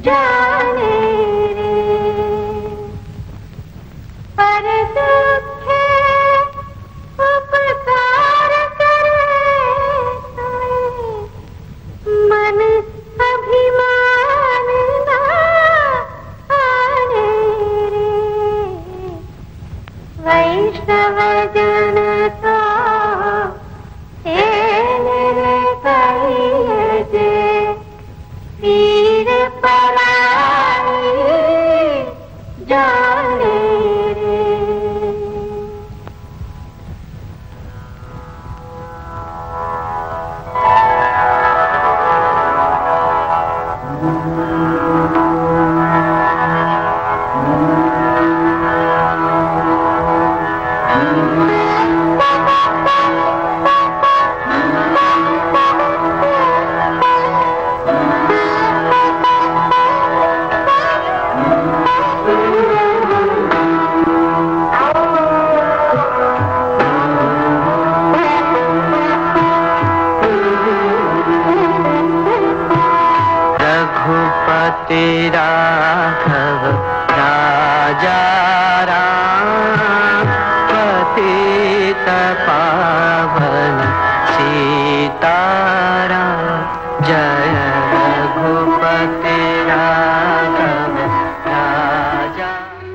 जाने रे पर दुखे उपकार करे सोए मन अभिमान ना आने रे वैष्णव जन तो तेरे कहिए जे पीर पराई जाने रे रघुपति राघव राजा राम पतित पावन सीताराम जय रघुपति राघव राजा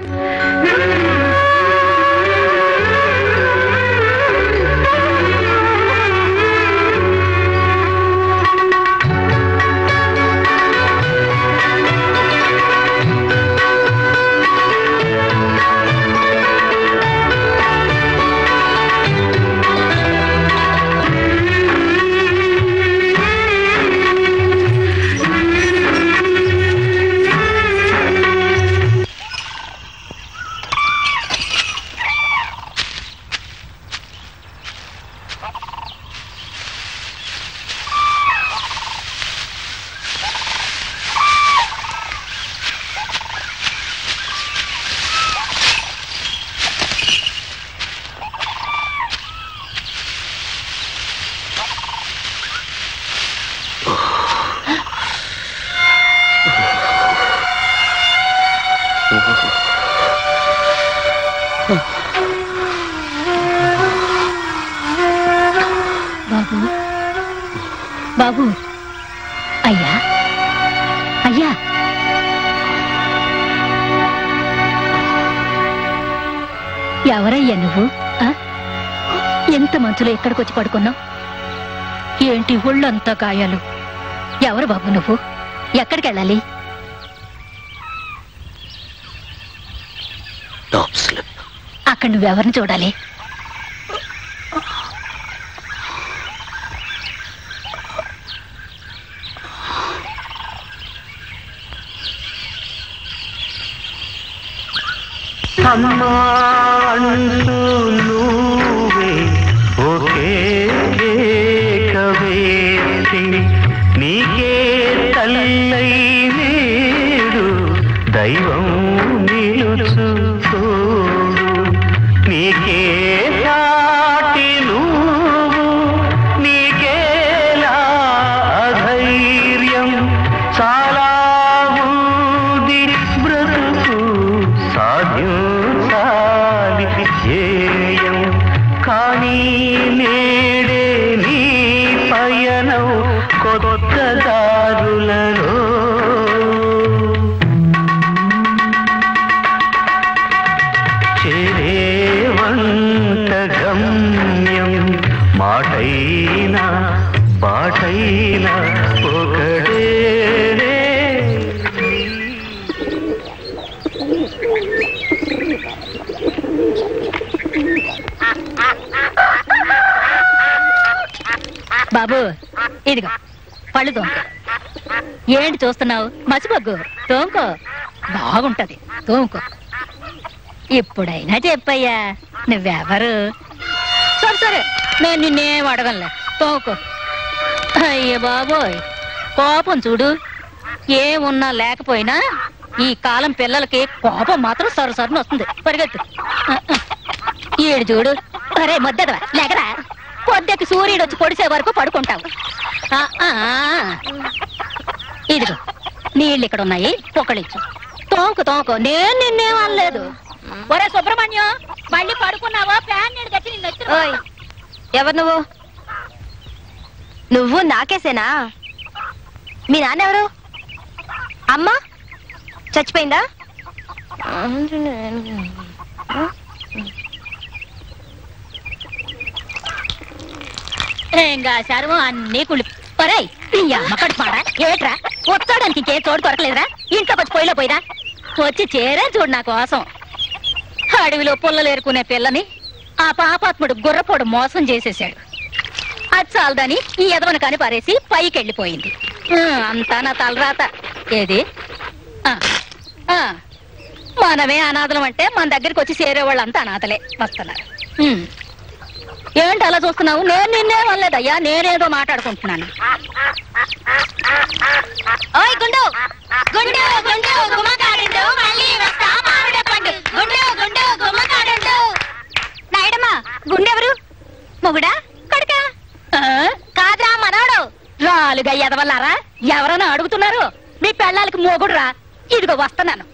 బాబు బాబు అయ్యా అయ్యా ఎవరయ్యా నువ్వు ఆ? ఎంత మంచులో ఎక్కడికి వచ్చి పడుకున్నావు ఏంటి ఒళ్ళంతా గాయాలు ఎవరు బాబు నువ్వు ఎక్కడికి వెళ్ళాలి టాప్ స్లిప్ అక్కడ నువ్వెవరిని చూడాలి అమ్మా అంటూ నువ్వే ఒకే ఏకవేసి నీకే తల్లై నేడు దైవం నిలుచుకోడు నీకే సాటి నువ్వు నీకేలా అధైర్యం చాలా ఉంది బ్రతుకు సాధ్యం సాలి ధ్యేయం కానీ నేడే నీ పయనం కొత్త దారులలో చేరేవంత గమ్యం మాటైనా బాటైనా ఒకడే బాబు ఇదిగో పళ్ళు తోముకో ఏంటి చూస్తున్నావు మసిబొగ్గు తోముకో బాగుంటది తోముకో ఇప్పుడైనా చెప్పయ్యా నువ్వెవరు సరే సరే నేను నిన్నేం అడగనులే తోముకో అయ్య బాబోయ్ కోపం చూడు ఏమున్నా లేకపోయినా ఈ కాలం పిల్లలకి కోపం మాత్రం సరసరని వస్తుంది పరిగెత్తు ఆ, ఆ. ఈడు చూడు అరే మొద్దదవా లేకరా పొద్దెకి సూర్యుడు వచ్చి పొడిసే వరకు పడుకుంటావు ఆ, ఆ. ఇదిగో నీళ్ళు ఇక్కడ ఉన్నాయి పొక్కలిచ్చు తోంకు తోంకు నేను నిన్నేం అనలేదు ఒరే సుబ్రహ్మణ్యం మళ్ళీ పడుకున్నావా ఫ్యాన్ నీళ్ళు కట్టి నిన్ను ఎత్తురు. ఓయ్ ఎవరు నువ్వు నువ్వు నాకేసేనా మీ నాన్న ఎవరు అమ్మ చచ్చిపోయిందా ఏం కాశారు అన్ని కుళ్ళి ఒరేయ్ నీ అమ్మకడు పాడా ఏట్రా వచ్చాడానికి ఇంకే చోటు దొరకలేదురా ఇంట్లోకి వచ్చి పొయ్యిలో పోయిరా వచ్చి చేరే చూడు నా కోసం అడవిలో పుల్లలు ఏరుకునే పిల్లని ఆ పాపాత్ముడు గుర్రపోడు మోసం చేసేశాడు అది చాలదని ఈ ఎదవను కాని పారేసి పైకి వెళ్ళిపోయింది ఆ, అంతా నా తలరాత ఏది ఆ, ఆ, మనమే అనాథలం అంటే మన దగ్గరికి వచ్చి చేరే వాళ్ళంతా అనాథలే వస్తున్నారు ఉమ్. ఏంటి అలా చూస్తున్నావు నేను నిన్నే వల్లేదయ్యా నేనేదో మాట్లాడుకుంటున్నాను ఓయ్ గుండు గుండు గుండు గుమ్మకాడుండు మళ్ళీ వస్తా మామిడ పండు గుండు గుండు గుమ్మకాడుండు నాయడమ్మా గుండెవరు మొగుడా కొడుకా ఆ? కాదురా మనవడు రాలుగా ఎదవల్లారా ఎవరైనా అడుగుతున్నారు మీ పెళ్ళాలకి మొగుడురా ఇదిగో వస్తున్నాను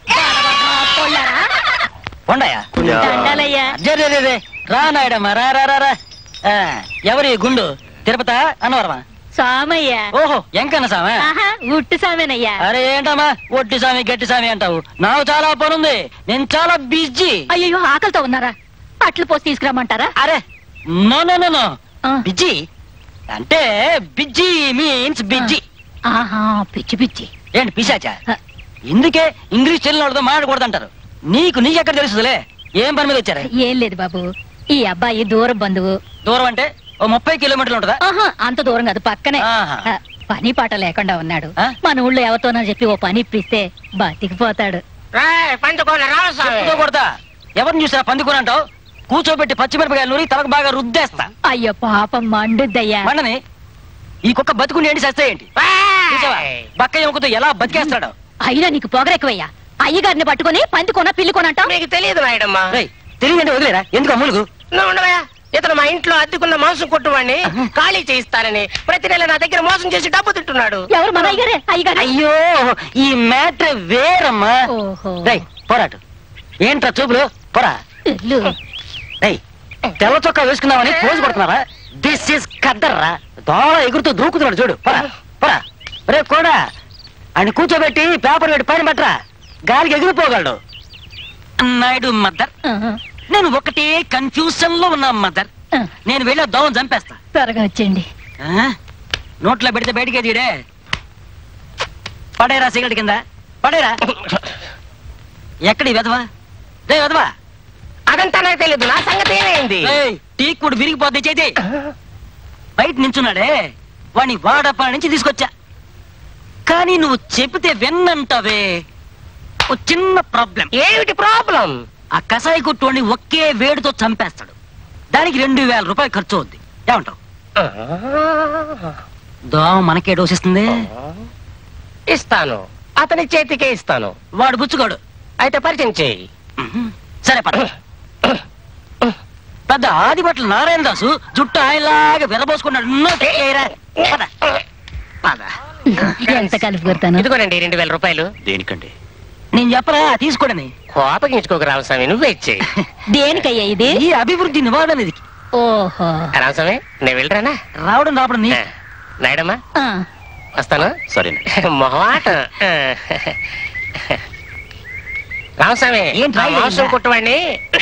పొల్లారా? ఉండయా దండాలయ్యా జరే రే రే రా నాయడమ్మా రా రా రా రా ఆ, ఎవరి గుండు తిరుపత అన్నవరమా సామయ్య ఓహో ఎంకన్న సామె ఆహా ఉట్టు సామేనయ్యా అరే ఏంటమ్మా ఒట్టి సామి గట్టి సామి అంటావు నాకు చాలా పనుంది నేను చాలా బిజీ అయ్యో ఆకలితో ఉన్నారా అట్లు పోసి తీసుకురమ్మంటారా అరే నో నో నో నో ఆ. బిజీ అంటే బిజీ మీన్స్ బిజీ ఆహా పిచ్చి పిచ్చి ఏంటి పిశాచా ఆ. ఇందుకే ఇంగ్లీష్ చెల్లిన వాళ్ళతో మాట్లాడకూడదంటారు నీకు నీ ఎక్కడ తెలుసులే ఏం పని మీద వచ్చారా ఏం లేదు బాబు ఈ అబ్బాయి దూరం బంధువు దూరం అంటే ఓ ముప్పై కిలోమీటర్లు ఉంటుందా ఆహా అంత దూరం కాదు పక్కనే ఆహా. ఆ, పని పాట లేకుండా ఉన్నాడు ఆ? మన ఊళ్ళో ఎవరితోనో చెప్పి ఓ పని ఇప్పిస్తే బతికిపోతాడు పంచుకోండి రామస్వామి చెప్పుతో కొడతా ఎవరిని చూసినా పందుకుని అంటావు కూర్చోబెట్టి పచ్చిమిరపకాయలు నూరి తలకు బాగా రుద్దేస్తా అయ్యో పాపం మండుద్దయ్యా మండని ఈ కుక్క బతుకుని ఏంటి చేస్తే ఏంటి చూసావా బక్క ఎముకతో ఎలా బతికేస్తాడు అయినా నీకు పొగరెక్కువయ్యా అయ్యగారిని పట్టుకొని పంది కొన పిల్లి కొనంటావు మీకు తెలియదు నాయుడమ్మా రేయ్ తెలియదంటే వదిలేరా ఎందుకు అమ్ములుగు నువ్వు ఉండవయ్యా ఇతను మా ఇంట్లో అద్దెకున్న మాంసం కొట్టువాడిని ఖాళీ చేయిస్తానని ప్రతి నెల నా దగ్గర మోసం చేసి డబ్బు తింటున్నాడు ఎవరు మన అయ్యగారే అయ్యగారు అయ్యో ఈ మ్యాటర్ వేరమ్మా ఓహో రేయ్ పోరాటు ఏంట్రా చూపులు పోరా ఇల్లు. రేయ్ తెల్ల చొక్కా వేసుకున్నావని పోజు కొడుతున్నారా దిస్ ఇస్ కద్దర్రా దోళ ఎగురుతూ దూకుతున్నాడు చూడు పోరా పోరా రే కూడా ఆయన కూర్చోబెట్టి పేపర్ పెట్టి పైన పెట్టరా గాలికి ఎగిరిపోగలడు నాయుడు మదర్ ఆహా. నేను ఒకటే కన్ఫ్యూజన్ లో ఉన్నా మదర్ ఆ, నేను వెళ్ళి దోమ చంపేస్తా త్వరగా వచ్చేయండి ఆ? నోట్లో పెడితే బయటికే తీడే పడేరా సిగరెట్ కింద పడేరా ఎక్కడి వెదవా రే వెదవా అదంతా నాకు తెలియదు నా సంగతి ఏమైంది ఏయ్, టీ కూడా విరిగిపోద్ది చేతి బయట నించున్నాడే వాణ్ణి వాడపా నుంచి తీసుకొచ్చా కానీ నువ్వు చెబితే విన్నంటావే ఓ చిన్న ప్రాబ్లం ఏమిటి ప్రాబ్లం ఆ కసాయి కొట్టుని ఒకే వేడితో చంపేస్తాడు దానికి రెండు వేల రూపాయలు ఖర్చు అవుద్ది ఏమంటావు దోమ మనకే డోసిస్తుంది ఇస్తాను అతని చేతికే ఇస్తాను వాడు బుచ్చుకోడు అయితే పరిచయం చేయి సరే పద పెద్ద ఆదిభట్ల నారాయణ దాసు జుట్టు ఆయనలాగా విరబోసుకున్నాడు నోటి చేయరా. పద. పద. ఎంత కలిపి కొడతాను ఇదిగోనండి రెండు వేల రూపాయలు దేనికండి నేను చెప్పరా తీసుకోడని కోపగించుకోక రామస్వామి నువ్వే ఇచ్చేయి దేనికయ్యా ఇది ఈ అభివృద్ధి నివారణ ఇది ఓహో రామస్వామి నేను వెళ్ళరానా రావడం రావడం నీ నాయుడమ్మా ఆ, వస్తాను సరేనండి మొహమాట రామస్వామి ఏంటి ఆ రాయి మాంసం అయిందా? కుట్టవాడిని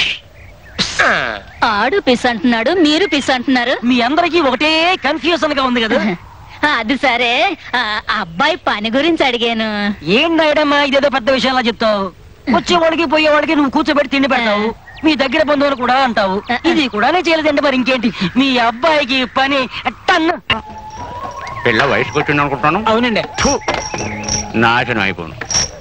ఆడు పిస్ అంటున్నాడు మీరు పిస్ అంటున్నారు మీ అందరికీ ఒకటే కన్ఫ్యూజన్ గా ఉంది కదా అది సరే ఆ అబ్బాయి పని గురించి అడిగాను ఏం నాయడమ్మా ఇదేదో పెద్ద విషయంలా చెప్తావు వచ్చేవాడికి పోయేవాడికి నువ్వు కూర్చోబెట్టి తిండి పెడతావు మీ దగ్గర బంధువులు కూడా అంటావు ఇది కూడానే చేయలేదంటే మరి ఇంకేంటి మీ అబ్బాయికి పని టన్ పిల్ల వయసు వచ్చింది అనుకుంటాను అవునండి ఫు! నాశనం అయిపోను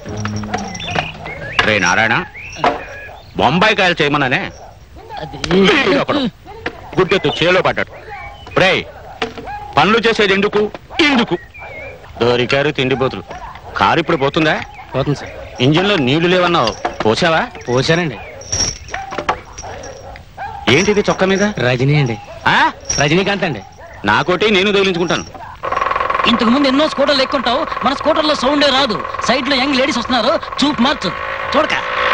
రే నారాయణ బొంబాయి కాయలు చేయమన్నానే వీడు ఒకడు. గుడ్డెత్తు చేలో పడ్డాడు రే పనులు చేసేది ఎందుకు ఎందుకు దోరికారు తిండిపోతులు కారు ఇప్పుడు పోతుందా పోతుంది సార్ ఇంజిన్ లో నీళ్లు లేవన్నావు పోసావా పోసానండి ఏంటిది చొక్క మీద రజనీ అండి ఆ రజనీకాంత్ అండి నాకోటి నేను తగిలించుకుంటాను ఇంతకు ముందు ఎన్నో స్కూటర్లు ఎక్కుంటావు మన స్కూటర్లో సౌండే రాదు సైడ్ లో యంగ్ లేడీస్ వస్తున్నారు చూపు మార్చు చూడక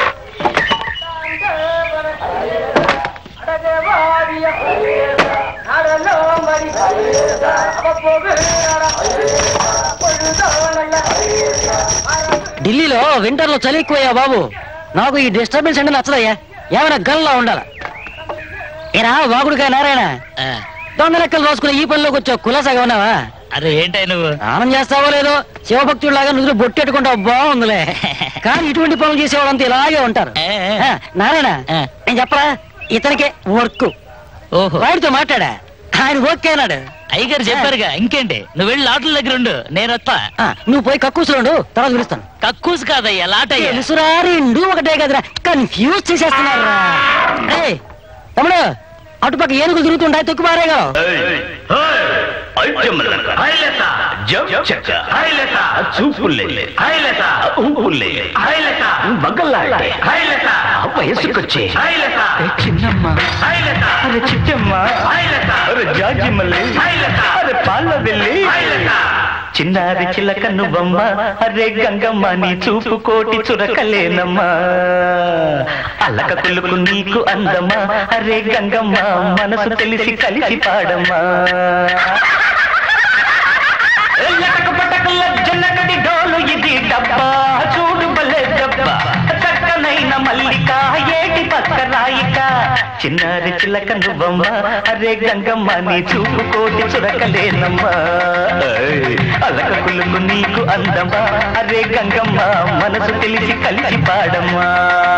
ఢిల్లీలో వింటర్ లో చలి ఎక్కువయ్యా బాబు నాకు ఈ డిస్టర్బెన్స్ అంటే నచ్చదయ్యా ఏమైనా గల్లా ఉండాల ఏరా వాగుడుగా నారాయణ దొంగ లెక్కలు రాసుకుని ఈ పనిలోకి వచ్చావు కులాసాగా ఉన్నావా అరే ఏంటాయి నువ్వు స్నానం చేస్తావో లేదో శివభక్తుడిలాగా నుదురు బొట్టెట్టుకుంటావు బాగుందిలే కానీ ఇటువంటి పనులు చేసేవాళ్ళంతా ఇలాగే ఉంటారు ఏ, ఏ. ఆ, నారాయణ ఆ. నేను చెప్పరా ఇతనికి వర్క్ ఓహో వాడితో మాట్లాడా ఆయన ఓకే అన్నాడు అయ్యగారు చెప్పారుగా ఇంకేంటి నువ్వు వెళ్ళి లాటల దగ్గర ఉండు నేను వస్తా ఆ, నువ్వు పోయి కక్కూసులో ఉండు తర్వాత పిలుస్తాను కక్కూసు కాదయ్యా లాటయ్యా తెలుసురా రెండు ఒకటే కదరా కన్ఫ్యూజ్ చేసేస్తున్నారా ఏయ్, తమ్ముడు అటుపక్క ఏనుగులు తిరుగుతుంటాయి తొక్కు పారేగా వయసుకొచ్చే చిన్నమ్మ అరే చిట్టమ్మ అరే జాజి మల్లి అరే పాల వెళ్ళి చిన్నారి చిలక నువ్వమ్మ అరే గంగమ్మ నీ చూపు కోటి చురకలేనమ్మా అల్లక కులుకు నీకు అందమ్మా అరే గంగమ్మ మనసు తెలిసి కలిసి పాడమ్మా ఎల్లటకు పటకుల జన్నగడి డోలు ఇది డబ్బా చూడు బలే డబ్బా చక్కనైన మల్లిక ఏటి పక్క రాయిక చిన్నారి చిలక నువ్వమ్మ అరే గంగమ్మ నీ చూపు కోటి చురకలేనమ్మా ఏయ్, అలక కులుకు నీకు అందమ్మా అరే గంగమ్మ మనసు తెలిసి కలిసి పాడమ్మా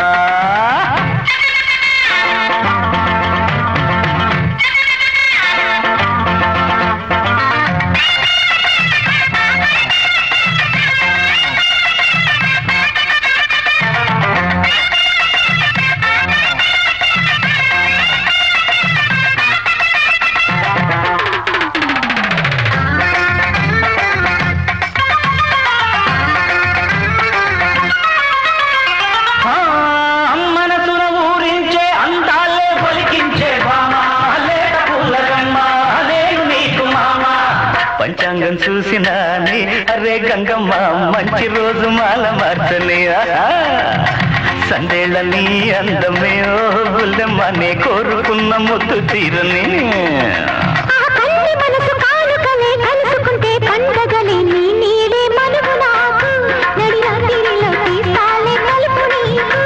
ఆ, మనసున ఊరించే అందాలే పలికించే బామా లేక పుల్లగమ్మ నేను నీకు మామ పంచాంగం చూసినాని అరే గంగమ్మ మంచి రోజు మాల మార్చని ఆహా. సందేళ్ళ నీ అందమే ఓ బుల్లెమ్మ నే కోరుకున్న ముద్దు తీరని ఆ కన్ని మనసు కానుకలే కలుసుకుంటే పండగలే నీ నీడే మనుగు నాకు నడి రాత్రిలో తీస్తాలే కలుపు నీకు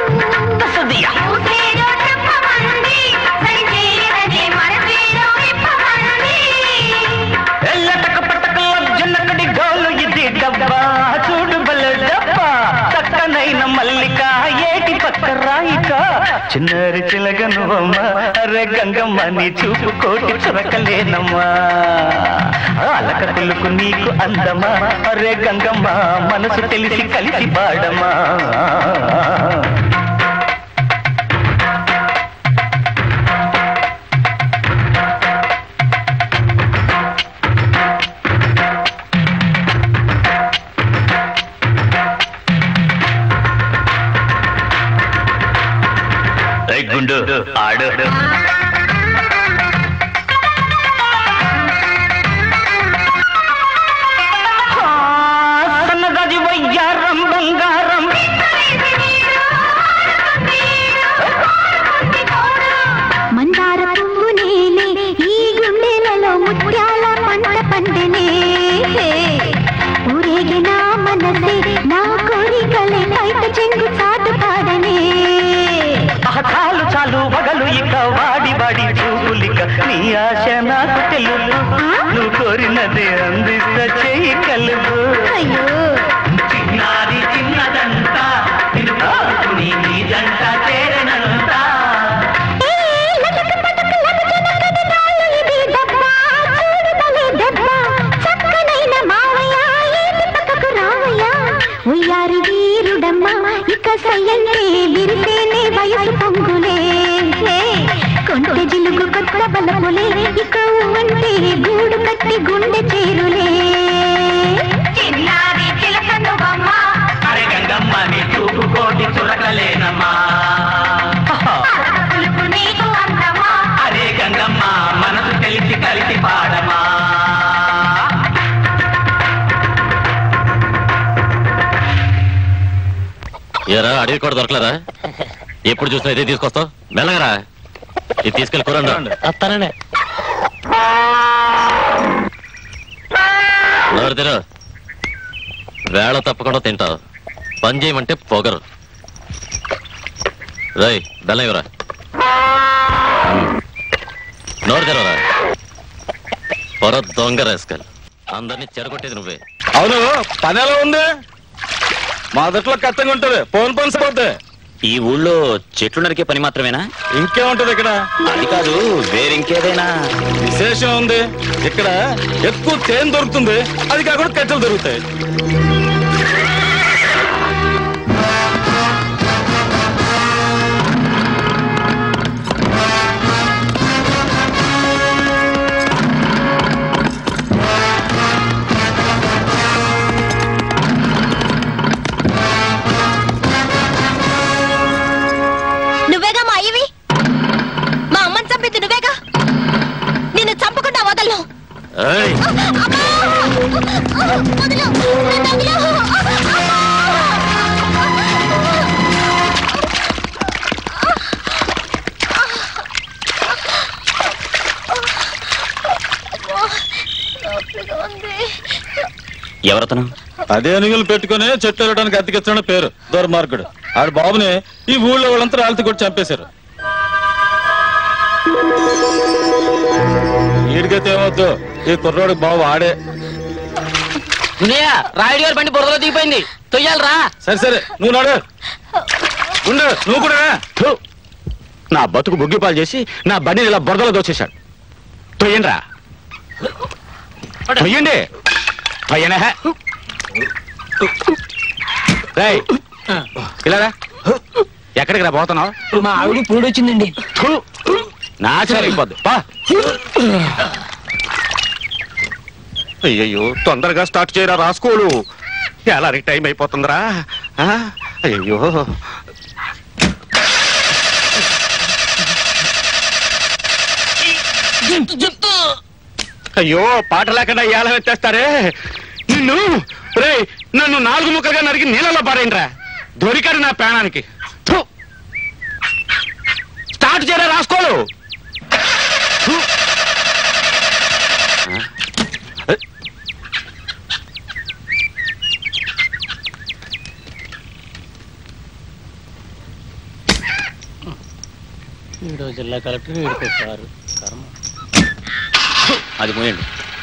ఊసేదో చెప్పమంది, సరిచేయదనే మనసేదో ఇప్పమంది. ఎల్లటక పట్టకల జన్నకడి గోలు ఇది డబ్బా చూడు బల డబ్బా చక్కనైన మల్లిక ఏటి పక్క రాయిక చిన్నారి చిలగను అమ్మ అరే గంగమ్మ నీ చూపు కోటి చురకలేనమ్మా అలక కులుకు నీకు అందమా అరే గంగమ్మ మనసు తెలిసి కలిసి పాడమా గుండు ఆడు సన్నదాజి వయ్యారం బంగారం మందార పువ్వు నేలే ఈ గుండెలలో ముత్యాల పంట పండనే ఊరేగిన మనసే నా కోరికలే బయట చెంగు చాటు పాడనే ఆహ్, చాలు చాలు వగలు ఇక వాడి వాడి చూపులిక నీ ఆశ నాకు తెలుసు నువ్వు కోరినది అందిస్త చెయ్యి కలుపు అయ్యో చిన్నారి చిన్నదంతా నిన్ను కోరుకుని నీ జంట చేరనంతా ఏ లటక పటక లక జనకన నాలు ఇది డబ్బా చూడు భలే డబ్బా చక్కనైన మావయ్య ఏటి పక్కకు రావయ్య ఉయ్యారి వీరుడమ్మా ఇక సయ్యంటే విరిసేనే వయసు పొంగులే కొంటె జిలుగు కొత్త బలపులే ఇక అంటే గూడు కట్టి గుండె చేరులే చిన్నారి చిలకను బొమ్మ అరే గంగమ్మ నీ చూపు కోటి చురకలేనమ్మా పులుపు నీకు అందమా అరే గంగమ్మ మనసు తెలిసి కలిసి పాడమా ఎరా అడిగి కూడా దొరకలేదా ఎప్పుడు చూసినా ఇదే తీసుకొస్తావు మెల్లగరా ఇది తీసుకెళ్ళి కూరండి వస్తానండి నోరు తెరు వేళ తప్పకుండా తింటావు పని చేయమంటే పొగరు రై బెల్లం ఇవరా నోరు తెరవరా పొర దొంగ రాసుకెళ్ళి అందరినీ చెడగొట్టేది నువ్వే అవును పని ఎలా ఉంది మొదట్లో కష్టంగా ఉంటది ఫోన్ పని పోతే ఈ ఊళ్ళో చెట్లు నరికే పని మాత్రమేనా ఇంకేముంటది ఇక్కడ అది కాదు వేరింకేదైనా విశేషం ఉంది ఇక్కడ ఎక్కువ తేనె దొరుకుతుంది అది కాకుండా కట్టెలు దొరుకుతాయి నువ్వేగా మా అయ్యవి మా అమ్మని చంపింది నువ్వేగా నిన్ను చంపకుండా వదలను ఏయ్, వదలు నన్ను వదలు ఎవరతను అదే అనుగులు పెట్టుకుని చెట్లు వెళ్ళడానికి అతికిస్తున్న పేరు దుర్మార్గుడు ఆడు బాబుని ఈ ఊళ్ళో వాళ్ళంతా రాళ్ళతో కొట్టి చంపేశారు ఈడికైతే ఏమొద్దు ఈ కుర్రోడికి బాబు ఆడే దునియా రాయుడు గారి బండి బురదలో దిగిపోయింది తొయ్యాలరా సరే సరే నువ్వు నాడు ఉండు నువ్వు కూడా రా. థు. నా బతుకు బుగ్గిపాలు చేసి నా బండిని ఇలా బురదలో దోచేశాడు తొయ్యండి రా తొయ్యండి తొయ్యనే రేయ్, ఇలా రా ఎక్కడికి రా పోతున్నావు మా ఆవిడ పురుడు వచ్చిందండి థు. నాశనం అయిపోద్ది పా అయ్యయ్యో తొందరగా స్టార్ట్ చేయరా రాసుకోడు ఎలా టైం అయిపోతుందిరా ఆ? అయ్యో అయ్యో పాట లేకుండా ఏలం ఎత్తేస్తారే నిన్ను రే నన్ను నాలుగు ముక్కలుగా నరికి నీళ్ళలో పారేయండిరా దొరికాడు నా ప్రాణానికి థు. స్టార్ట్ చేయరా రాసుకోడు థు. ఆ? ఈడో జిల్లా కలెక్టర్ ఈడుకొస్తారు అది పోయండి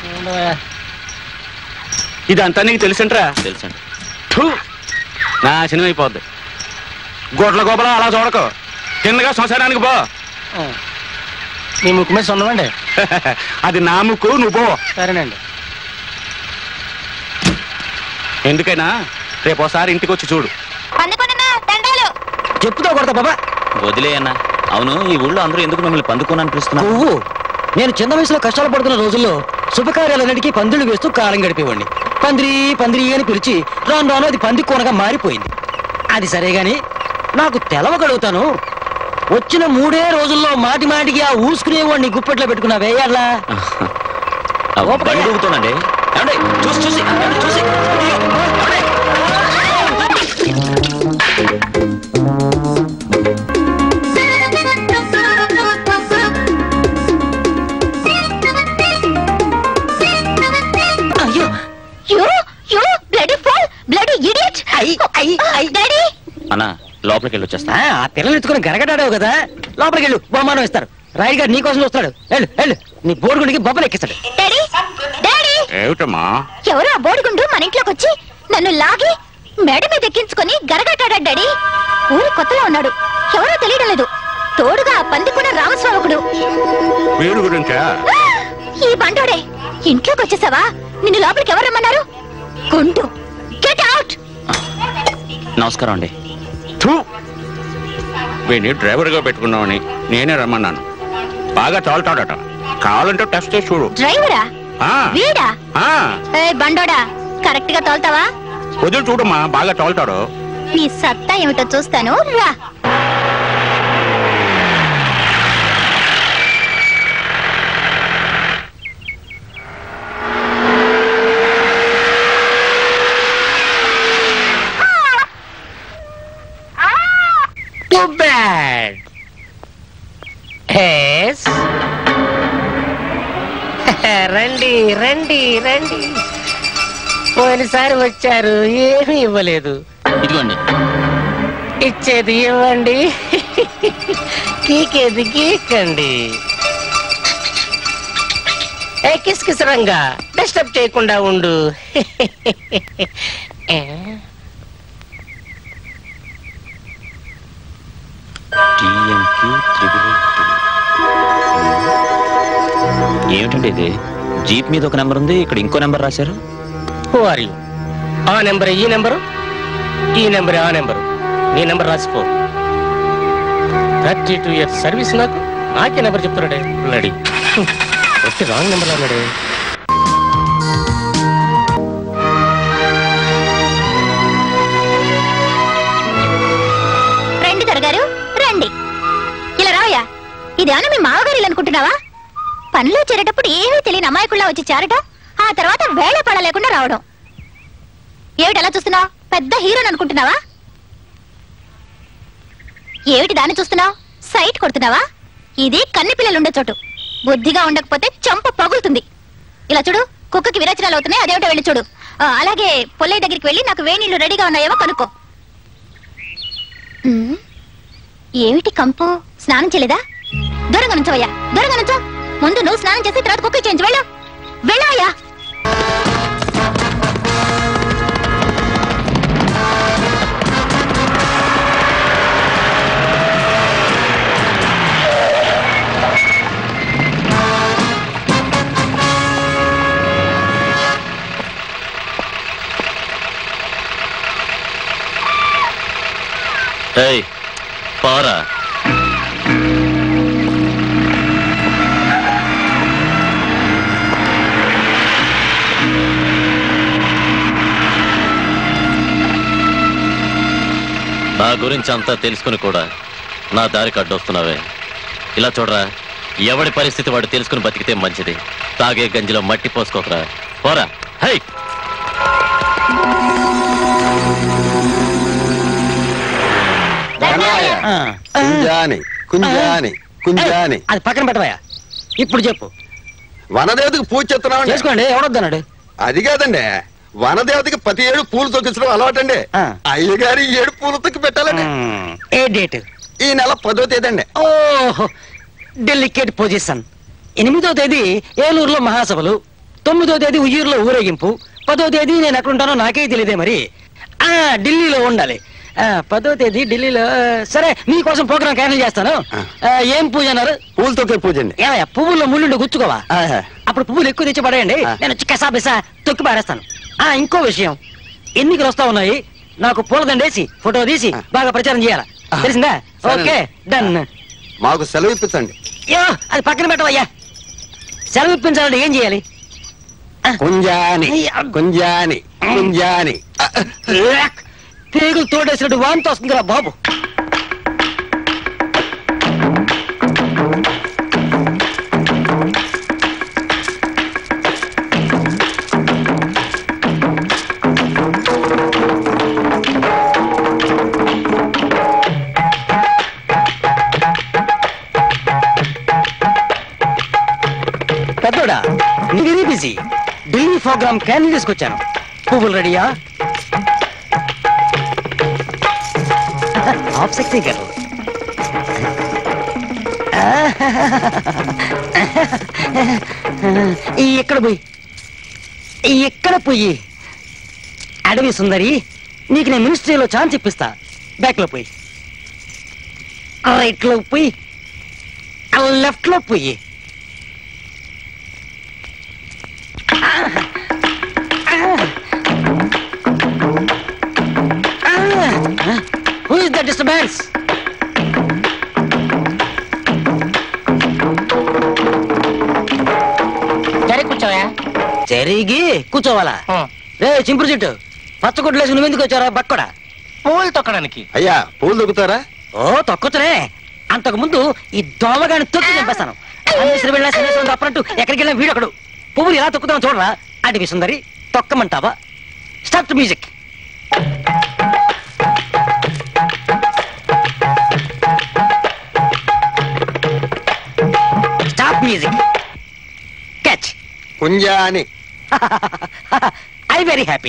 ఇదంతా నీకు తెలుసంట్రా తెలుసండి థు. నాశనం అయిపోద్ది గొడ్ల గోపల అలా చూడకు కిందగా శ్మశానానికి పో మీ ముక్కు మీద సొన్నమండి అది నా ముక్కు నువ్వు పో సరేనండి ఎందుకైనా రేపు ఒకసారి ఇంటికి వచ్చి చూడు పందుకున్నా దండాలు చెప్పుతో కొడతా బాబా వదిలే అన్న అవును ఈ ఊళ్ళో అందరూ ఎందుకు మిమ్మల్ని పందుకోనని పిలుస్తున్నారు నువ్వు నేను చిన్న వయసులో కష్టాలు పడుతున్న రోజుల్లో శుభకార్యాలన్నిటికీ పందులు వేస్తూ కాలం గడిపేవాడిని పందిరి పందిరి అని పిలిచి రాను రాను అది పంది కోనగా మారిపోయింది అది సరే గాని నాకు తెలవగలుగుతాను వచ్చిన మూడే రోజుల్లో మాటి మాటికి ఆ ఊసుకునేవాడిని గుప్పెట్లో పెట్టుకున్నా వేయాలా బండి ఊగుతోందండి ఏమండి? చూసి చూసి ఏమండి? చూసి అయ్యో, ఏమండి? అయ్యో you you bloody fool bloody idiot అయ్ అయ్ అయ్ డాడీ అన్న లోపలికి వెళ్ళి వచ్చేస్తా ఆ ఆ పిల్లలు ఎత్తుకుని గరగడాడావు కదా లోపలికి వెళ్ళు బహుమానం ఇస్తారు రాయుడు గారు నీకోసం చూస్తాడు వెళ్ళు వెళ్ళు నీ బోరుగుడికి బొబ్బలు ఎక్కిస్తాడు డాడీ డాడీ ఏమిటమ్మా ఎవరో ఆ బోడిగుండు మన ఇంట్లోకి వచ్చి నన్ను లాగి మెడ మీద ఎక్కించుకొని గరగట్టాడా డాడీ ఊరు కొత్తలో ఉన్నాడు ఎవరో తెలియడం లేదు తోడుగా ఆ పంది కూడా రామస్వామకుడు వీడు గురించా ఆ! ఈ బండోడే ఇంట్లోకి వచ్చేసావా నిన్ను లోపలికి ఎవరు రమ్మన్నారు గుండు గెట్ అవుట్ నమస్కారం అండి థూ. వీడిని డ్రైవర్ గా పెట్టుకున్నామని నేనే రమ్మన్నాను బాగా తోలుతాడట కావాలంటే టెస్ట్ చేసి చూడు డ్రైవరా ఆ, వీడా ఆ, ఏ బండోడా కరెక్ట్ గా తోలుతావా వదిలి చూడమ్మా బాగా తోలుతాడు నీ సత్తా ఏమిటో చూస్తాను రా ఎస్ రండి రండి రండి పోయినసారి వచ్చారు ఏమీ ఇవ్వలేదు ఇదిగోండి ఇచ్చేది ఇవ్వండి గీకేది గీకండి ఏ కిస్కిసరంగా డిస్టర్బ్ చేయకుండా ఉండు ఏ? ఏమిటండి ఇది జీప్ మీద ఒక నెంబర్ ఉంది ఇక్కడ ఇంకో నెంబర్ రాశారు హూ ఆర్ యు ఆ నెంబర్ ఈ నెంబరు ఈ నెంబర్ ఆ నెంబరు నీ నెంబర్ రాసిపో థర్టీ టూ ఇయర్స్ సర్వీస్ నాకు నాకే నెంబర్ చెప్తున్నాడే నడి వచ్చి రాంగ్ నెంబర్ అన్నాడే రండి దొరగారు రండి ఇలా రావయ్యా ఇదేమన్నా మీ మామగారు ఇల్లు అనుకుంటున్నావా పనిలో చేరేటప్పుడు ఏమీ తెలియని అమాయకుల్లా వచ్చి చేరటం ఆ తర్వాత వేళ పడ లేకుండా రావడం ఏమిటి అలా చూస్తున్నావు పెద్ద హీరోని అనుకుంటున్నావా ఏమిటి దాన్ని చూస్తున్నావు సైట్ కొడుతున్నావా ఇది కన్ని పిల్లలు ఉండే చోటు బుద్ధిగా ఉండకపోతే చంప పగులుతుంది ఇలా చూడు కుక్కకి విరచనాలు అవుతున్నాయి అదేమిటో వెళ్ళి చూడు ఆ, అలాగే పొల్లయ్య దగ్గరికి వెళ్ళి నాకు వేణీళ్ళు రెడీగా ఉన్నాయేమో కనుక్కో ఉమ్, ఏమిటి కంపు స్నానం చేయలేదా దూరంగా నుంచోవయ్యా దూరంగా నుంచో ముందు నువ్వు స్నానం చేసి తర్వాత కుక్క చేయించు వెళ్ళు వెళ్ళవయ్యా ఏయ్ పారా నా గురించి అంతా తెలుసుకుని కూడా నా దారికి అడ్డొస్తున్నావే ఇలా చూడరా ఎవడి పరిస్థితి వాడు తెలుసుకుని బతికితే మంచిది తాగే గంజిలో మట్టి పోసుకోకరా పోరా హై ఆ. కుంజాని కుంజాని కుంజాని అది పక్కన పెట్టవయ్యా ఇప్పుడు చెప్పు వనదేవతకి పూజ చేస్తున్నామండి చేసుకోండి ఎవడొద్దన్నాడు అది కాదండి వనదేవతకి ప్రతి ఏడు పూలు తొక్కించడం అలవాటండి ఆ. అయ్యగారి ఈ ఏడు పూలు తొక్కి పెట్టాలండి మ్మ్. ఏ డేట్ ఈ నెల పదో తేదీ అండి ఓహో డెలికేట్ పొజిషన్ ఎనిమిదో తేదీ ఏలూరులో మహాసభలు తొమ్మిదో తేదీ ఉయ్యూరులో ఊరేగింపు పదో తేదీ నేను ఎక్కడుంటానో నాకే తెలియదే మరి ఆ ఢిల్లీలో ఉండాలి ఆ, పదో తేదీ ఢిల్లీలో ఆ, సరే మీకోసం ప్రోగ్రామ్ క్యాన్సిల్ చేస్తాను ఆ, ఏం పూజ అన్నారు పూలు తొక్కే పూజ అండి ఏమయ్యా పువ్వుల్లో ముళ్ళుండి గుచ్చుకోవా ఆహా. అప్పుడు పువ్వులు ఎక్కువ తెచ్చి పడేయండి ఆ. నేను వచ్చి కసా బిసా తొక్కి పారేస్తాను ఆ ఇంకో విషయం ఎన్నికలు వస్తా ఉన్నాయి నాకు పూలదండేసి ఫోటో తీసి ఆ. బాగా ప్రచారం చేయాలా ఆ. తెలిసిందా సరే. ఓకే డన్ మాకు సెలవు ఇప్పించండి యో అది పక్కన పెట్టవయ్యా సెలవు ఇప్పించాలంటే ఏం చేయాలి కుంజాని అయ్య. కుంజాని కుంజాని లేక్. పేగులు తోడేసినట్టు వాంతి వస్తుందిరా బాబు పెద్దోడా very busy Delhi programme cancel తీసుకొచ్చాను పువ్వులు రెడీయా ఆఫ్ శక్తి గారు ఈ ఎక్కడ పోయి ఈ ఎక్కడ పోయి అడవి సుందరి నీకు నేను మినిస్ట్రీలో ఛాన్స్ ఇప్పిస్తా బ్యాక్ లో పోయి రైట్ లో పోయి లెఫ్ట్ లో పోయి హూ ఇస్ ద డిస్టర్బెన్స్ సరే కూర్చోయా జరిగి కూర్చోవాలా రే చింపురు చెట్టు పచ్చగొడ్లు వేసి నువ్వెందుకు వచ్చారా బక్కడా పూలు తొక్కడానికి అయ్యా పూలు తొక్కుతారా ఓ తొక్కుతునే అంతకు ముందు ఈ దోమగాని తొక్కి చంపేస్తాను అన్నిసరి వెళ్ళినా శనేశ్వరం తప్పనట్టు ఎక్కడికి వెళ్ళినా వీడొకడు పువ్వులు ఎలా తొక్కుతాం చూడరా అడివి సుందరి తొక్కమంటావా స్టార్ట్ మ్యూజిక్ పుంజా అని ఐ వెరీ హ్యాపీ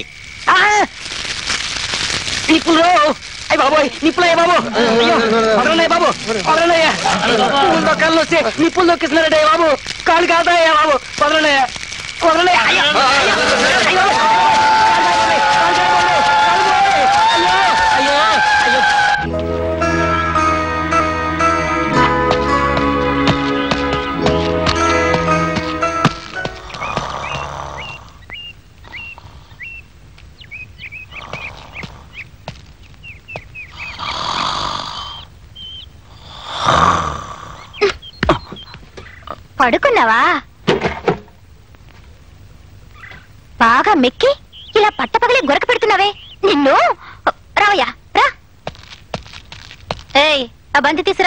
నిప్పులు అయ్య బాబోయ్ నిప్పులు అయ్య బాబు అయ్యో వదలనయ్య బాబు వదలనయ్య నిప్పులతో కళ్ళు వస్తే నిప్పులు నొక్కిస్తున్నారట బాబు కాళ్ళు కాదయ్యా బాబు వదలనయ్య వదలనయ్య అయ్యో అయ్యో, అయ్యో అయ్యో అయ్యో పడుకున్నావా బాగా మెక్కి ఇలా పట్టపగలే గొరక పెడుతున్నావే నిన్ను రావయ్యా రా ఏయ్ ఆ బంతి తీసురా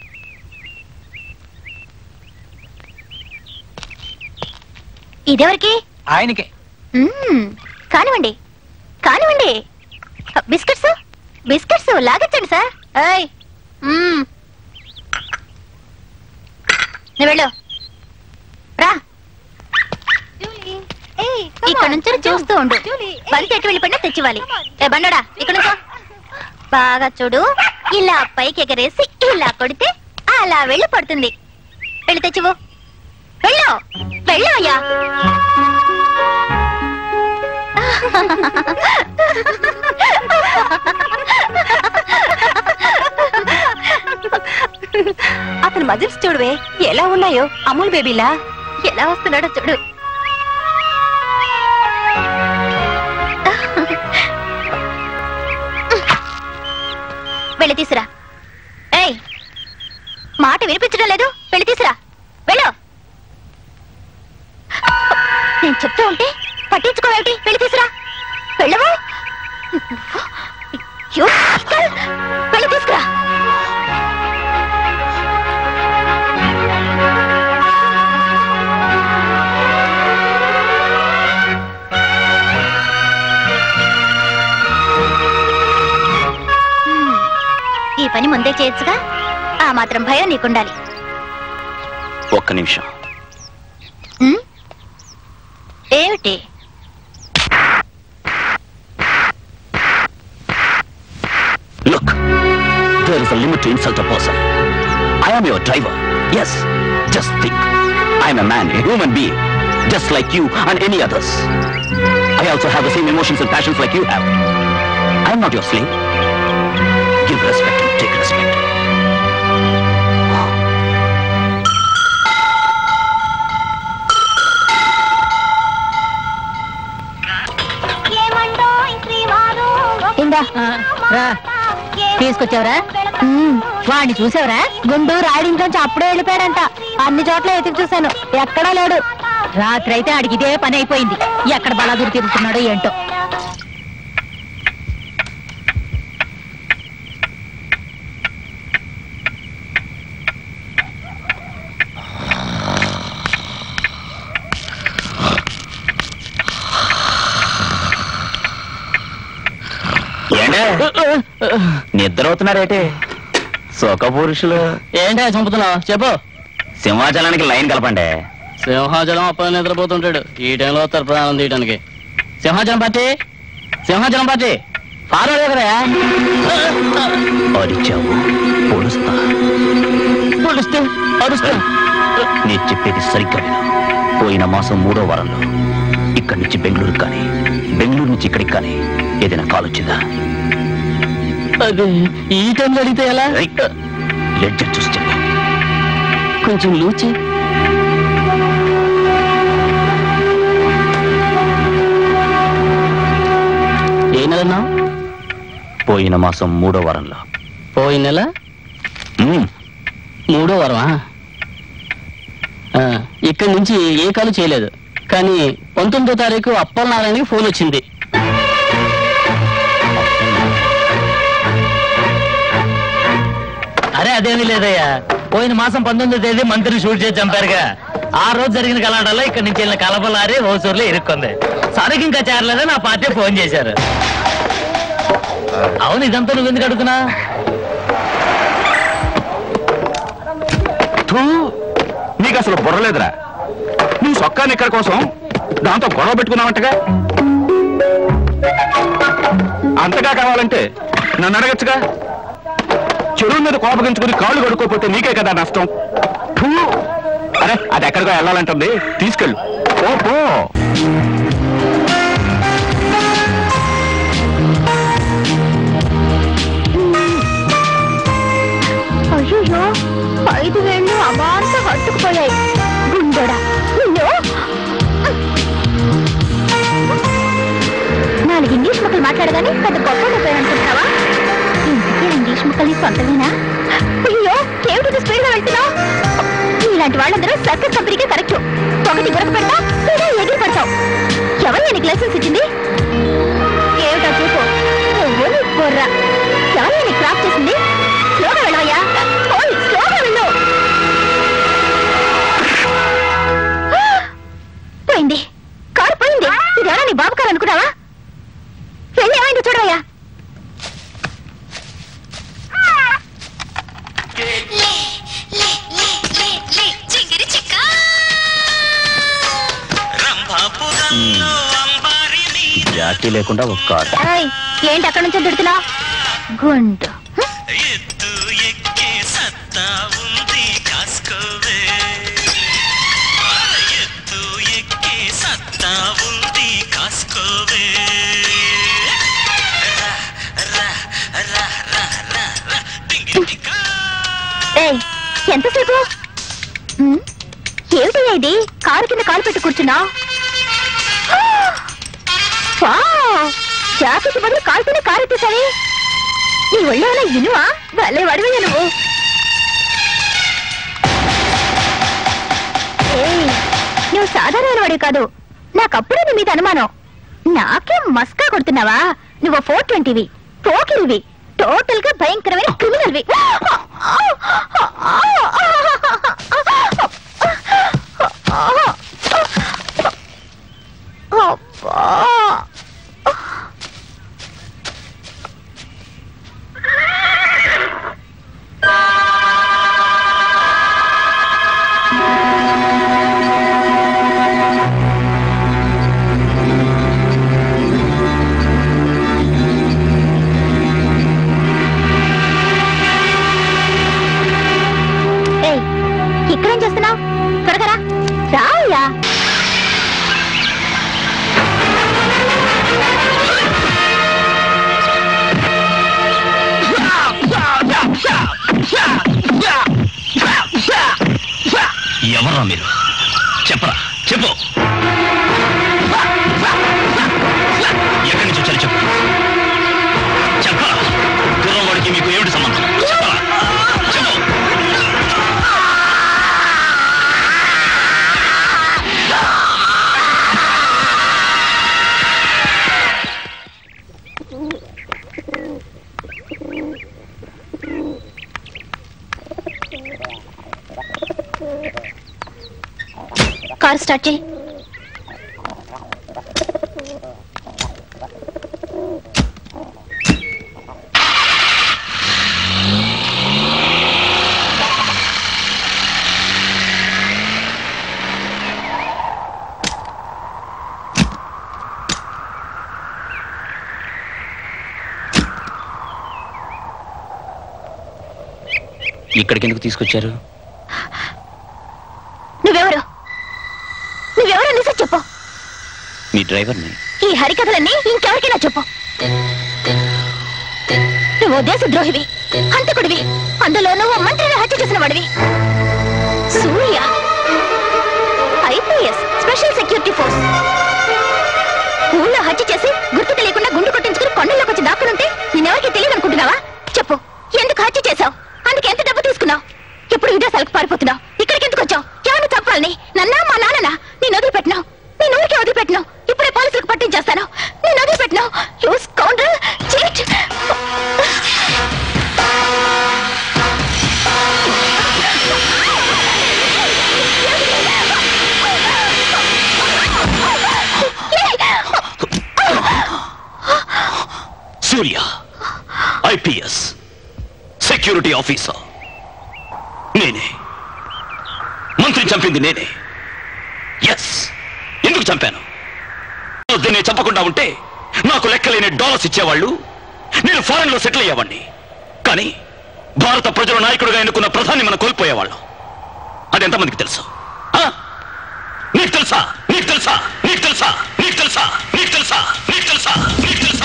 ఇదెవరికి ఆయనకే మ్మ్, కానివ్వండి కానివ్వండి బిస్కెట్స్ బిస్కెట్స్ లాగించండి సార్ ఏయ్ మ్మ్. నువ్వు వెళ్ళు రా ఇక్కడ నుంచి చూస్తూ ఉండు బంతి ఎటు వెళ్ళిపోయినా తెచ్చివ్వాలి ఏ బండోడా ఇక్కడ నుంచో బాగా చూడు ఇలా పైకి ఎగరేసి ఇలా కొడితే అలా వెళ్ళి పడుతుంది వెళ్ళి తెచ్చివు వెళ్ళు వెళ్ళు అయ్యా అతని మజిల్స్ చూడవే ఎలా ఉన్నాయో అమూల్ బేబీలా ఎలా వస్తున్నాడో చూడు వెళ్ళి తీసురా ఏయ్ మాట వినిపించడం లేదు వెళ్ళి తీసురా వెళ్ళు నేను చెప్తూ ఉంటే పట్టించుకోవేమిటి వెళ్ళి తీసురా వెళ్ళవు అయ్యో, రాస్కల్. వెళ్ళి తీసుకురా హ్మ్. ఈ పని ముందే చేయొచ్చుగా ఆ మాత్రం భయం నీకుండాలి ఒక్క నిమిషం హ్మ్? ఏమిటి look there is a limit to insult a person I am your driver yes just think I'm a man a human being just like you and any others I also have the same emotions and passions like you have I'm not your slave give respect and take respect ఇందా రా తీసుకొచ్చావరా వాడిని చూసావరా గుండు రాడింట్లోంచి అప్పుడే వెళ్ళిపోయాడంట అన్ని చోట్ల ఎతికి చూశాను ఎక్కడా లేడు రాత్రి అయితే ఆడికి ఇదే పని అయిపోయింది ఎక్కడ బలాదూరు తిరుగుతున్నాడో ఏంటో ఏంటే నిద్ర అవుతున్నారేటే సుఖ పురుషులు ఏంటో చంపుతున్నావు చెప్పు సింహాచలానికి లైన్ కలపండి సింహాచలం అప్ప నిద్రపోతుంటాడు ఈ టైంలో వస్తారు ప్రాణం తీయడానికి Simhachalam party Simhachalam party forward కదా అరిచావు పొడుస్తా పొడిస్తే అరుస్తా నీ చెప్పేది సరిగ్గా విను పోయిన మాసం మూడో వారంలో ఇక్కడి నుంచి బెంగళూరు కానీ బెంగళూరు నుంచి ఇక్కడికి కానీ ఏదైనా కాల్ వచ్చిందా అది ఈ టైంలో అడిగితే ఎలా లెడ్జర్ చూసి చెప్పు కొంచెం లూచి ఏ నెలన్నా పోయిన మాసం మూడో వారంలో పోయిన నెల మ్మ్. మూడో వారమా ఆ, ఇక్కడి నుంచి ఏ కాలు చేయలేదు కానీ పంతొమ్మిదో తారీఖు అప్పలనారాయణకి ఫోన్ వచ్చింది అరే అదేమీ లేదయ్యా పోయిన మాసం పంతొమ్మిదో తేదీ మంత్రిని షూట్ చేసి చంపారుగా ఆ రోజు జరిగిన కలాటలో ఇక్కడి నుంచి వెళ్ళిన కలపలారి హోసూర్లో ఇరుక్కుంది సరికి ఇంకా చేరలేదని నా పార్టీ ఫోన్ చేశారు అవును ఇదంతా నువ్వు ఎందుకు అడుగుతున్నా థూ, నీకు అసలు బుర్రలేదురా నువ్వు సొక్కా నిక్కర కోసం దాంతో గొడవ పెట్టుకున్నావంటగా అంతగా కావాలంటే నన్ను అడగచ్చుగా చెరువు మీద కోపగించుకుని కాళ్ళు కడుక్కోపోతే నీకే కదా నష్టం ఫూ! అరే అది ఎక్కడికో వెళ్ళాలంటుంది తీసుకెళ్ళు ఓ పో అయ్యో ఐదు వేళ్ళు అమాంత హత్తుకుపోయాయి గుండెడా నిన్ను నాలుగు ఇంగ్లీష్ ముక్కలు మాట్లాడగానే పెద్ద గొప్ప అనుకుంటున్నావా ఇంటికి ఇంగ్లీష్ ముక్కలు సొంతమేనా అయ్యో ఏమిటి స్పీడ్ గా వెళ్తున్నావు ఇలాంటి వాళ్ళందరూ సర్కస్ కంపెనీకే కరెక్ట్ ఒకటి గురక పెడతావు లేదా ఎగిరి పడతావు ఎవరు నీకు లైసెన్స్ ఇచ్చింది ఏమిటా చూపు నువ్వు నీ బుర్ర ఎవరు నీకు క్రాప్ చేసింది స్లోగా వెళ్ళవయ్యా ఓయ్, స్లోగా వెళ్ళు పోయింది కారు పోయింది ఇది ఎవరా నీ బాబు కారు అనుకున్నావా వెళ్ళి ఏమైందో చూడవయ్యా జాకీ లేకుండా ఒక కారు ఏయ్, ఏంటి అక్కడి నుంచి దుడుతున్నావు గుండు ఏయ్, ఎంతసేపు ఉమ్, ఏమిటయ్యా ఇది కారు కింద కాలు పెట్టి కూర్చున్నావు జాతికి బదులు కాలుతూనే కారు ఎత్తేసావే నీ ఒళ్ళేమైనా ఇనువా భలే వడివయ్యా నువ్వు ఏయ్, నువ్వు సాధారణ వాడివి కాదు నాకప్పుడే నీ మీద అనుమానం నాకే మస్కా కొడుతున్నావా నువ్వు ఫోర్ ట్వంటీవి పోకిరివి టోటల్ గా భయంకరమైన క్రిమినల్వి అబ్బా ఏయ్ ఇక్కడేం చేస్తున్నావు త్వరగా రా రావయ్యా ఎవరా మీరు చెప్పరా చెప్పు ఎక్కడి నుంచి వచ్చారు చెప్పు చెప్పరా గుర్రవాడికి మీకు ఏమిటి సంబంధం చెప్పరా చెప్పు కార్ స్టార్ట్ చేయి ఇక్కడికి ఎందుకు తీసుకొచ్చారు నువ్వెవరు నువ్వెవరు నిజం చెప్పు మీ డ్రైవర్ని ఈ హరికథలన్నీ ఇంకెవరికైనా చెప్పు నువ్వు దేశ ద్రోహివి హంతకుడివి అందులో నువ్వు మంత్రిని హత్య చేసిన వాడివి Surya IPS special security force ఊళ్ళో హత్య చేసి గుర్తు తెలియకుండా గుండు కొట్టించుకుని కొండల్లోకి వచ్చి దాక్కునుంటే నేనెవరికి తెలియదు అనుకుంటున్నావా చెప్పు ఎందుకు హత్య చేశావు అందుకు ఎంత డబ్బు తీసుకున్నావు ఎప్పుడు విదేశాలకు పారిపోతున్నావు ఇక్కడికి ఎందుకు వచ్చావు ఎవరిని చంపాలని నన్నా మా నాన్ననా నేను వదిలిపెట్టినావు నేను ఊరికే వదిలిపెట్టినావు ఇప్పుడే పోలీసులకు పట్టించేస్తాను నేను వదిలిపెట్టినావు you scoundrel cheat Surya IPS security officer నేనే మంత్రి చంపింది నేనే ఎస్ ఎందుకు చంపాను దీన్ని చంపకుండా ఉంటే నాకు లెక్కలేని డాలర్స్ ఇచ్చేవాళ్ళు నేను ఫారెన్ లో సెటిల్ అయ్యేవాడిని కానీ భారత ప్రజల నాయకుడిగా ఎన్నుకున్న ప్రధాని మనం కోల్పోయేవాళ్ళం అది ఎంతమందికి తెలుసు ఆ? నీకు తెలుసా నీకు తెలుసా నీకు తెలుసా నీకు తెలుసా నీకు తెలుసా నీకు తెలుసా నీకు తెలుసా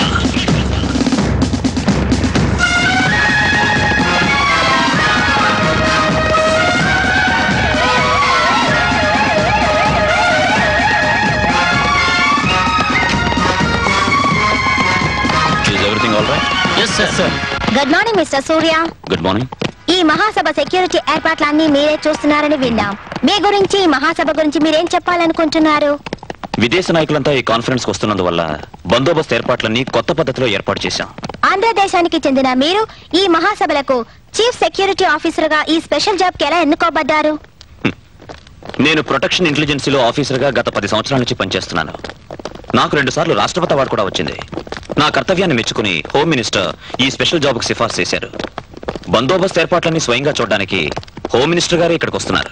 Is everything all right? Yes sir sir good morning mister Surya good morning ఈ మహాసభ సెక్యూరిటీ ఏర్పాట్లన్నీ మీరే చూస్తున్నారని విన్నాం మీ గురించి ఈ మహాసభ గురించి మీరేం చెప్పాలనుకుంటున్నారు విదేశ నాయకులంతా ఈ కాన్ఫరెన్స్ కు వస్తున్నందువల్ల బందోబస్తు ఏర్పాట్లన్నీ కొత్త పద్ధతిలో ఏర్పాటు చేశాం ఆంధ్రదేశానికి చెందిన మీరు ఈ మహాసభలకు చీఫ్ సెక్యూరిటీ ఆఫీసర్ గా ఈ స్పెషల్ జాబ్ కి ఎలా ఎన్నుకోబడ్డారు నేను ప్రొటెక్షన్ ఇంటెలిజెన్సీలో ఆఫీసర్గా గత పది సంవత్సరాల నుంచి పనిచేస్తున్నాను నాకు రెండు సార్లు రాష్ట్రపతి అవార్డు కూడా వచ్చింది నా కర్తవ్యాన్ని మెచ్చుకుని హోమ్ మినిస్టర్ ఈ స్పెషల్ జాబ్కు సిఫార్సు చేశారు బందోబస్తు ఏర్పాట్లన్నీ స్వయంగా చూడడానికి హోమ్ మినిస్టర్ గారే ఇక్కడికి వస్తున్నారు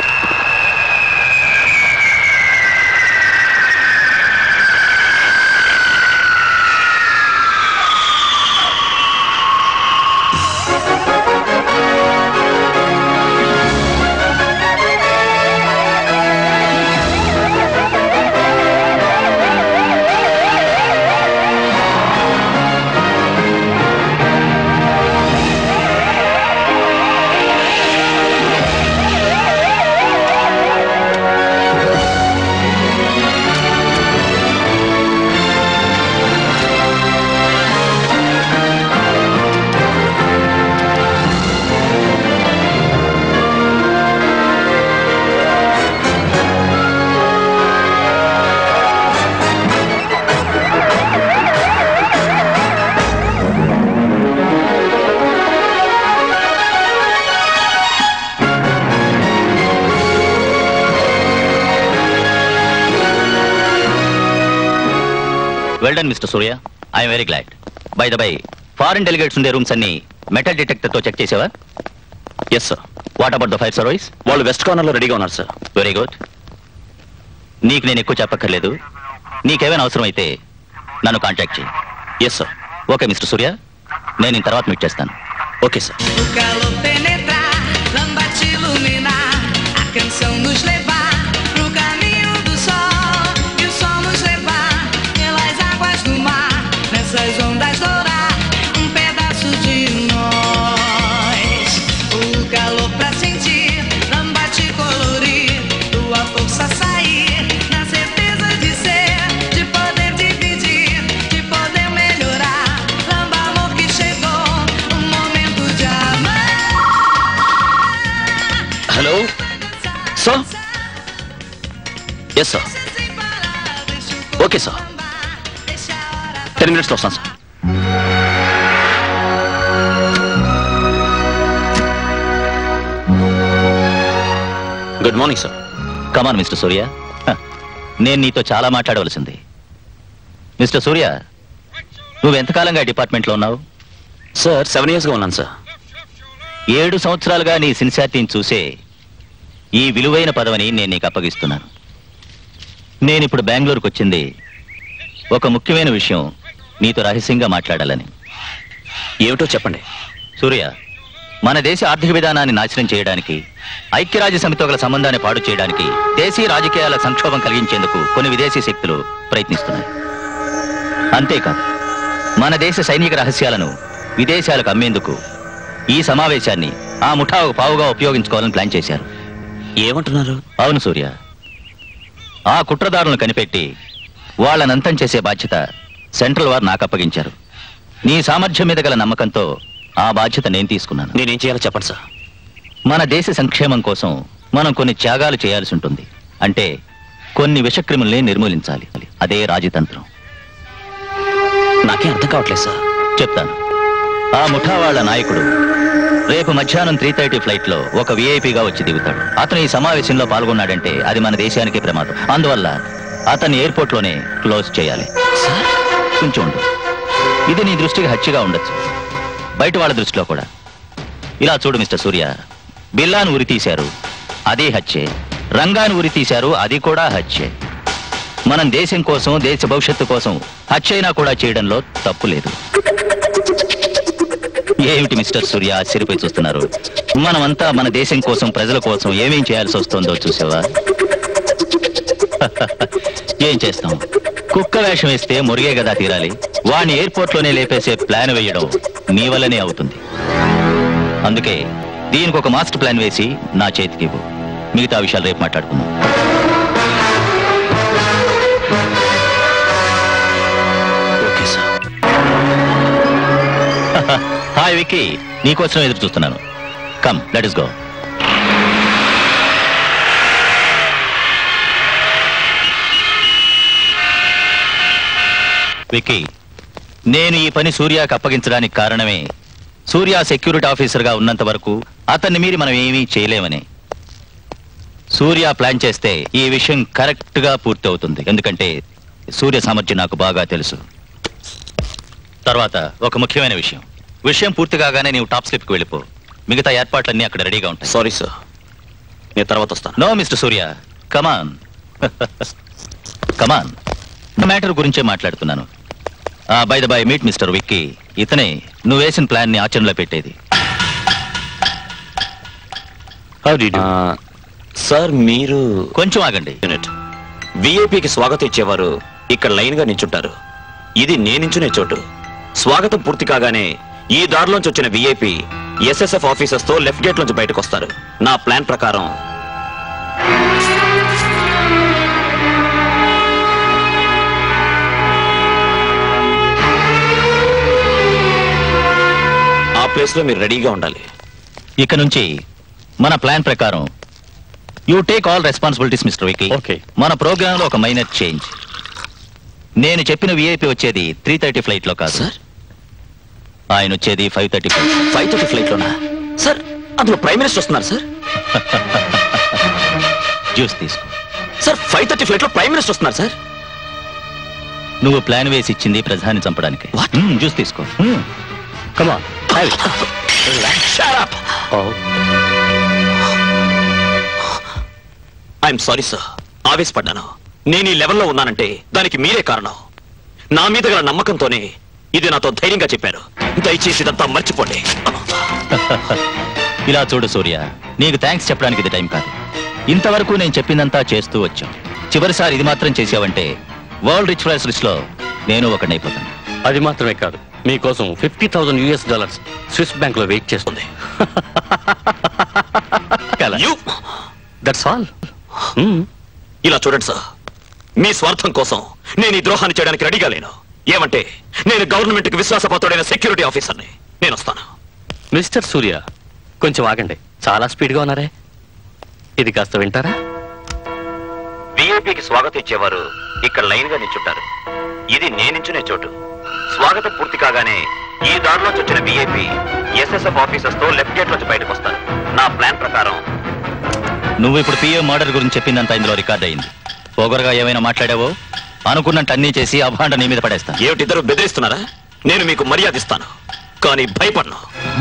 well done mister Surya I'm very glad by the by foreign delegates ఉండే రూమ్స్ అన్ని మెటల్ డిటెక్టర్ తో చెక్ చేసావా yes sir what about the fire service వాళ్ళు వెస్ట్ కార్నర్ లో రెడీగా ఉన్నారు సార్ వెరీ గుడ్ నీకు నేను ఎక్కువ చెప్పక్కర్లేదు నీకేమైనా అవసరం అయితే నన్ను కాంటాక్ట్ చేయి yes sir okay mister Surya నేను ఈ తర్వాత మీట్ చేస్తాను okay sir O calor penetrar, lamba te iluminar, a canção nos levar pro caminho do sol e o sol nos levar pelas águas do mar, nessas ondas dourar um pedaço de nós. O calor pra sentir, lamba te colorir, tua força sair, na certeza de ser, de poder dividir, de poder melhorar. Lamba amor que chegou, um momento de amar. Hello sir yes sir okay sir ten మినిట్స్లో వస్తాను sir good morning sir come on mister Surya హ, నేను నీతో చాలా మాట్లాడవలసింది mister సూర్య నువ్వు ఎంతకాలంగా ఈ డిపార్ట్మెంట్లో ఉన్నావు సార్ సెవెన్ ఇయర్స్గా ఉన్నాను సార్ ఏడు సంవత్సరాలుగా నీ సిన్సియారిటీని చూసే ఈ విలువైన పదవిని నేను నీకు అప్పగిస్తున్నాను నేను ఇప్పుడు బెంగళూరుకు వచ్చింది ఒక ముఖ్యమైన విషయం నీతో రహస్యంగా మాట్లాడాలని ఏమిటో చెప్పండి సూర్య మన దేశ ఆర్థిక విధానాన్ని నాశనం చేయడానికి ఐక్యరాజ్య సమితితో గల సంబంధాన్ని పాడు చేయడానికి దేశీయ రాజకీయాల సంక్షోభం కలిగించేందుకు కొన్ని విదేశీ శక్తులు ప్రయత్నిస్తున్నాయి అంతేకాదు మన దేశ సైనిక రహస్యాలను విదేశాలకు అమ్మేందుకు ఈ సమావేశాన్ని ఆ ముఠా ఒక పావుగా ఉపయోగించుకోవాలని ప్లాన్ చేశారు ఏమంటున్నారు అవును సూర్య ఆ కుట్రదారులను కనిపెట్టి వాళ్ళని అంతం చేసే బాధ్యత సెంట్రల్ వారు నాకు అప్పగించారు నీ సామర్థ్యం మీద గల నమ్మకంతో ఆ బాధ్యత నేను తీసుకున్నాను నేనేం చేయాలో చెప్పండి సార్ మన దేశ సంక్షేమం కోసం మనం కొన్ని త్యాగాలు చేయాల్సి ఉంటుంది అంటే కొన్ని విషక్రిముల్ని నిర్మూలించాలి అదే రాజతంత్రం నాకేం అర్థం కావట్లేదు సార్ చెప్తాను ఆ ముఠా వాళ్ళ నాయకుడు రేపు మధ్యాహ్నం త్రీ థర్టీ ఫ్లైట్ లో ఒక విఐపిగా వచ్చి దిగుతాడు అతను ఈ సమావేశంలో పాల్గొన్నాడంటే అది మన దేశానికి ప్రమాదం అందువల్ల అతన్ని ఎయిర్పోర్ట్ లోనే క్లోజ్ చేయాలి కొంచెం ఉండు ఇది నీ దృష్టికి హత్యగా ఉండొచ్చు బయట వాళ్ళ దృష్టిలో కూడా ఇలా చూడు మిస్టర్ సూర్య బిల్లాను ఉరి తీశారు అదే హత్యే రంగాన్ని ఉరి తీశారు అది కూడా హత్యే మనం దేశం కోసం దేశ భవిష్యత్తు కోసం హత్య అయినా కూడా చేయడంలో తప్పు లేదు ఏమిటి మిస్టర్ సూర్య ఆశ్చర్యపోయి చూస్తున్నారు మనమంతా మన దేశం కోసం ప్రజల కోసం ఏమేం చేయాల్సి వస్తుందో చూసావా ఏం చేస్తాం కుక్క వేషం వేస్తే మురిగే కదా తీరాలి వాడిని ఎయిర్పోర్ట్ లోనే లేపేసే ప్లాన్ వేయడం నీ వల్లనే అవుతుంది అందుకే దీనికి ఒక మాస్టర్ ప్లాన్ వేసి నా చేతికి ఇవ్వు మిగతా విషయాలు రేపు మాట్లాడుకుందాం ఓకే సార్ హాయ్ విక్కీ నీకోసం ఎదురు చూస్తున్నాను come let is go Vicky నేను ఈ పని సూర్యకి అప్పగించడానికి కారణమే సూర్య సెక్యూరిటీ ఆఫీసర్గా ఉన్నంత వరకు అతన్ని మీరి మనం ఏమీ చేయలేమని సూర్య ప్లాన్ చేస్తే ఈ విషయం కరెక్ట్ గా పూర్తి అవుతుంది ఎందుకంటే సూర్య సామర్థ్యం నాకు బాగా తెలుసు తర్వాత ఒక ముఖ్యమైన విషయం విషయం పూర్తి కాగానే నీవు టాప్ స్లిప్ కి వెళ్ళిపో మిగతా ఏర్పాట్లన్నీ అక్కడ రెడీగా ఉంటాయి సారీ సార్ నేను తర్వాత వస్తాను no mister Surya come on come on matter గురించే మాట్లాడుతున్నాను by the by meet mister Vicky ఇతనే నువ్వు వేసిన ప్లాన్ ని ఆచరణలో పెట్టేది సార్ మీరు కొంచెం ఆగండి యూనిట్ విఐపికి స్వాగతం ఇచ్చేవారు ఇక్కడ లైన్ గా నించుంటారు ఇది నేనించునే చోటు స్వాగతం పూర్తి కాగానే ఈ దారిలోంచి వచ్చిన విఐపి ఎస్ఎస్ఎఫ్ ఆఫీసర్స్ తో లెఫ్ట్ గేట్ నుంచి బయటకు వస్తారు నా ప్లాన్ ప్రకారం ఆ ప్లేస్ లో మీరు రెడీగా ఉండాలి ఇక నుంచి మన ప్లాన్ ప్రకారం you take all responsibilities mister Vicky okay మన ప్రోగ్రామ్ లో ఒక మైనర్ చేంజ్ నేను చెప్పిన విఐపి వచ్చేది త్రీ థర్టీ ఫ్లైట్ లో కాదు సార్ ఆయన వచ్చేది five thirty five thirty flight లోనా సార్ అందులో ప్రైమ్ మినిస్టర్ వస్తున్నారు సార్ జ్యూస్ తీసుకో సార్ ఫైవ్ థర్టీ ఫ్లైట్ లో ప్రైమ్ మినిస్టర్ వస్తున్నారు సార్ నువ్వు ప్లాన్ వేసి ఇచ్చింది ప్రధాని చంపడానికి మ్మ్, జ్యూస్ తీసుకో కమా ఐఎమ్ సారీ సార్ ఆవేశపడ్డాను నేను ఈ లెవెల్లో ఉన్నానంటే దానికి మీరే కారణం నా మీద గల నమ్మకంతోనే ఇది నాతో ధైర్యంగా చెప్పారు దయచేసి ఇదంతా మర్చిపోండి ఇలా చూడు సూర్య నీకు థ్యాంక్స్ చెప్పడానికి ఇది టైం కాదు ఇంతవరకు నేను చెప్పిందంతా చేస్తూ వచ్చాం చివరిసారి ఇది మాత్రం చేసావంటే వరల్డ్ రిచ్ ఫ్రైస్ లిస్ట్ లో నేను ఒకనైపోతాను అది మాత్రమే కాదు మీకోసం fifty thousand US dollars Swiss bank లో వెయిట్ చేస్తుంది దట్స్ ఆల్ ఇలా చూడండి సార్ మీ స్వార్థం కోసం నేను ఈ ద్రోహాన్ని చేయడానికి రెడీగా లేను ఏమంటే నేను గవర్నమెంట్ కి విశ్వాసపాత్రుడైన సెక్యూరిటీ ఆఫీసర్ని నేను వస్తాను మిస్టర్ సూర్య కొంచెం ఆగండి చాలా స్పీడ్ గా ఉన్నారే ఇది కాస్త వింటారా విఐపికి స్వాగతం ఇచ్చేవారు ఇక్కడ లైన్ గా నించుంటారు ఇది నేనించునే చోటు స్వాగతం పూర్తి కాగానే ఈ దారిలోంచి వచ్చిన విఐపి ఎస్ఎస్ఎఫ్ ఆఫీసర్స్ తో లెఫ్ట్ గేట్ నుంచి బయటకు వస్తారు నా ప్లాన్ ప్రకారం నువ్వు ఇప్పుడు పిఏ మర్డర్ గురించి చెప్పిందంతా ఇందులో రికార్డ్ అయింది పొగరగా ఏమైనా మాట్లాడావో అనుకున్నట్టు అన్నీ చేసి అభాండ నీ మీద పడేస్తా ఏమిటిద్దరు బెదిరిస్తున్నారా నేను మీకు మర్యాద ఇస్తాను కానీ భయపడను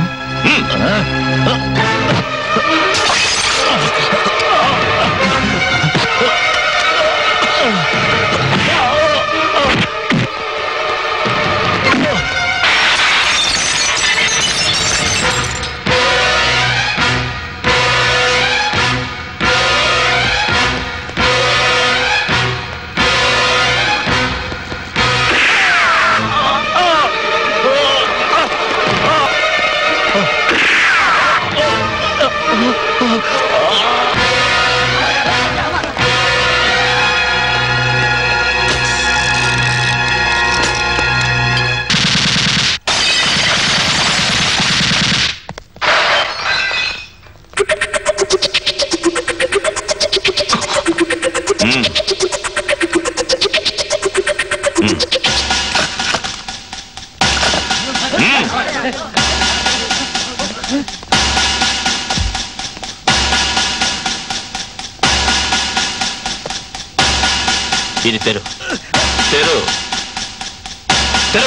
ఇది తెరు తెరు తెరు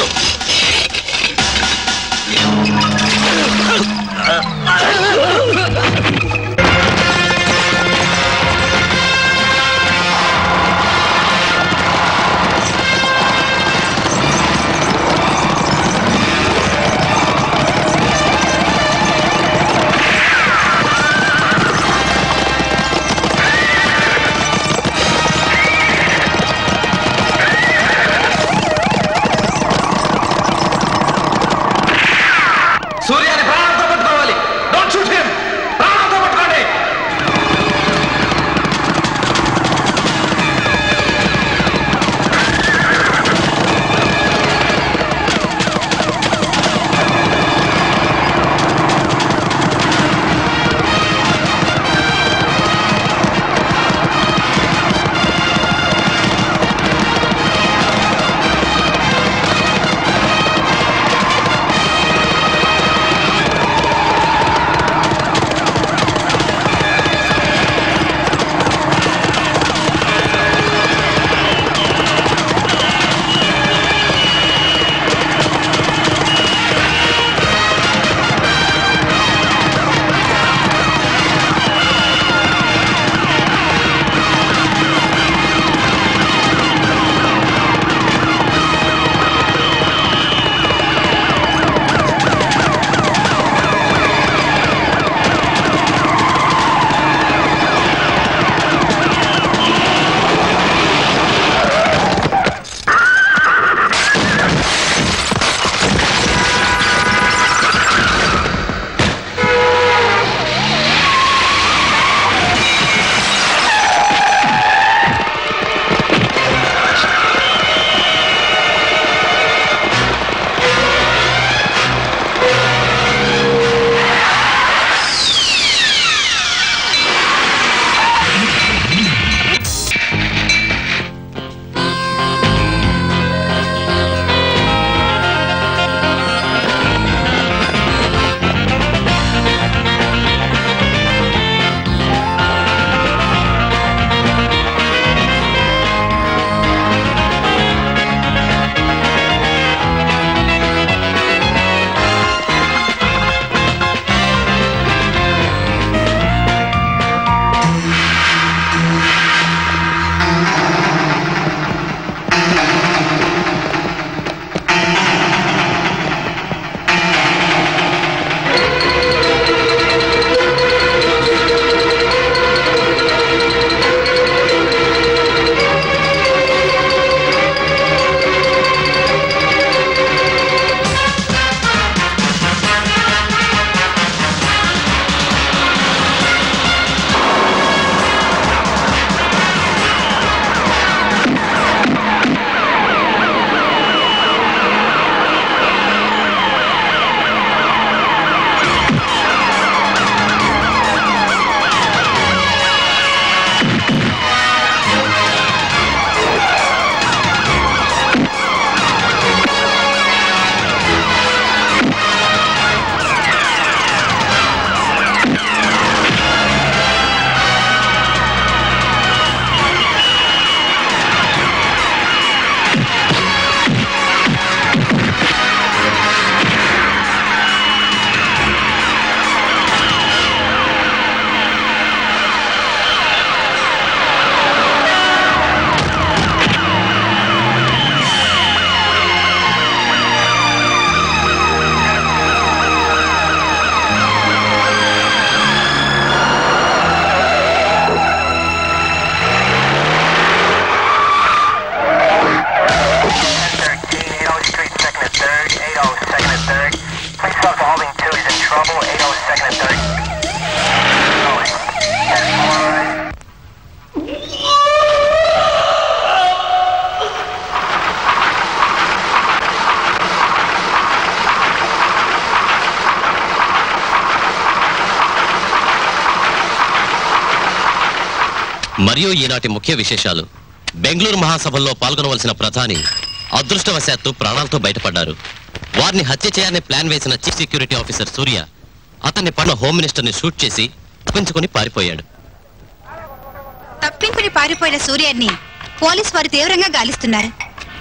మరియు ఈనాటి ముఖ్య విశేషాలు బెంగళూరు మహాసభల్లో పాల్గొనవలసిన ప్రధాని అదృష్టవశాత్తు ప్రాణాలతో బయటపడ్డారు వారిని హత్య చేయాలని ప్లాన్ వేసిన చీఫ్ సెక్యూరిటీ ఆఫీసర్ సూర్య అతన్ని పడిన హోమ్ మినిస్టర్ని షూట్ చేసి తప్పించుకొని పారిపోయాడు తప్పించుకుని పారిపోయిన సూర్యాన్ని పోలీస్ వారు తీవ్రంగా గాలిస్తున్నారు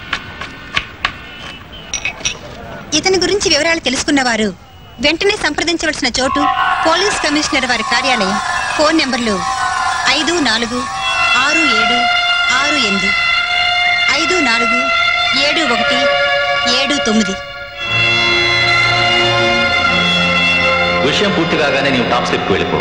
ఇతని గురించి వివరాలు తెలుసుకున్న వారు వెంటనే సంప్రదించవలసిన చోటు పోలీస్ కమిషనర్ వారి కార్యాలయం ఫోన్ నెంబర్లు ఐదు నాలుగు ఆరు ఏడు ఆరు ఎనిమిది ఐదు నాలుగు ఏడు ఒకటి ఏడు తొమ్మిది విషయం పూర్తి కాగానే నీవు టాప్ స్లిప్కి వెళ్ళిపో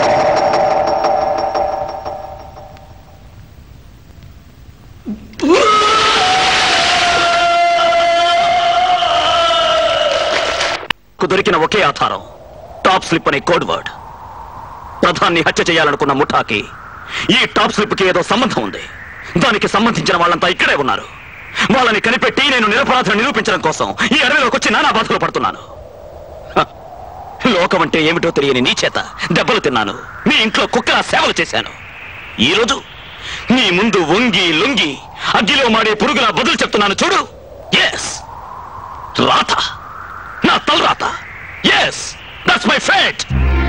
కు దొరికిన ఒకే ఆధారం టాప్ స్లిప్ అనే కోడ్ వర్డ్ ప్రధాన్ని హత్య చేయాలనుకున్న ముఠాకి ఈ టాప్ స్లిప్ కి ఏదో సంబంధం ఉంది దానికి సంబంధించిన వాళ్ళంతా ఇక్కడే ఉన్నారు వాళ్ళని కనిపెట్టి నేను నిరపరాధం నిరూపించడం కోసం ఈ అడవిలోకి వచ్చి నానా బాధలు పడుతున్నాను హ, లోకం అంటే ఏమిటో తెలియని నీ చేత దెబ్బలు తిన్నాను నీ ఇంట్లో కుక్కలా సేవలు చేశాను ఈ రోజు నీ ముందు వంగి లొంగి అగ్గిలో మాడే పురుగులా బదులు చెప్తున్నాను చూడు ఎస్ రాత నా తలరాత ఎస్ దట్స్ మై ఫేట్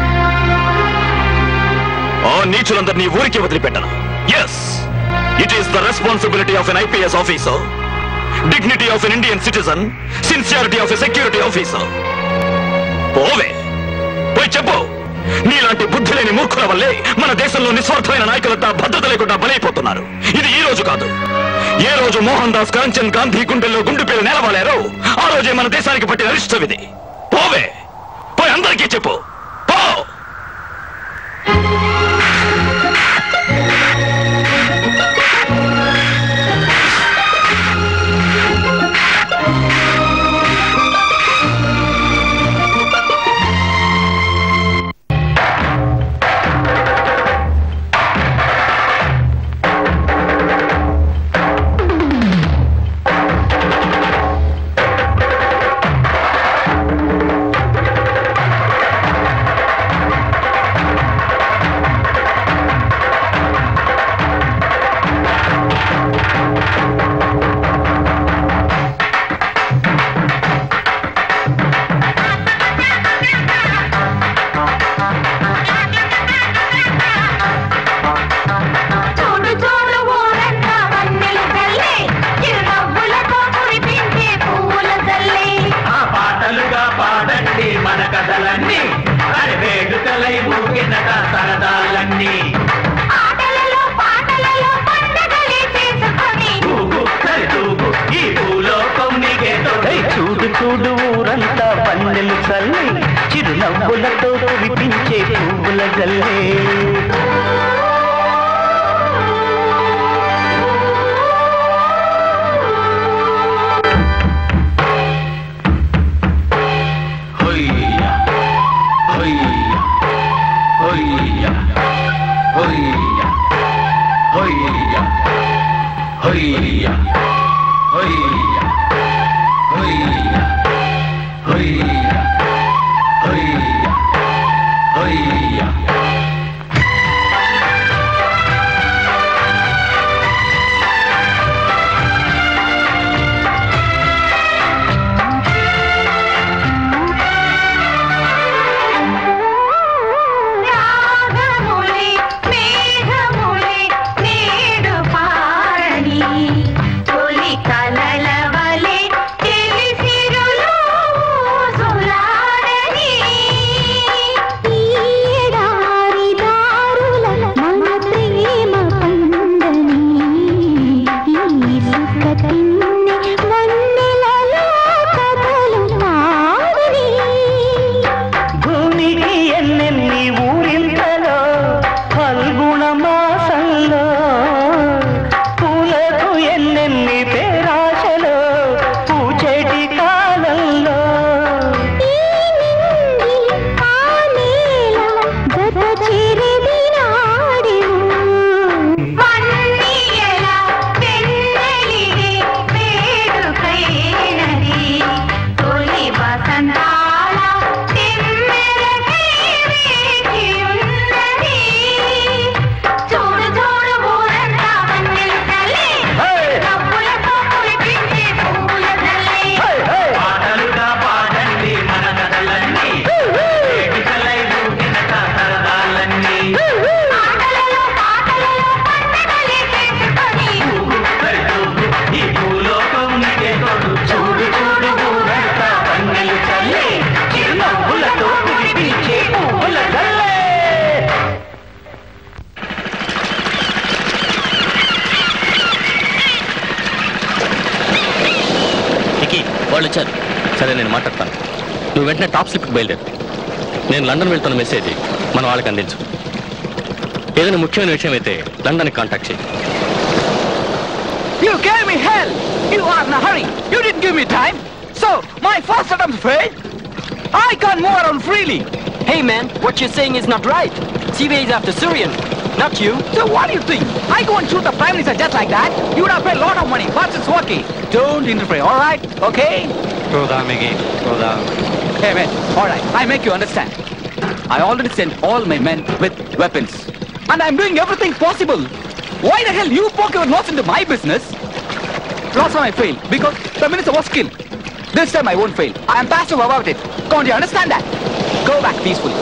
ఓ నీచులందరినీ ఊరికి వదిలిపెట్టను yes it is the responsibility of an IPS officer dignity of an Indian citizen sincerity of a security officer పోవే పోయి చెప్పు నీలాంటి బుద్ధి లేని మూర్ఖుల వల్లే మన దేశంలో నిస్వార్థమైన నాయకులంతా భద్రత లేకుండా బలైపోతున్నారు ఇది ఈ రోజు కాదు ఏ రోజు మోహన్ దాస్ కరంచంద్ గాంధీ గుండెల్లో గుండు పేరు నేలవాలారో ఆ రోజే మన దేశానికి పట్టిన అరిష్టం ఇది పోవే పోయి అందరికీ చెప్పు పో చూడు చూడు ఊరంతా వన్నెలు చల్లి చిరునవ్వులతో కురిపించే పువ్వుల చల్లి ఆ పాటలుగా పాడండి మన కథలన్నీ అరే వేడుకలై ఊగినట సరదాలన్నీ ఆటలలో పాటలలో పండగలే చేసుకొని ఊగు సరితూగు ఈ భూలోకం నీకే తోడై చూడు చూడు ఊరంతా పన్నెలు చల్లి చిరునవ్వులతో కురిపించే పువ్వుల జల్లే హొయ్య హొయ్య హొయ్య హొయ్య హొయ్య హొయ్య హొయ్య హొయ్య హొయ్య హొయ్య హొయ్య రాగములే మేఘములే నేడు పారని తొలి కలల వలె తెలిసిరులు సరే నేను మాట్లాడతాను నువ్వు వెంటనే టాప్ స్లిప్కి బయలుదేరు నేను లండన్ వెళ్తున్న మెసేజ్ మన వాళ్ళకి అందించు ఏదైనా ముఖ్యమైన విషయం అయితే లండన్కి కాంటాక్ట్ చేయి You gave me hell! You are in a hurry! You didn't give me time! So, my first attempt failed! I can't move around freely! Hey man, what you're saying is not right. CBA is after Syrian, not you. So what do you think? I go and shoot the Prime Minister just like that? You would have paid a lot of money, but it's okay. Don't interfere, alright? Okay? Go down, Mickey. Go down. Hey man, alright, I make you understand. I already sent all my men with weapons. And I'm doing everything possible. Why the hell you poke your nose into my business? Last time I failed because the minister was killed. This time I won't fail. I am passive about it. Can't you understand that? Go back peacefully.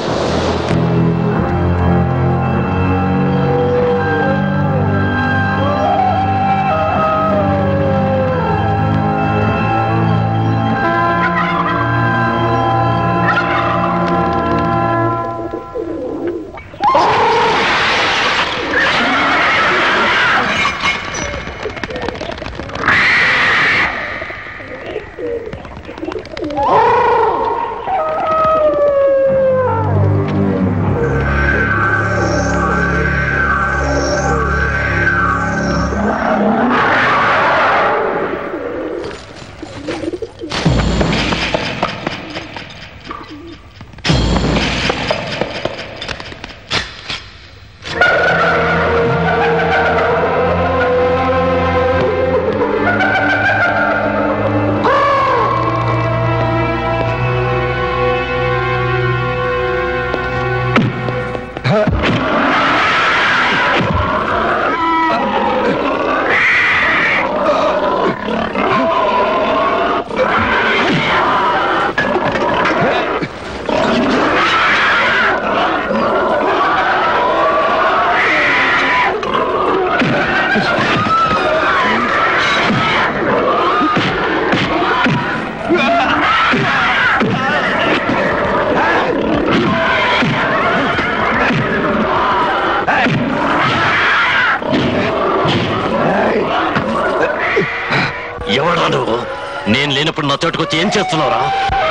ఎవడా నువ్వు నేను లేనప్పుడు నా చోటుకు వచ్చి ఏం చేస్తున్నావురా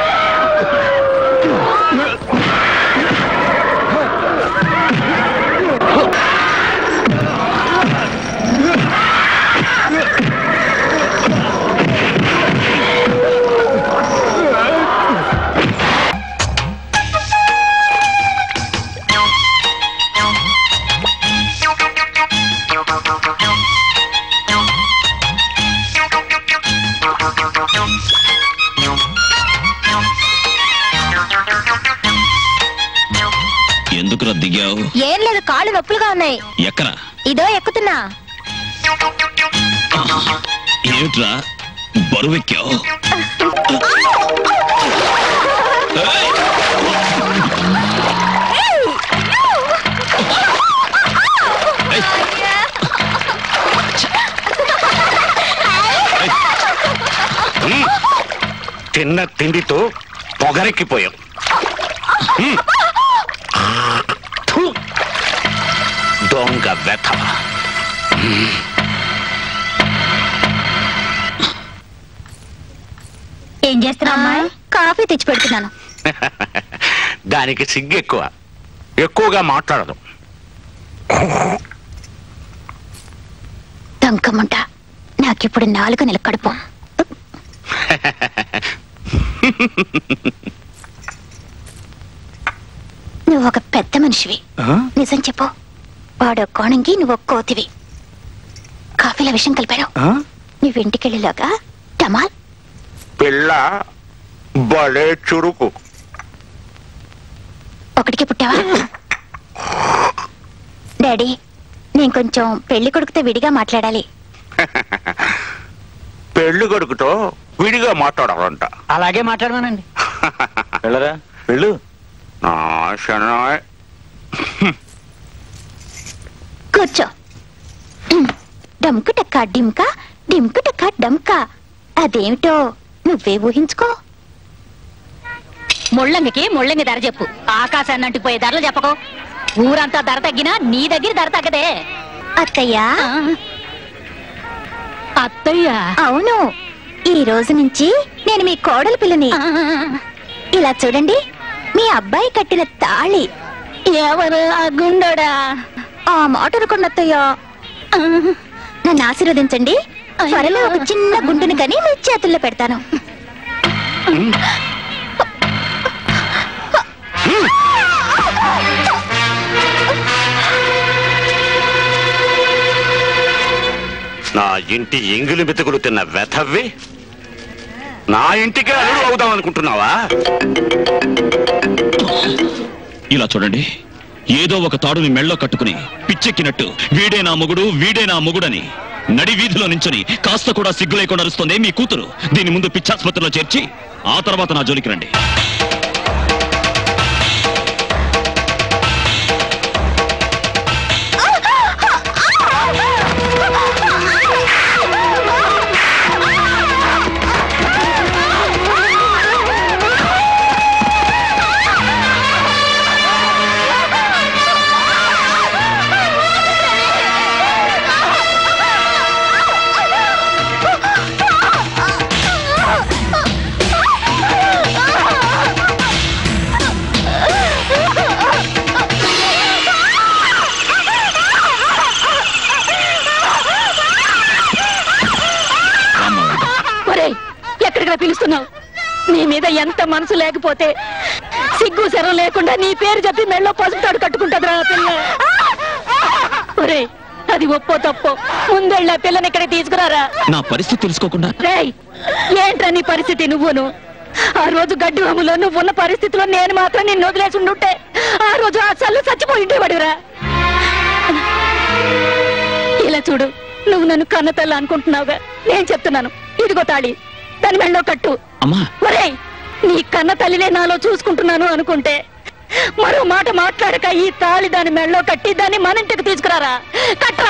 ఎందుకురా దిగావు ఏం లేదు కాళ్ళు నొప్పులుగా ఉన్నాయి ఎక్కరా ఇదో ఎక్కుతున్నా ఏమిట్రా బరువెక్కావు తిన్న తిండితో పొగరెక్కిపోయాం హ్మ్. థు. దొంగ వెధ ఏం చేస్తున్నా అమ్మాయి కాఫీ తెచ్చి పెడుతున్నాను దానికి సిగ్గు ఎక్కువ ఎక్కువగా మాట్లాడదు దంకముంట నాకిప్పుడు నాలుగు నెలల కడుపు నువ్వు ఒక పెద్ద మనిషివి నిజం చెప్పు వాడు కోణంగి నువ్వు ఒక కోతివి కాఫీలో విషయం కలిపాడు నువ్వు ఇంటికెళ్ళేలాగా టమాల్ పిల్ల బలే చురుకు ఒకటికి పుట్టావా డాడీ నేను కొంచెం పెళ్లి కొడుకుతో విడిగా మాట్లాడాలి పెళ్లి కొడుకుతో విడిగా మాట్లాడాలంట అలాగే మాట్లాడమనండి వెళ్ళరా వెళ్ళు నాశనాయ్ కూర్చో డమ్కు టక్క డిమ్కా డిమ్కు టక్క డమ్కా అదేమిటో నువ్వే ఊహించుకో ముళ్ళంగికి ముళ్ళంగి ధర చెప్పు ఆకాశాన్ని అంటిపోయే ధరలు చెప్పకో ఊరంతా ధర తగ్గినా నీ దగ్గర ధర తగ్గదే అత్తయ్యా అత్తయ్య అవును ఈ రోజు నుంచి నేను మీ కోడల పిల్లని ఇలా చూడండి మీ అబ్బాయి కట్టిన తాళి ఎవరు ఆ గుండోడా ఆ మాట అనుకున్నత్తయ్యా నన్ను ఆశీర్వదించండి త్వరలో ఒక చిన్న గుండుని కని మీ చేతుల్లో పెడతాను నా ఇంటి ఎంగిలి మెతుకులు తిన్న వెధవ్వి నా ఇంటికే అల్లుడు అవుదాం అనుకుంటున్నావా ఇలా చూడండి ఏదో ఒక తాడుని మెళ్ళో కట్టుకుని పిచ్చెక్కినట్టు వీడే నా మొగుడు వీడే నా మొగుడని నడి వీధిలో నించుని కాస్త కూడా సిగ్గు లేకుండా అరుస్తుంది మీ కూతురు దీని ముందు పిచ్చాసుపత్రిలో చేర్చి ఆ తర్వాత నా జోలికి రండి ఒరేయ్ ఎక్కడికి పిలుస్తున్నావు నీ మీద ఎంత మనసు లేకపోతే సిగ్గు శరం లేకుండా నీ పేరు చెప్పి మెళ్ళో పసుపు తాడు కట్టుకుంటుందిరా ఆ పిల్ల ఒరేయ్ అది ఒప్పో తప్పో ముందెళ్ళ ఆ పిల్లని ఇక్కడ తీసుకురారా నా పరిస్థితి తెలుసుకోకుండా రేయ్ ఏంట్రా నీ పరిస్థితి నువ్వును ఆ రోజు గడ్డి వాములో నువ్వు ఉన్న పరిస్థితిలో నేను మాత్రం నిన్ను వదిలేసి ఉండుంటే ఆ రోజు ఆ చల్లు చచ్చిపోయి ఉండేవాడురా ఇలా చూడు నువ్వు నన్ను కన్న తల్లి అనుకుంటున్నావుగా నేను చెప్తున్నాను ఇదిగో తాళి దాని మెళ్ళో కట్టు అమ్మా ఒరేయ్ నీ కన్న తల్లినే నాలో చూసుకుంటున్నాను అనుకుంటే మరో మాట మాట్లాడక ఈ తాళి దాని మెళ్ళో కట్టి దాన్ని మన ఇంటికి తీసుకురారా కట్టరా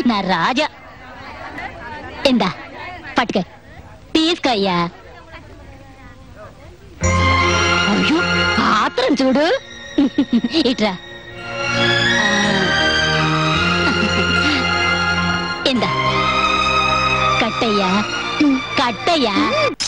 నా రాజా ఇందా పట్టుక తీసుకయ్యా అయ్యో ఆత్రం చూడు ఇట్రా ఇందా కట్టయ్యా కట్టయ్యా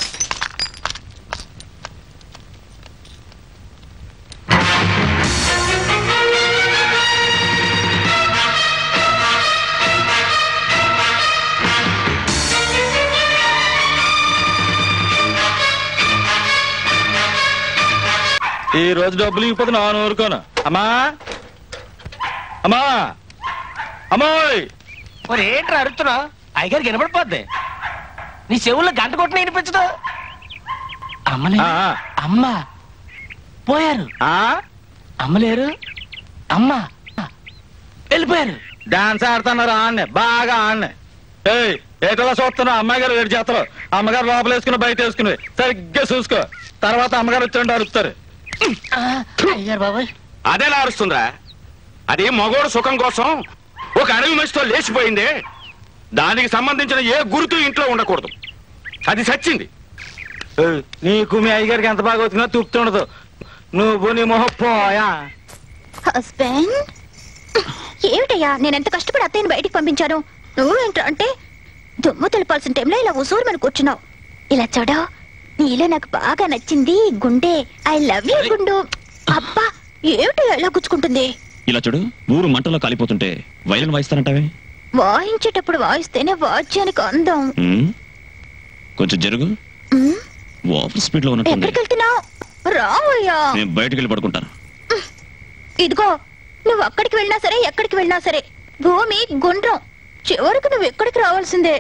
ఈ రోజు డబ్బులు ఇవ్వకపోతే నాన్న ఊరుకోను అమ్మా అమ్మా అమ్మాయ్ మరి ఏంట్రా అరుతున్నావు అయ్యగారికి వినపడిపోద్ది నీ చెవుల్లో గంట కొట్టిన వినిపించదు అమ్మలే అమ్మ పోయారు అమ్మలేరు అమ్మ వెళ్ళిపోయారు డాన్స్ ఆడుతున్నారు ఆన్నే బాగా ఆన్నే ఏయ్ ఏటలా చూస్తున్నా అమ్మాయి గారు వేడి చేస్తారు అమ్మగారు లోపల వేసుకుని బయట వేసుకుని సరిగ్గా చూసుకో తర్వాత అమ్మగారు వచ్చి అరుస్తారు అయ్యారు బాబాయ్ అదేలా అరుస్తుందా అది మగోడు సుఖం కోసం ఒక అడవి మనిషితో లేచిపోయిందే దానికి సంబంధించిన ఏ గుర్తు ఇంట్లో ఉండకూడదు అది సచ్చింది ఏయ్, నీకు మీ అయ్యగారికి ఎంత బాగా వచ్చినా తూపుతుండదు నువ్వు నీ మొహ పోయా హస్బెండ్ ఏమిటయ్యా నేను ఎంత కష్టపడి అత్తయ్యని బయటికి పంపించాను నువ్వేంట్రా అంటే దుమ్ము తులపాల్సిన టైంలో ఇలా ఉసూరు మన కూర్చున్నావు ఇలా చూడు నీలో నాకు బాగా నచ్చింది గుండె ఐ లవ్ యూ గుండు అబ్బా ఏమిటి ఎలా గుచ్చుకుంటుంది ఇలా చూడు ఊరు మంటలో కాలిపోతుంటే వైలన్ వాయిస్తానంటావే వాయించేటప్పుడు వాయిస్తేనే వాద్యానికి అందం ఉమ్, కొంచెం జరుగు ఉమ్, ఓవర్ స్పీడ్ లో ఉన్నట్టుంది ఎక్కడికి వెళ్తున్నావు రావయ్యా నేను బయటకు వెళ్ళి పడుకుంటాను ఇదిగో నువ్వు అక్కడికి వెళ్ళినా సరే ఎక్కడికి వెళ్ళినా సరే భూమి గుండ్రం చివరికి నువ్వు ఎక్కడికి రావాల్సిందే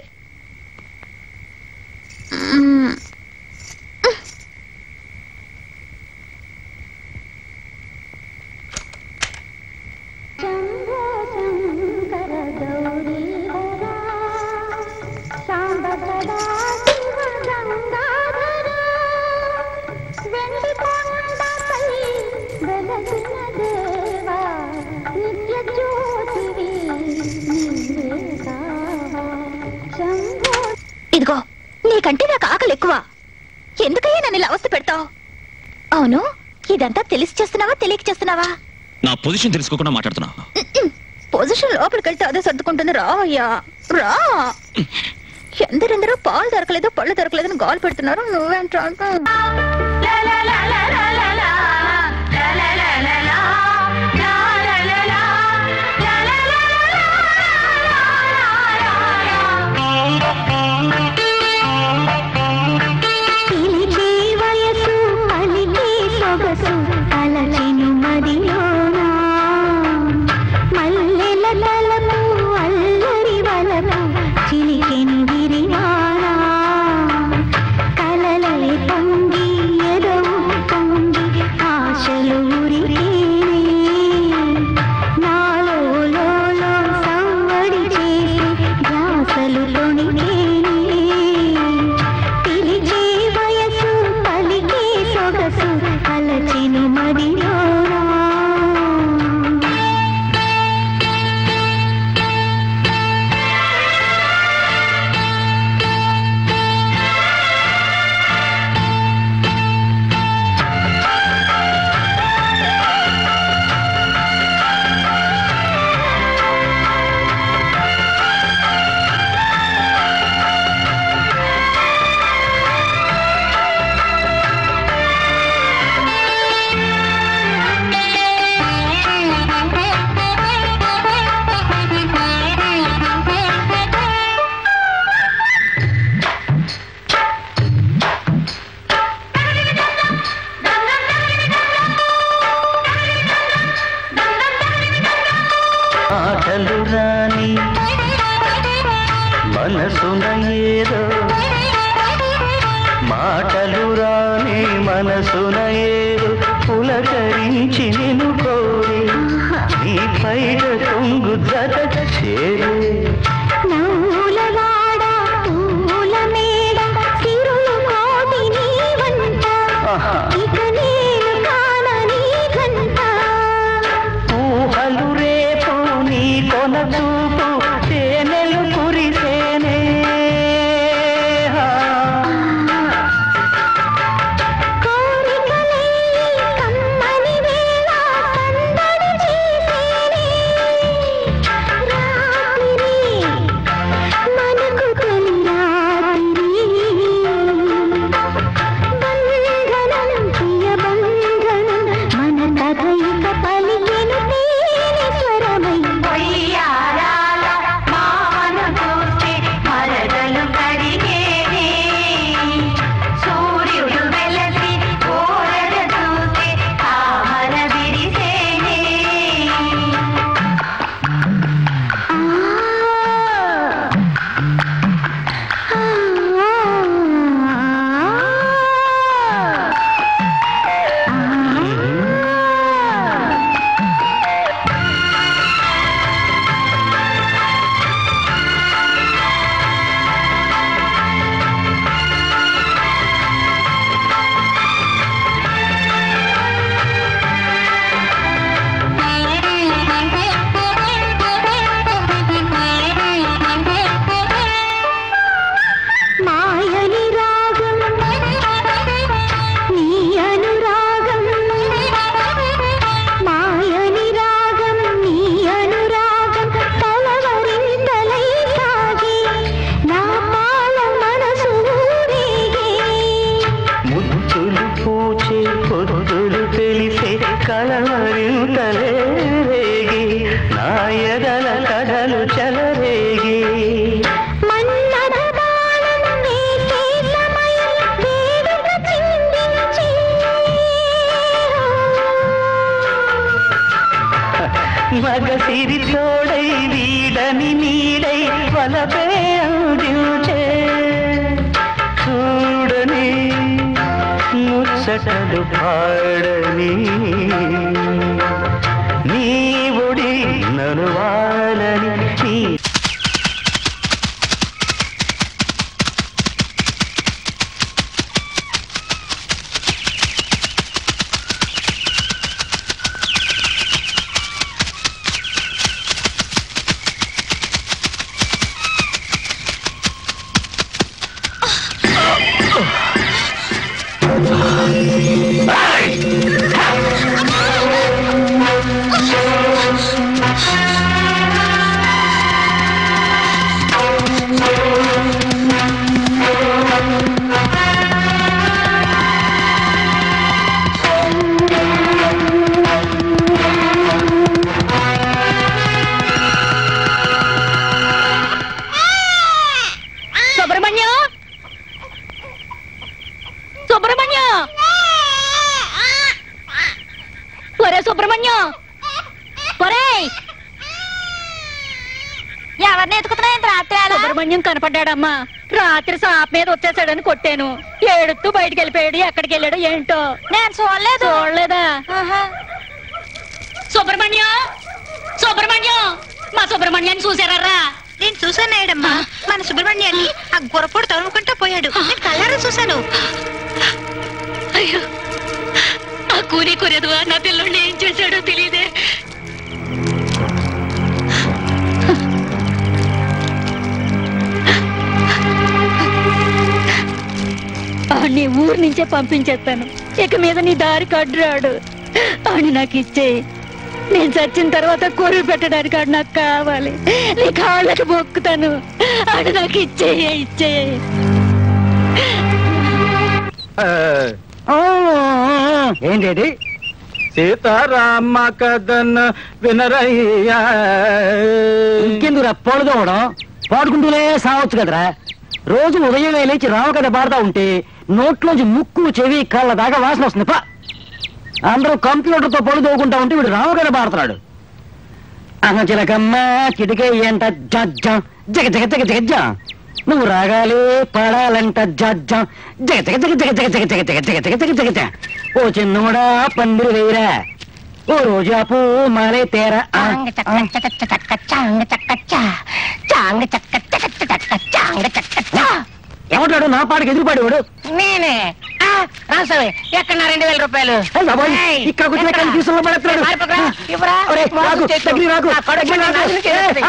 మ్మ్. ఇదిగో నీకంటే నాకు ఆకలి ఎక్కువ ఎందుకయ్యా నన్ను ఇలా అవస్థ పెడతావు అవును ఇదంతా తెలిసి చేస్తున్నావా తెలియక చేస్తున్నావా నా పొజిషన్ తెలుసుకోకుండా మాట్లాడుతున్నా పొజిషన్ లోపలికి వెళ్తే అదే సర్దుకుంటుంది రావయ్యా రా ఎందరెందరో పాలు దొరకలేదు పళ్ళు దొరకలేదని గాలు పెడుతున్నారు నువ్వేంట్రా పిలిచే వయసు పలికే సొగసు అలచెను మదిలోనా మల్లెల తలపు అల్లరి వలపు చిలికెను విరివానా కలలే పొంగి ఎదవు పొంగి ఆశలు ఉరికేనే నాలో లోలో సవ్వడి చేసి ధ్యాసలు తొణికేనే పిలిచే వయసు పలికే సొగసు అలచెను మదిలోనా మాటలు రాని మనసున ఏదో మాటలు రాని మనసున ఏదో పులకరించి నిన్ను కోరి నీ పైట కొంగు జత చేరే నవ్వులవాడ పూల మేడ సిరులు కోటి నీ వంట ఇక నేను కాన నీ గంట ఊహలు రేపు నీ కొన చూపు తేనె రాత్రి తోడై వీడని నీడై వలపే అందించే చూడని ముచ్చటలు పాడని నీ ఒడి నను వాలని నీ సుబ్రహ్మణ్యం సుబ్రహ్మణ్యం ఒరే సుబ్రహ్మణ్యం ఒరేయ్ ఎవరిని ఎత్తుకుతున్నాయి రాత్రి సుబ్రహ్మణ్యం కనపడ్డాడమ్మా రాత్రి సాప్ మీద వచ్చేసాడని కొట్టాను ఏడుతూ బయటికి వెళ్ళిపోయాడు ఎక్కడికి వెళ్ళాడు ఏంటో నేను చూడలేదు చూడలేదా సుబ్రహ్మణ్యం సుబ్రహ్మణ్యం మా సుబ్రహ్మణ్యాన్ని చూసారా నేను చూశాను నాయుడమ్మా మన సుబ్రహ్మణ్యాన్ని ఆ గురపోడు తరుముకుంటూ పోయాడు నేను కళ్ళారా చూశాను అయ్యో ఆ కూలి కొరేదు నా పిల్లోడిని ఏం చేశాడో తెలియదే ఆడిని ఊరు నుంచే పంపించేస్తాను ఇక మీద నీ దారి కడ్రాడు ఆడిని నాకు ఇచ్చేయి నేను చచ్చిన తర్వాత కొరువు పెట్టడానికి ఆడు నాకు కావాలి నీ కాళ్ళకి మొక్కుతాను ఆడు నాకు ఇచ్చేయి ఇచ్చేయి ఏంటి సీతారామ కథన వినరయ్యా ఇంకెందుకురా పొడదోవడం పాడుకుంటూనే సావచ్చు కదరా రోజు ఉదయం లేచి రామకథ పాడుతా ఉంటే నోట్లోంచి ముక్కు చెవి కళ్ళ దాకా వాసన వస్తుంది పా అందరూ కంప్యూటర్తో పొడి తోగుకుంటా ఉంటే వీడు రామకథ పాడుతున్నాడు అహ చిలకమ్మ చిటికే ఏంట జజ్జ జగ జగ జగ జగజ్జ నువ్వు రాగాలే పాడాలంట జజ్జ జగ జగ జగ జగ జగ జగ జగ జగ జగ జగ జగ జగ ఓ చిన్నోడా పందిరి వేయరా ఓ రోజా పూ మాలే తేరా ఆ, ఆ. ఏమంటాడు నా పాటకి ఎదురుపాడు వాడు నేనే ఆ, రాసావే ఎక్కడ నా రెండు వేల రూపాయలు ఏ బాబోయ్, ఏయ్, ఇక్కడ కూర్చుని ఎక్కడ? ఎక్కడ తీసుకుని పడేస్తున్నాడు? పారిపోకురా, ఇవ్వరా? ఒరే, మోసం రాకు, చేస్తూ. దగ్గరికి రాకు, ఆ, కడుపు దగ్గరికి రాకు. నాశనం చేసేది.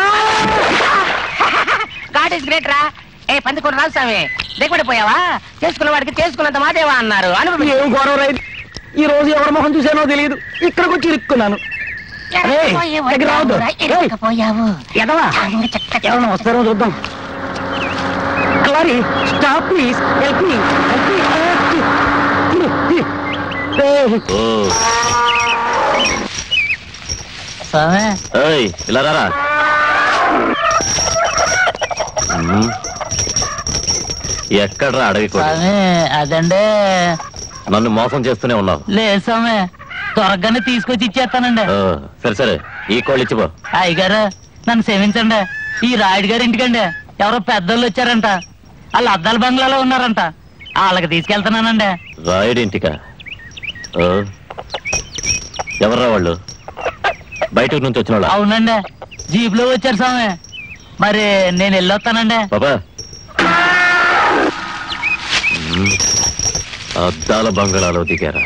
గాడ్ ఇస్ గ్రేట్ రా ఏ పంది కూడా రాసావే దిగబడిపోయావా చేసుకున్న వాడికి చేసుకున్నంత మాటేవా అన్నారు అనుభవం ఏం గొడవ రైతు ఈ రోజు ఎవరి మొహం చూసానో తెలియదు ఇక్కడికి వచ్చి ఇరుక్కున్నాను ఏయ్, దగ్గర రావద్దు. ఏయ్, ఎదవా ఎవరన్నా వస్తారో చూద్దాం క్లారీ stop please help me help me ఓ ఏయ్, ఇలా రారా ఉమ్. ఎక్కడ్రా అడవి కోడి? అదండే నన్ను మోసం చేస్తూనే ఉన్నావు లేదు స్వామి త్వరగానే తీసుకొచ్చి ఇచ్చేస్తానండి ఓ, సరే సరే ఈ కోళ్ళు ఇచ్చిపో అయ్యగారు నన్ను క్షమించండి ఈ రాయుడు గారి ఇంటికండి ఎవరో పెద్దోళ్ళు వచ్చారంట వాళ్ళు అద్దాల బంగ్లాలో ఉన్నారంట వాళ్ళకి తీసుకెళ్తున్నానండి రాయుడింటికా ఓ ఎవర్రా వాళ్ళు బయట నుంచి వచ్చిన వాళ్ళ అవునండి జీప్ లో వచ్చారు స్వామి మరి నేను వెళ్ళొస్తానండి బాబా ఉమ్. అద్దాల బంగళాలో దిగారా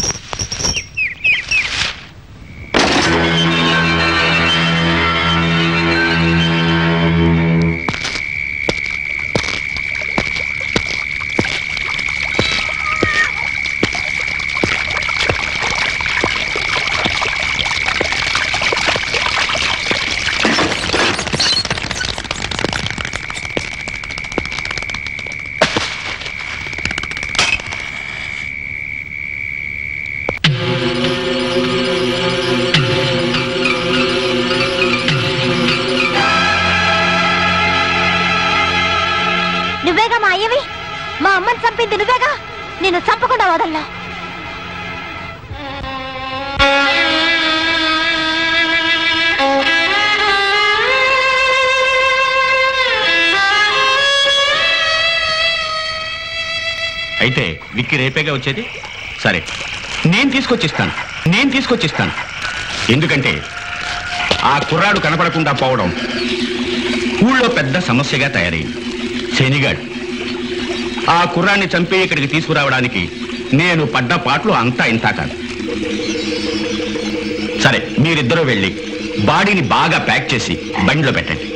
నువ్వేగా మా అయ్యవి మా అమ్మని చంపింది నువ్వేగా నేను చంపకుండా వదల్లా అయితే విక్కి రేపేగా వచ్చేది సరే నేను తీసుకొచ్చిస్తాను నేను తీసుకొచ్చిస్తాను ఎందుకంటే ఆ కుర్రాడు కనపడకుండా పోవడం ఊళ్ళో పెద్ద సమస్యగా తయారైంది శనిగాడు ఆ కుర్రాన్ని చంపి ఇక్కడికి తీసుకురావడానికి నేను పడ్డ పాటలు అంతా ఇంతా కాదు సరే మీరిద్దరూ వెళ్ళి బాడీని బాగా ప్యాక్ చేసి బండిలో పెట్టండి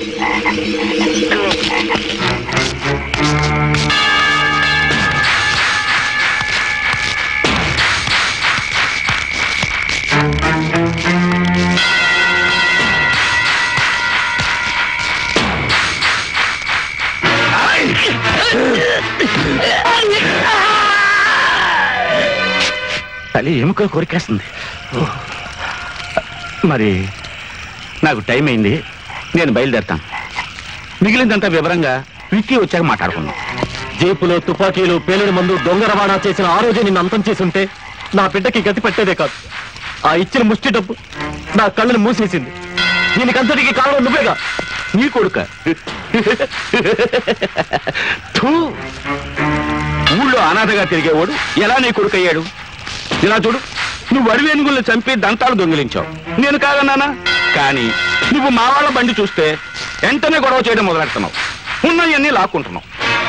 తల్లి ఎముకలు కొరికేస్తుంది ఓ. మరి నాకు టైం అయింది నేను బయలుదేరుతాను మిగిలిందంతా వివరంగా విక్కీ వచ్చాక మాట్లాడుకుందాం జీపులో తుపాకీలు పేలుడు మందు దొంగ రవాణా చేసిన ఆ రోజే నిన్ను అంతం చేసి ఉంటే నా బిడ్డకి గతి పట్టేదే కాదు ఆ ఇచ్చిన ముష్టి డబ్బు నా కళ్ళని మూసేసింది దీనికంతటికి కారణం నువ్వేగా నీ కొడుక థూ. ఊళ్ళో అనాథగా తిరిగేవాడు ఎలా నీ కొడుకు అయ్యాడు ఇలా చూడు నువ్వు అడివేనుగుల్ని చంపి దంతాలు దొంగిలించావు నేను కాదన్నానా కానీ నువ్వు మా వాళ్ళ బండి చూస్తే వెంటనే గొడవ చేయడం మొదలెడుతున్నావు ఉన్నవన్నీ లాక్కుంటున్నావు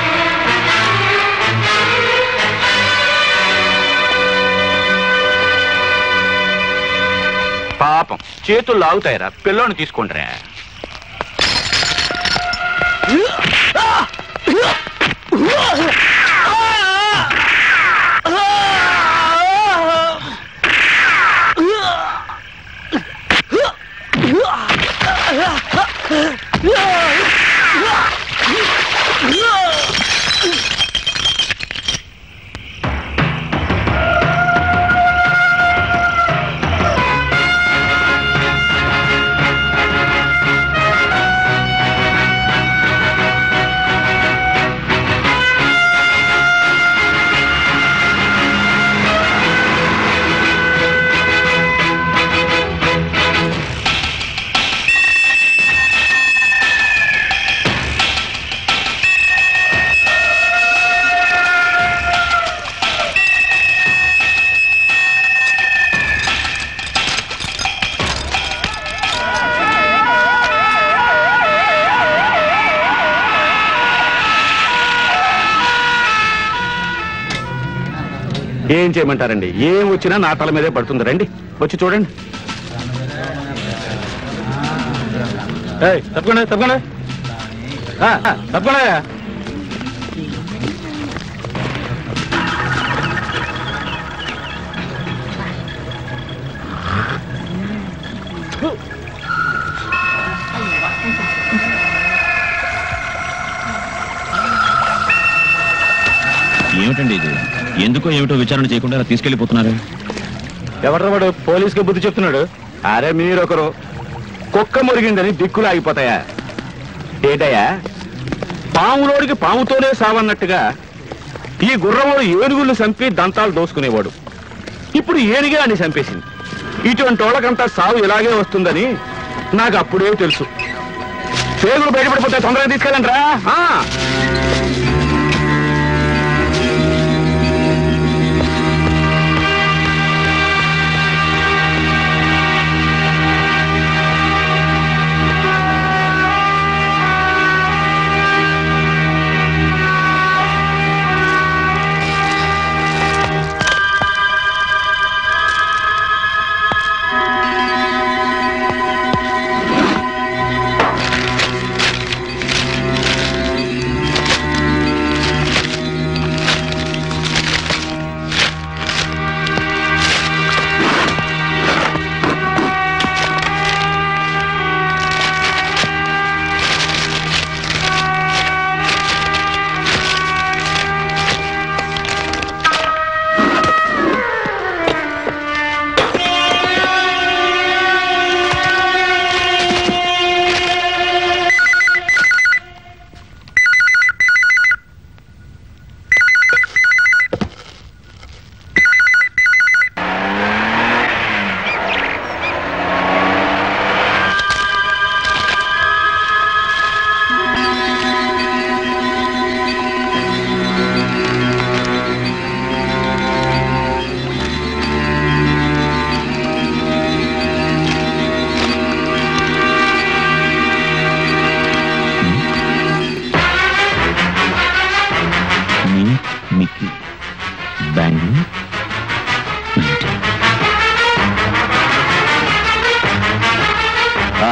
పాపం చేతులు లాగుతాయిరా పిల్లోని తీసుకుంటారా ఏం చేయమంటారండి ఏం వచ్చినా నా తల మీదే పడుతుంది రండి వచ్చి చూడండి ఏయ్, తప్పకుండా తప్పకుండా ఆ, ఆ, తప్పకుండా ఏమిటండి ఇది ఎందుకో ఏమిటో విచారణ చేయకుండా అలా తీసుకెళ్లిపోతున్నారు ఎవరు వాడు పోలీసుకి బుద్ధి చెప్తున్నాడు అరే మీరొకరు కుక్క మురిగిందని దిక్కులు ఆగిపోతాయా ఏటయ్యా పాములోడికి పాముతోనే సావన్నట్టుగా ఈ గుర్రవాడు ఏనుగులు చంపి దంతాలు దోసుకునేవాడు ఇప్పుడు ఏనుగే అని చంపేసింది ఇటువంటి వాళ్ళకంతా సావు ఇలాగే వస్తుందని నాకు అప్పుడే తెలుసు పేగులు బయటపడిపోతే తొందరగా తీసుకెళ్ళండి రా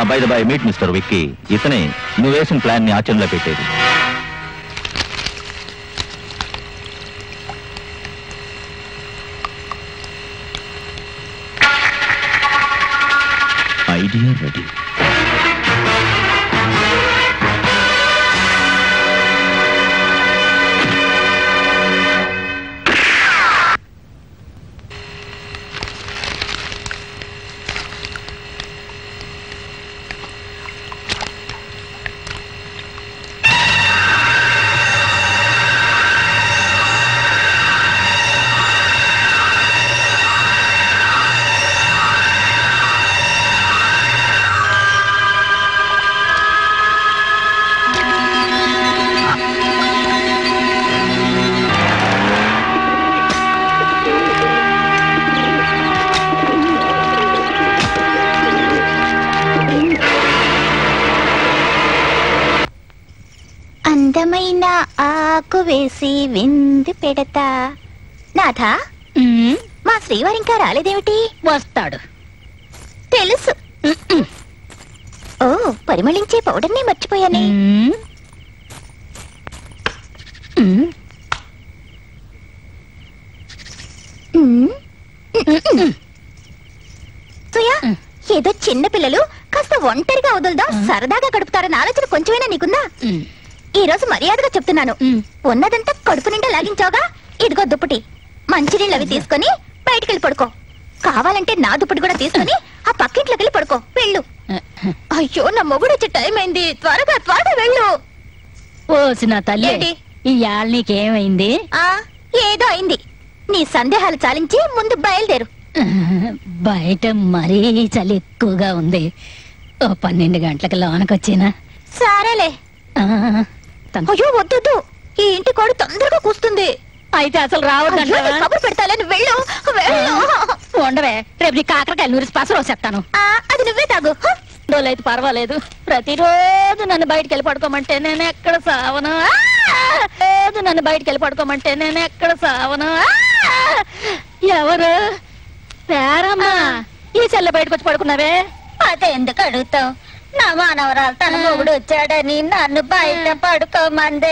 by the by meet mister Vicky ఇతనే నువ్వు వేసిన ప్లాన్ ని ఆచరణలో పెట్టేది ఐడియా రెడీ అందమైన ఆకు వేసి విందు పెడతా నాథా మా శ్రీవారు ఇంకా రాలేదేమిటి వస్తాడు తెలుసు ఓ పరిమళించే పౌడర్ని మర్చిపోయానే ఉమ్. సుయా, ఏదో చిన్న పిల్లలు కాస్త ఒంటరిగా వదులుదాం సరదాగా గడుపుతారన్న ఆలోచన కొంచెమైనా నీకుందా ఈ రోజు మర్యాదగా చెప్తున్నాను ఉన్నదంతా కడుపు నిండా లాగించావుగా ఇదిగో దుప్పటి మంచినీళ్ళు అవి తీసుకొని బయటికి వెళ్ళి పడుకో కావాలంటే నా దుప్పటి కూడా తీసుకొని ఆ పక్కింట్లోకి వెళ్ళి పడుకో వెళ్ళు అయ్యో నా మొగుడు వచ్చే టైం అయింది త్వరగా త్వరగా వెళ్ళు ఓసిన తల్లి ఏంటి? ఇవాళ నీకేమైంది ఆ ఏదో అయింది నీ సందేహాలు చాలించి ముందు బయలుదేరు బయట మరీ చలి ఎక్కువగా ఉంది ఓ పన్నెండు గంటలకు లోనకొచ్చినా సరేలే అయ్యో వద్దొద్దు ఈ ఇంటి కోడి తొందరగా కూస్తుంది అయితే అసలు రావద్దంటావా? అయ్యో, నీ కబురు పెడతాలే నువ్వు వెళ్ళు వెళ్ళు ఉండవే రేపు నీ కాకరకాయలు నూరి పసరు వచ్చేస్తాను ఆ, అది నువ్వే తాగు హ! రోజులైతే పర్వాలేదు ప్రతిరోజు నన్ను బయటికి వెళ్ళి పడుకోమంటే నేను ఎక్కడ సావను ఆ! రోజు నన్ను బయటికి వెళ్ళి పడుకోమంటే నేను ఎక్కడ సావను ఆ! ఎవరు పేరమ్మా ఈ చెల్ల బయటకు వచ్చి పడుకున్నావే అదే ఎందుకు అడుగుతావు నా మానవరాలు తన మొగుడు వచ్చాడని నన్ను బయట పడుకోమందే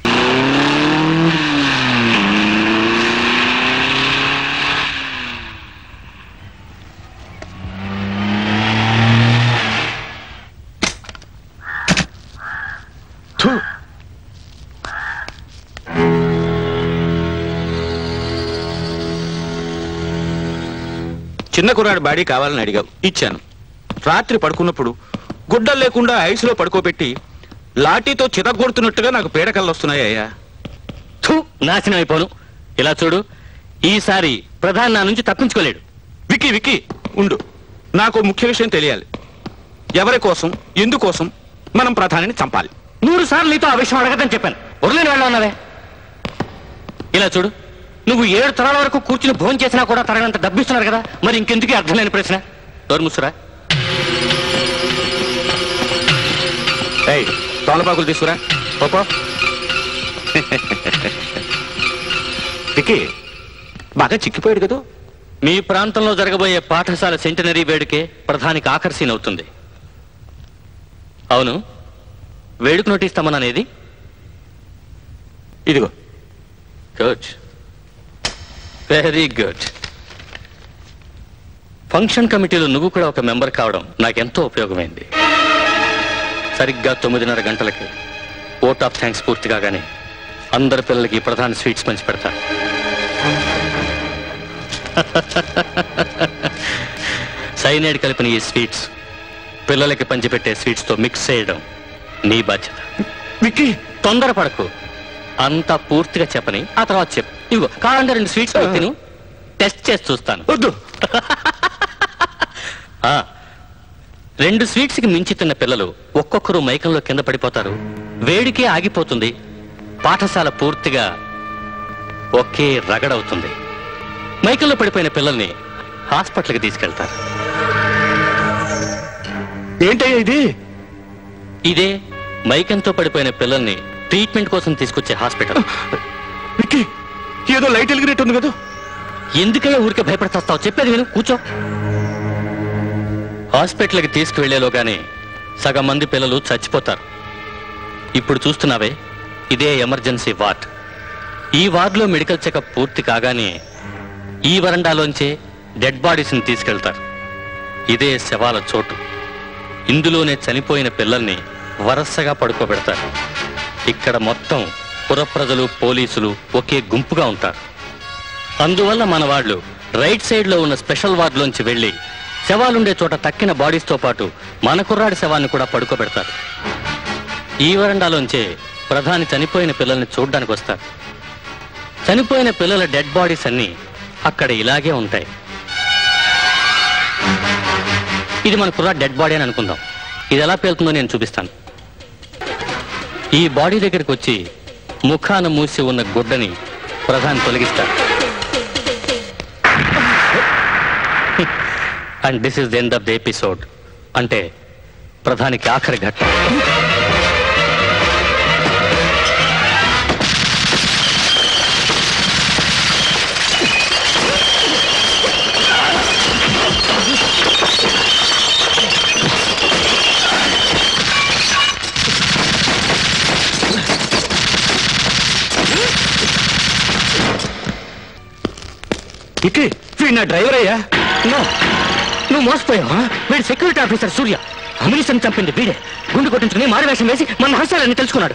చిన్న కుర్రాడు బాడీ కావాలని అడిగావు ఇచ్చాను రాత్రి పడుకున్నప్పుడు గుడ్డలు లేకుండా ఐస్లో పడుకోబెట్టి లాఠీతో చితగొడుతున్నట్టుగా నాకు పీడకల్లు వస్తున్నాయ్యా థు, నాశనం అయిపోను ఇలా చూడు ఈసారి ప్రధాని నా నుంచి తప్పించుకోలేడు విక్కీ విక్కీ ఉండు నాకు ముఖ్య విషయం తెలియాలి ఎవరి కోసం ఎందుకోసం మనం ప్రధానిని చంపాలి నూరు సార్లు నీతో ఆ విషయం అడగదని చెప్పాను వరలేని వెళ్ళ ఉన్నావే ఇలా చూడు నువ్వు ఏడు తరాల వరకు కూర్చుని భోజనం చేసినా కూడా తరగనంత డబ్బిస్తున్నారు కదా మరి ఇంకెందుకు అర్థం లేని ప్రశ్న డోర్ ముసురా ఏయ్ తోలపాకులు తీసుకురా పోపో విక్కీ బాగా చిక్కిపోయాడు కదా మీ ప్రాంతంలో జరగబోయే పాఠశాల సెంటనరీ వేడుకే ప్రధానికి ఆకర్షణ అవుతుంది అవును వేడుక నోటీస్ తమ్మననేది ఇదిగో గుడ్ వెరీ గుడ్ ఫంక్షన్ కమిటీలో నువ్వు కూడా ఒక మెంబర్ కావడం నాకెంతో ఉపయోగమైంది సరిగ్గా తొమ్మిదిన్నర గంటలకి ఓట్ ఆఫ్ థ్యాంక్స్ పూర్తి కాగానే అందరి పిల్లలకి ఈ ప్రధాన స్వీట్స్ పంచి పెడతా సైనైడ్ కలిపిన ఈ స్వీట్స్ పిల్లలకి పంచిపెట్టే స్వీట్స్ తో మిక్స్ చేయడం నీ బాధ్యత విక్కీ తొందరపడకు అంతా పూర్తిగా చెప్పని ఆ తర్వాత చెప్పు ఇదిగో కావాలంటే రెండు స్వీట్స్ తిని టెస్ట్ చేసి చూస్తాను వద్దు ఆ, రెండు స్వీట్స్ కి మించి తిన్న పిల్లలు ఒక్కొక్కరు మైకంలో కింద పడిపోతారు వేడికే ఆగిపోతుంది పాఠశాల పూర్తిగా ఒకే రగడవుతుంది మైకంలో పడిపోయిన పిల్లల్ని హాస్పిటల్కి తీసుకెళ్తారు ఏంటయ్యా ఇది ఇదే మైకంతో పడిపోయిన పిల్లల్ని ట్రీట్మెంట్ కోసం తీసుకొచ్చే హాస్పిటల్ విక్కీ ఏదో లైట్ వెలిగినట్టు ఉంది కదా ఎందుకయ్యా ఊరికే భయపడతాస్తావు చెప్పేది విను కూర్చో హాస్పిటల్కి తీసుకువెళ్లేలోగానే సగం మంది పిల్లలు చచ్చిపోతారు ఇప్పుడు చూస్తున్నావే ఇదే ఎమర్జెన్సీ వార్డ్ ఈ వార్డులో మెడికల్ చెకప్ పూర్తి కాగానే ఈ వరండాలోంచే డెడ్ బాడీస్ని తీసుకెళ్తారు ఇదే శవాల చోటు ఇందులోనే చనిపోయిన పిల్లల్ని వరసగా పడుకోబెడతారు ఇక్కడ మొత్తం పురప్రజలు పోలీసులు ఒకే గుంపుగా ఉంటారు అందువల్ల మన వాళ్ళు రైట్ సైడ్లో ఉన్న స్పెషల్ వార్డులోంచి వెళ్ళి శవాలుండే చోట తక్కిన బాడీస్తో పాటు మన కుర్రాడి శవాన్ని కూడా పడుకోబెడతారు ఈ వరండాలోంచే ప్రధాని చనిపోయిన పిల్లల్ని చూడ్డానికి వస్తారు చనిపోయిన పిల్లల డెడ్ బాడీస్ అన్నీ అక్కడ ఇలాగే ఉంటాయి ఇది మన కుర్రాడి డెడ్ బాడీ అని అనుకుందాం ఇది ఎలా పేలుతుందో నేను చూపిస్తాను ఈ బాడీ దగ్గరికి వచ్చి ముఖాన మూసి ఉన్న గుడ్డని ప్రధాని తొలగిస్తారు and this is the end of the episode అంటే ప్రధానికి ఆఖరి ఘట్టం ఇటు వీడు నా డ్రైవర్ అయ్యా నో నువ్వు మోసపోయావా వీడు సెక్యూరిటీ ఆఫీసర్ సూర్య అమినిషన్ చంపింది వీడే గుండు కొట్టించుకుని మారువేషం వేసి మన రహస్యాలన్నీ తెలుసుకున్నాడు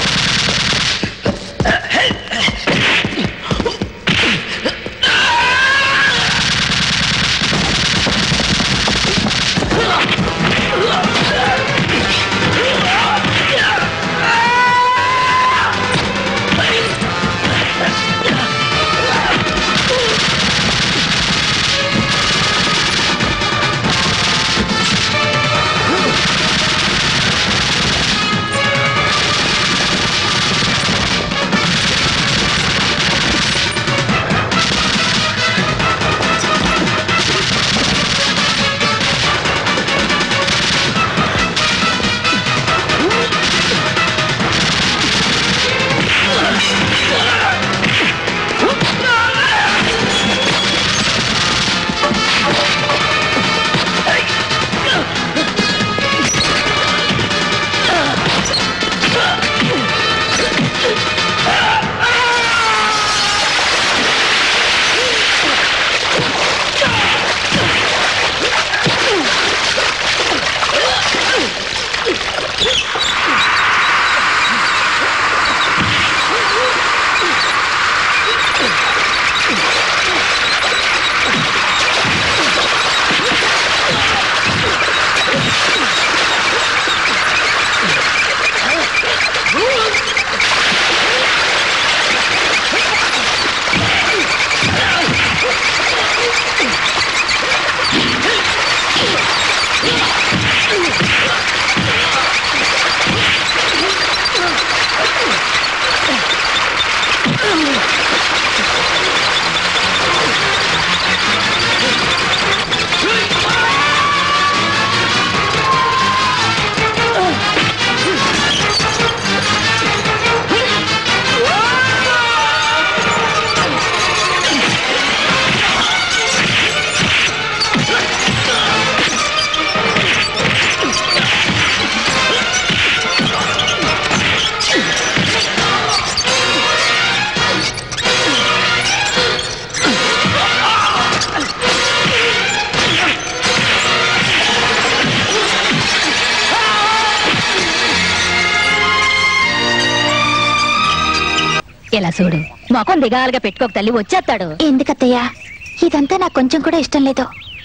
ఇలా చూడు మొఖం దిగాలుగా పెట్టుకోక తల్లి వచ్చేస్తాడు ఎందుకత్తయ్యా ఇదంతా నాకు కొంచెం కూడా ఇష్టం లేదు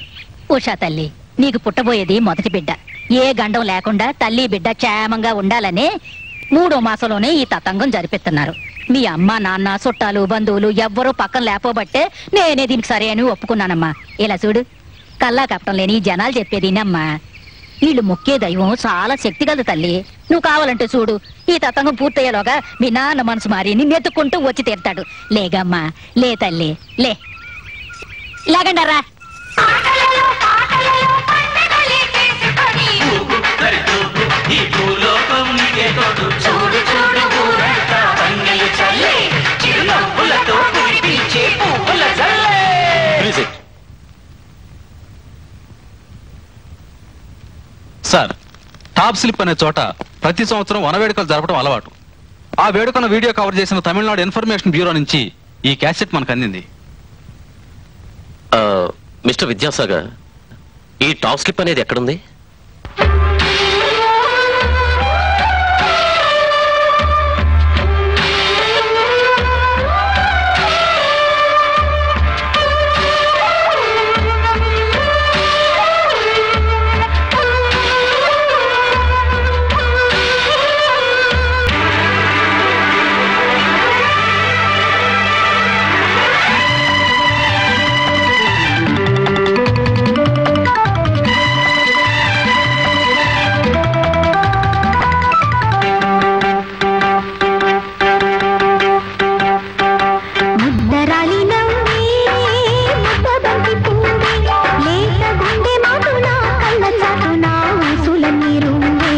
ఉషా తల్లి నీకు పుట్టబోయేది మొదటి బిడ్డ ఏ గండం లేకుండా తల్లి బిడ్డ క్షేమంగా ఉండాలని మూడో మాసంలోనే ఈ తతంగం జరిపిస్తున్నారు మీ అమ్మ నాన్న చుట్టాలు బంధువులు ఎవ్వరూ పక్కన లేపోబట్టే నేనే దీనికి సరే అని ఒప్పుకున్నానమ్మా ఇలా చూడు కల్లా కప్పటం లేని ఈ జనాలు చెప్పేది అమ్మా వీళ్ళు మొక్కే దైవం చాలా శక్తి కలదు తల్లి నువ్వు కావాలంటే చూడు ఈ తతంగం పూర్తయ్యేలోగా మీ నాన్న మనసు మారి నిన్నెత్తుకుంటూ వచ్చి తీరుతాడు లేగమ్మా లే తల్లి లే లేకండారా చూడు చూడు ఊరంతా వన్నెలు చల్లే చిరునవ్వులతో కురిపించే పువ్వుల జల్లే సార్ టాప్ స్లిప్ అనే చోట ప్రతి సంవత్సరం వన వేడుకలు జరపడం అలవాటు ఆ వేడుకను వీడియో కవర్ చేసిన తమిళనాడు ఇన్ఫర్మేషన్ బ్యూరో నుంచి ఈ క్యాసెట్ మనకు అందింది ఆ, మిస్టర్ విద్యాసాగర్ ఈ టాప్ స్లిప్ అనేది ఎక్కడుంది ముద్దరాలి నవ్వే ముద్దబంతి పువ్వే లేత గుండె మాటున కళ్ళ చాటున ఊసుల నీరుండే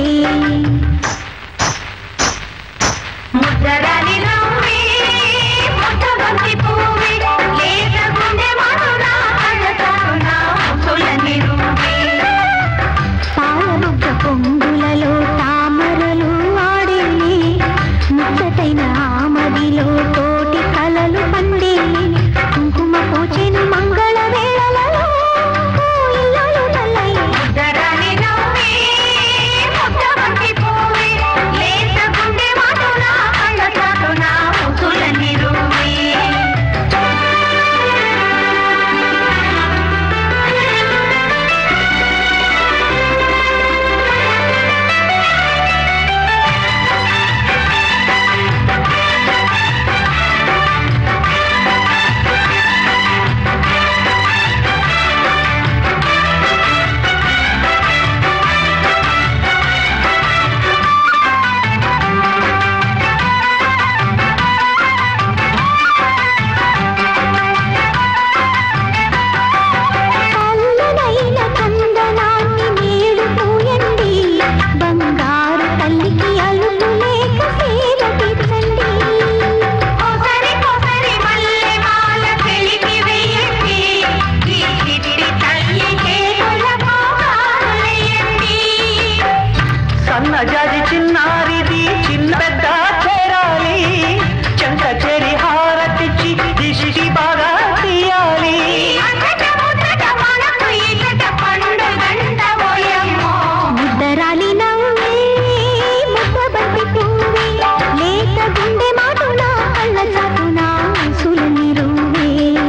ముద్దరాలి నవ్వే ముద్దబంతి పువ్వే లేత గుండె మాటున కళ్ళ చాటున ఊసుల నీరుండే పాలముగ్గ పొంగులలో తామరలు ఆడేలే ముచ్చటైన ఆమదిలో తోటి కలలు పండేలే కుంకుమ పూచెను మంగళ వేళలలో ఇల్లాలు నల్లయ్యే ఉదరాని నవ్వే ముద్దబంతి పువ్వే లేత గుండె మాటున కళ్ళ చాటున ముసుల నిరువే చల్లనైన చందనాన్ని మేలు పూయండి బంగారు తల్లికి అలుపు లేక సేవ తీర్చండి కొసరి కొసరి మల్లె మాల తెలిపి వేయండి ఈ చిట్టి తల్లి చేతుల పోగాలయండి సన్నజాజి చిన్నారిది చిన్న పెద్ద చేరాలి చెంత చెరి హారతిచ్చి దిశి బాగా తీయాలి ముద్దరాలి నవ్వే ముద్దబంతి పువ్వే లేత గుండె మాటున కళ్ళ చాటున ఊసుల నిరువే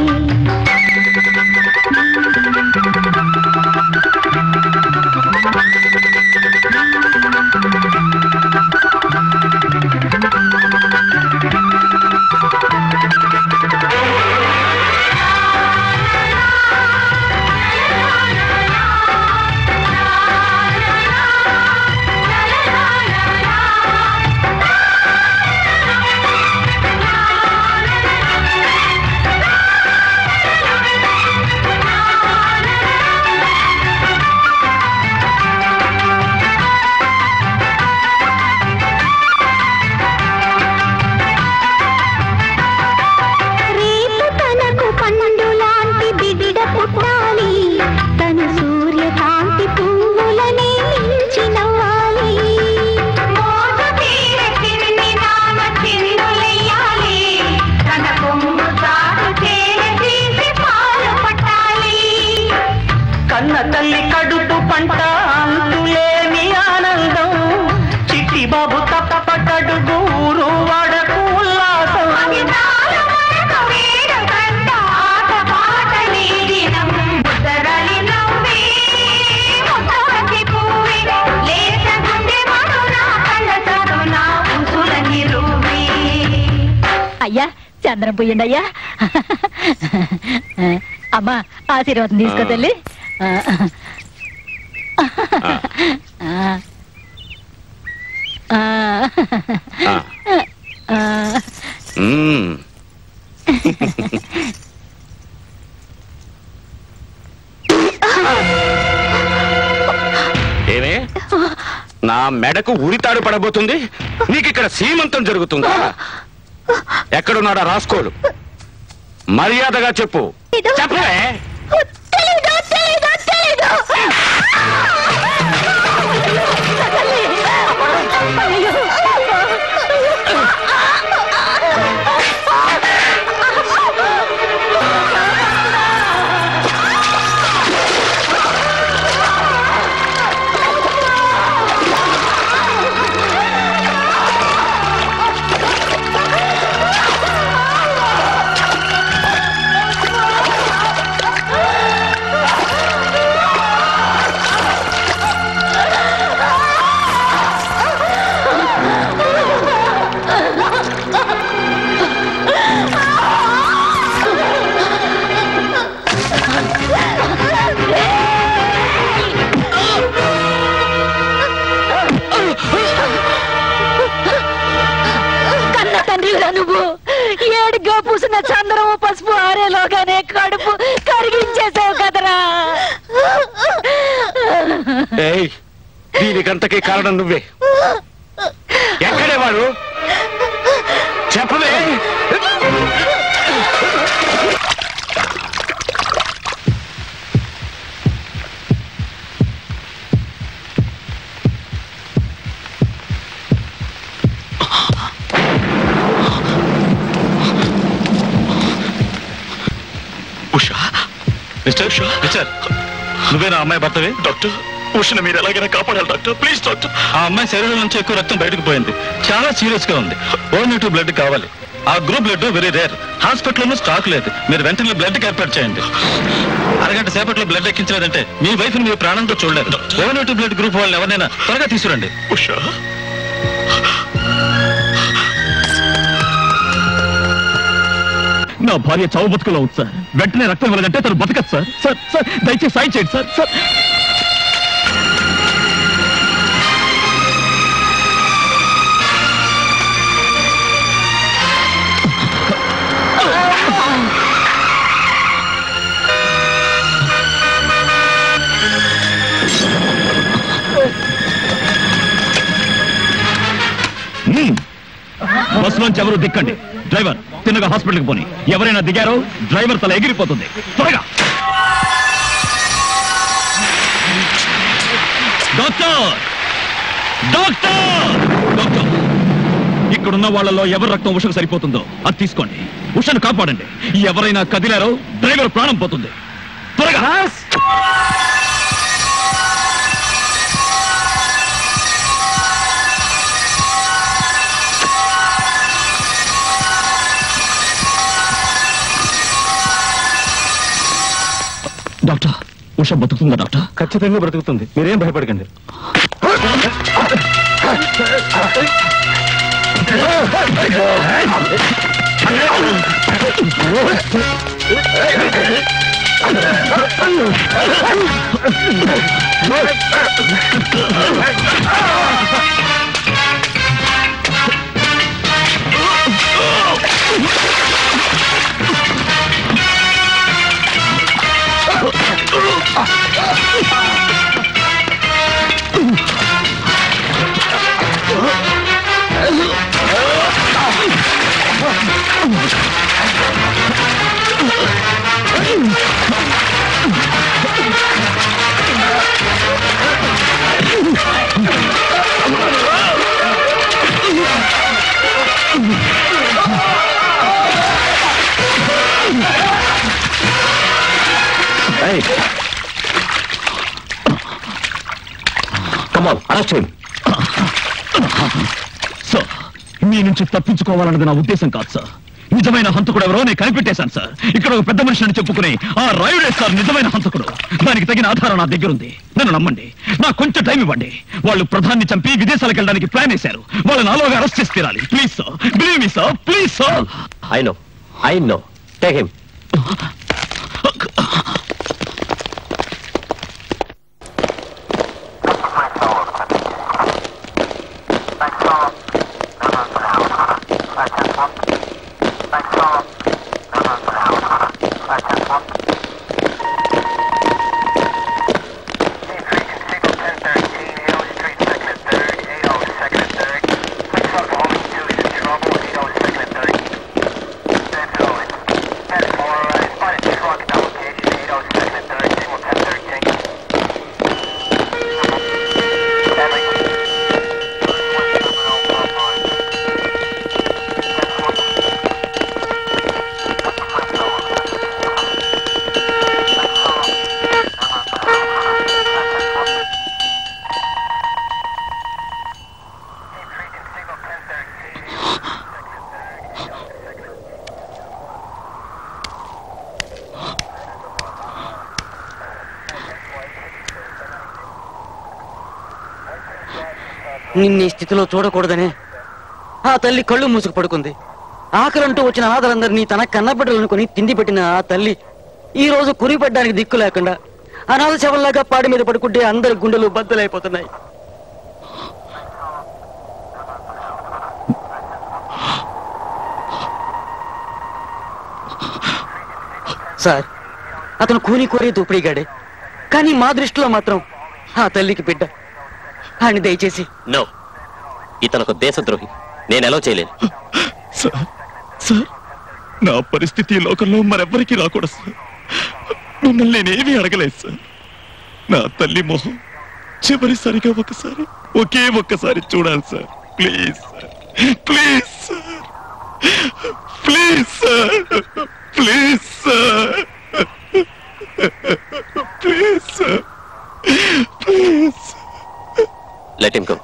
రేపు తనకు పండు లాంటి బిడిడ పుట్టాలి తను సూర్యకాంతి పువ్వులనే మించి నవ్వాలి మోజు తీర చిన్ని నామ చిందులెయ్యాలి తన కొమ్ము చాటు చేర తీసి పాలు పట్టాలి కన్న తల్లి కడుపు పంట అంతులేని ఆనందం చిట్టి బాబు తప్పటడుగు ఊరు వాడకు ఉల్లాసం అయ్యా చంద్రం పోయండి అయ్యా అమ్మా ఆశీర్వాదం తీసుకో తల్లి ఆ. ఆ. ఆ. ఆ. మ్మ్. ఏమే నా మెడకు ఉరితాడు పడబోతుంది నీకు ఇక్కడ సీమంతం జరుగుతుందా ఎక్కడున్నాడా రాసుకోలు మర్యాదగా చెప్పు చెప్పవే తెలీదు తెలీదు తెలీదు తండ్రిరా నువ్వు ఏడుగా పూసిన చంద్రము పసుపు ఆరేలోగానే కడుపు కరిగించేసావు కదరా ఏయ్ దీనికంతకీ కారణం నువ్వే ఎక్కడే వాడు చెప్పవే ఉషా మిస్టర్ ఉషా మిస్టర్ నువ్వేనా అమ్మాయి భర్తవే డాక్టర్ ఉషను మీరు ఎలాగైనా కాపాడాలి డాక్టర్ ప్లీజ్ డాక్టర్ ఆ అమ్మాయి శరీరం నుంచి ఎక్కువ రక్తం బయటకు పోయింది చాలా సీరియస్ గా ఉంది ఓ నెగిటివ్ బ్లడ్ కావాలి ఆ గ్రూప్ బ్లడ్ వెరీ రేర్ హాస్పిటల్లో స్టాక్ లేదు మీరు వెంటనే బ్లడ్ ఏర్పాటు చేయండి అరగంట సేపట్లో బ్లడ్ ఎక్కించలేదంటే మీ వైఫ్ మీరు ప్రాణంతో చూడలేరు ఓ నెగిటివ్ బ్లడ్ గ్రూప్ వాళ్ళని ఎవరినైనా త్వరగా తీసుకురండి ఉషా నా భార్య చావు బతుకులో ఉంది సార్ వెంటనే రక్తం ఇవ్వాలంటే తను బతకదు సార్ సార్ సార్ దయచేసి సాయం చేయండి సార్ సార్ బస్సులోంచి ఎవరు దిక్కండి డ్రైవర్ తిన్నగా హాస్పిటల్కి పోని ఎవరైనా దిగారో డ్రైవర్ తల ఎగిరిపోతుంది త్వరగా డాక్టర్ డాక్టర్ డాక్టర్ ఇక్కడున్న వాళ్ళలో ఎవరి రక్తం ఉషకు సరిపోతుందో అది తీసుకోండి ఉషను కాపాడండి ఎవరైనా కదిలారో డ్రైవర్ ప్రాణం పోతుంది త్వరగా డాక్టర్ ఉష బతుకుతుందా డాక్టర్ ఖచ్చితంగా బ్రతుకుతుంది మీరేం భయపడకండి కమాల్ అరెస్ట్ చేయండి సార్ మీ నుంచి తప్పించుకోవాలన్నది నా ఉద్దేశం కాదు సార్ నిజమైన హంతకుడు ఎవరో నేను కనిపెట్టేశాను సార్ ఇక్కడ ఒక పెద్ద మనిషి అని చెప్పుకుని ఆ రాయుడే సార్ నిజమైన హంతకుడు దానికి తగిన ఆధారం నా దగ్గర ఉంది నన్ను నమ్మండి నాకు కొంచెం టైం ఇవ్వండి వాళ్ళు ప్రధాన్ని చంపి విదేశాలకు వెళ్ళడానికి ప్లాన్ వేశారు వాళ్ళని నాలోగా అరెస్ట్ చేసి తీరాలి please sir believe me sir please sir I know I know take him నిన్ను ఈ స్థితిలో చూడకూడదనే ఆ తల్లి కళ్ళు మూసుకు పడుకుంది ఆకలంటూ వచ్చిన ఆదరందరినీ తన కన్నబిడ్డలనుకుని తిండి పెట్టిన ఆ తల్లి ఈ రోజు కురిపడ్డానికి దిక్కు లేకుండా అనాథ శవంలాగా పాడి మీద పడుకుంటే అందరి గుండెలు బద్దలైపోతున్నాయి సార్ అతను కూని కోరే దూపిడిగాడే కానీ మా దృష్టిలో మాత్రం ఆ తల్లికి బిడ్డ ఆయన దయచేసి నో ఇతనొక దేశద్రోహి నేను ఎలా చేయలేను సార్ సార్ నా పరిస్థితి ఈ లోకంలో మరెవ్వరికీ రాకూడదు సార్ మిమ్మల్ని నేనేమీ అడగలేదు సార్ నా తల్లి మొహం చివరిసారిగా ఒకసారి ఒకే ఒక్కసారి చూడాలి sir please sir please sir please sir please sir please sir please let him come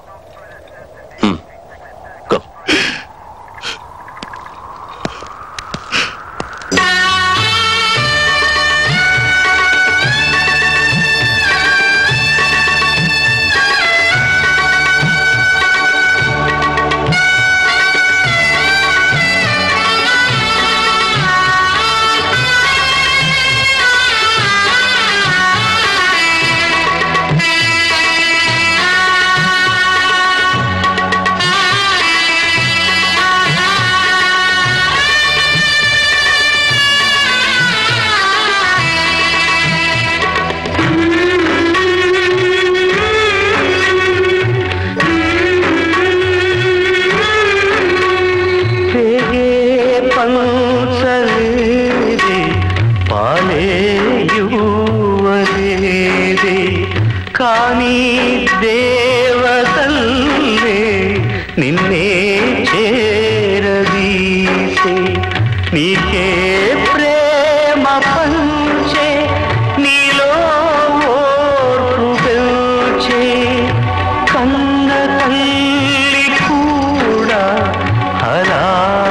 పేగే పంచలేదే పాలేయువలేదే కానీ దేవతల్లే నిన్నే చేరదీసే నీకే ప్రేమ పంచే నీలో ఓర్పు పెంచే కన్న తల్లి కూడా అలా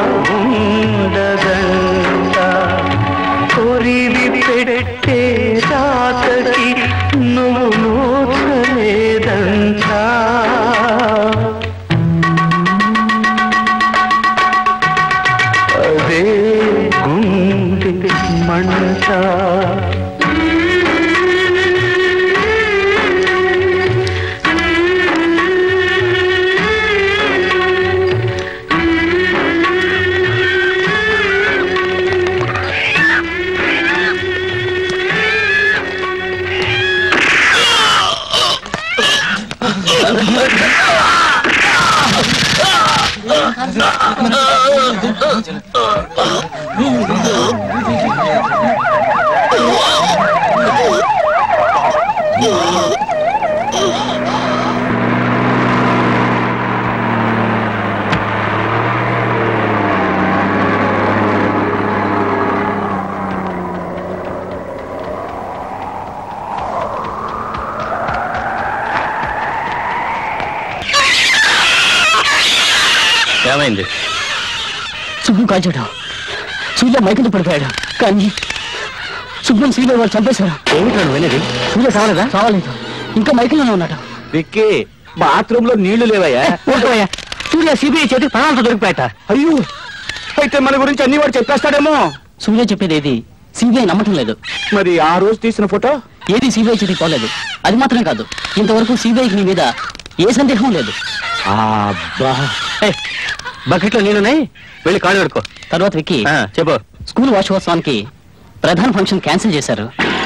ఉండదంట కొరివి పెట్టే రాతకి నువ్వు నోచలేదంట అదే గుండె మంట ఏమైంది సుబ్బు కాల్చాడు సూర్య మైకంతో పడిపోయాడు కానీ సుబ్బుని సూర్య వాళ్ళు చంపేశారు ఏమిటాడు వినేది సూర్య సావలేదా సావలేదు ఇంకా మైకంలోనే ఉన్నాడు విక్కీ బాత్రూమ్ లో నీళ్లు లేవయ్యా ఊరుకోవయ్యా. సూర్య సిబిఐ చేతి ప్రాణాలతో దొరికిపోయాట అయ్యో అయితే మన గురించి అన్ని వాడు చెప్పేస్తాడేమో సూర్య చెప్పేది ఏది సిబిఐ నమ్మటం లేదు మరి ఆ రోజు తీసిన ఫోటో ఏది సిబిఐ చేతికి పోలేదు అది మాత్రమే కాదు ఇంతవరకు సిబిఐకి నీ మీద ఏ సందేహం లేదు అబ్బా బకెట్ లో నీళ్ళున్నాయి వెళ్ళి కాళ్ళు కడుకో తర్వాత విక్కి చెప్పు స్కూల్ వార్షికోత్సవానికి ప్రధాన ఫంక్షన్ క్యాన్సిల్ చేశారు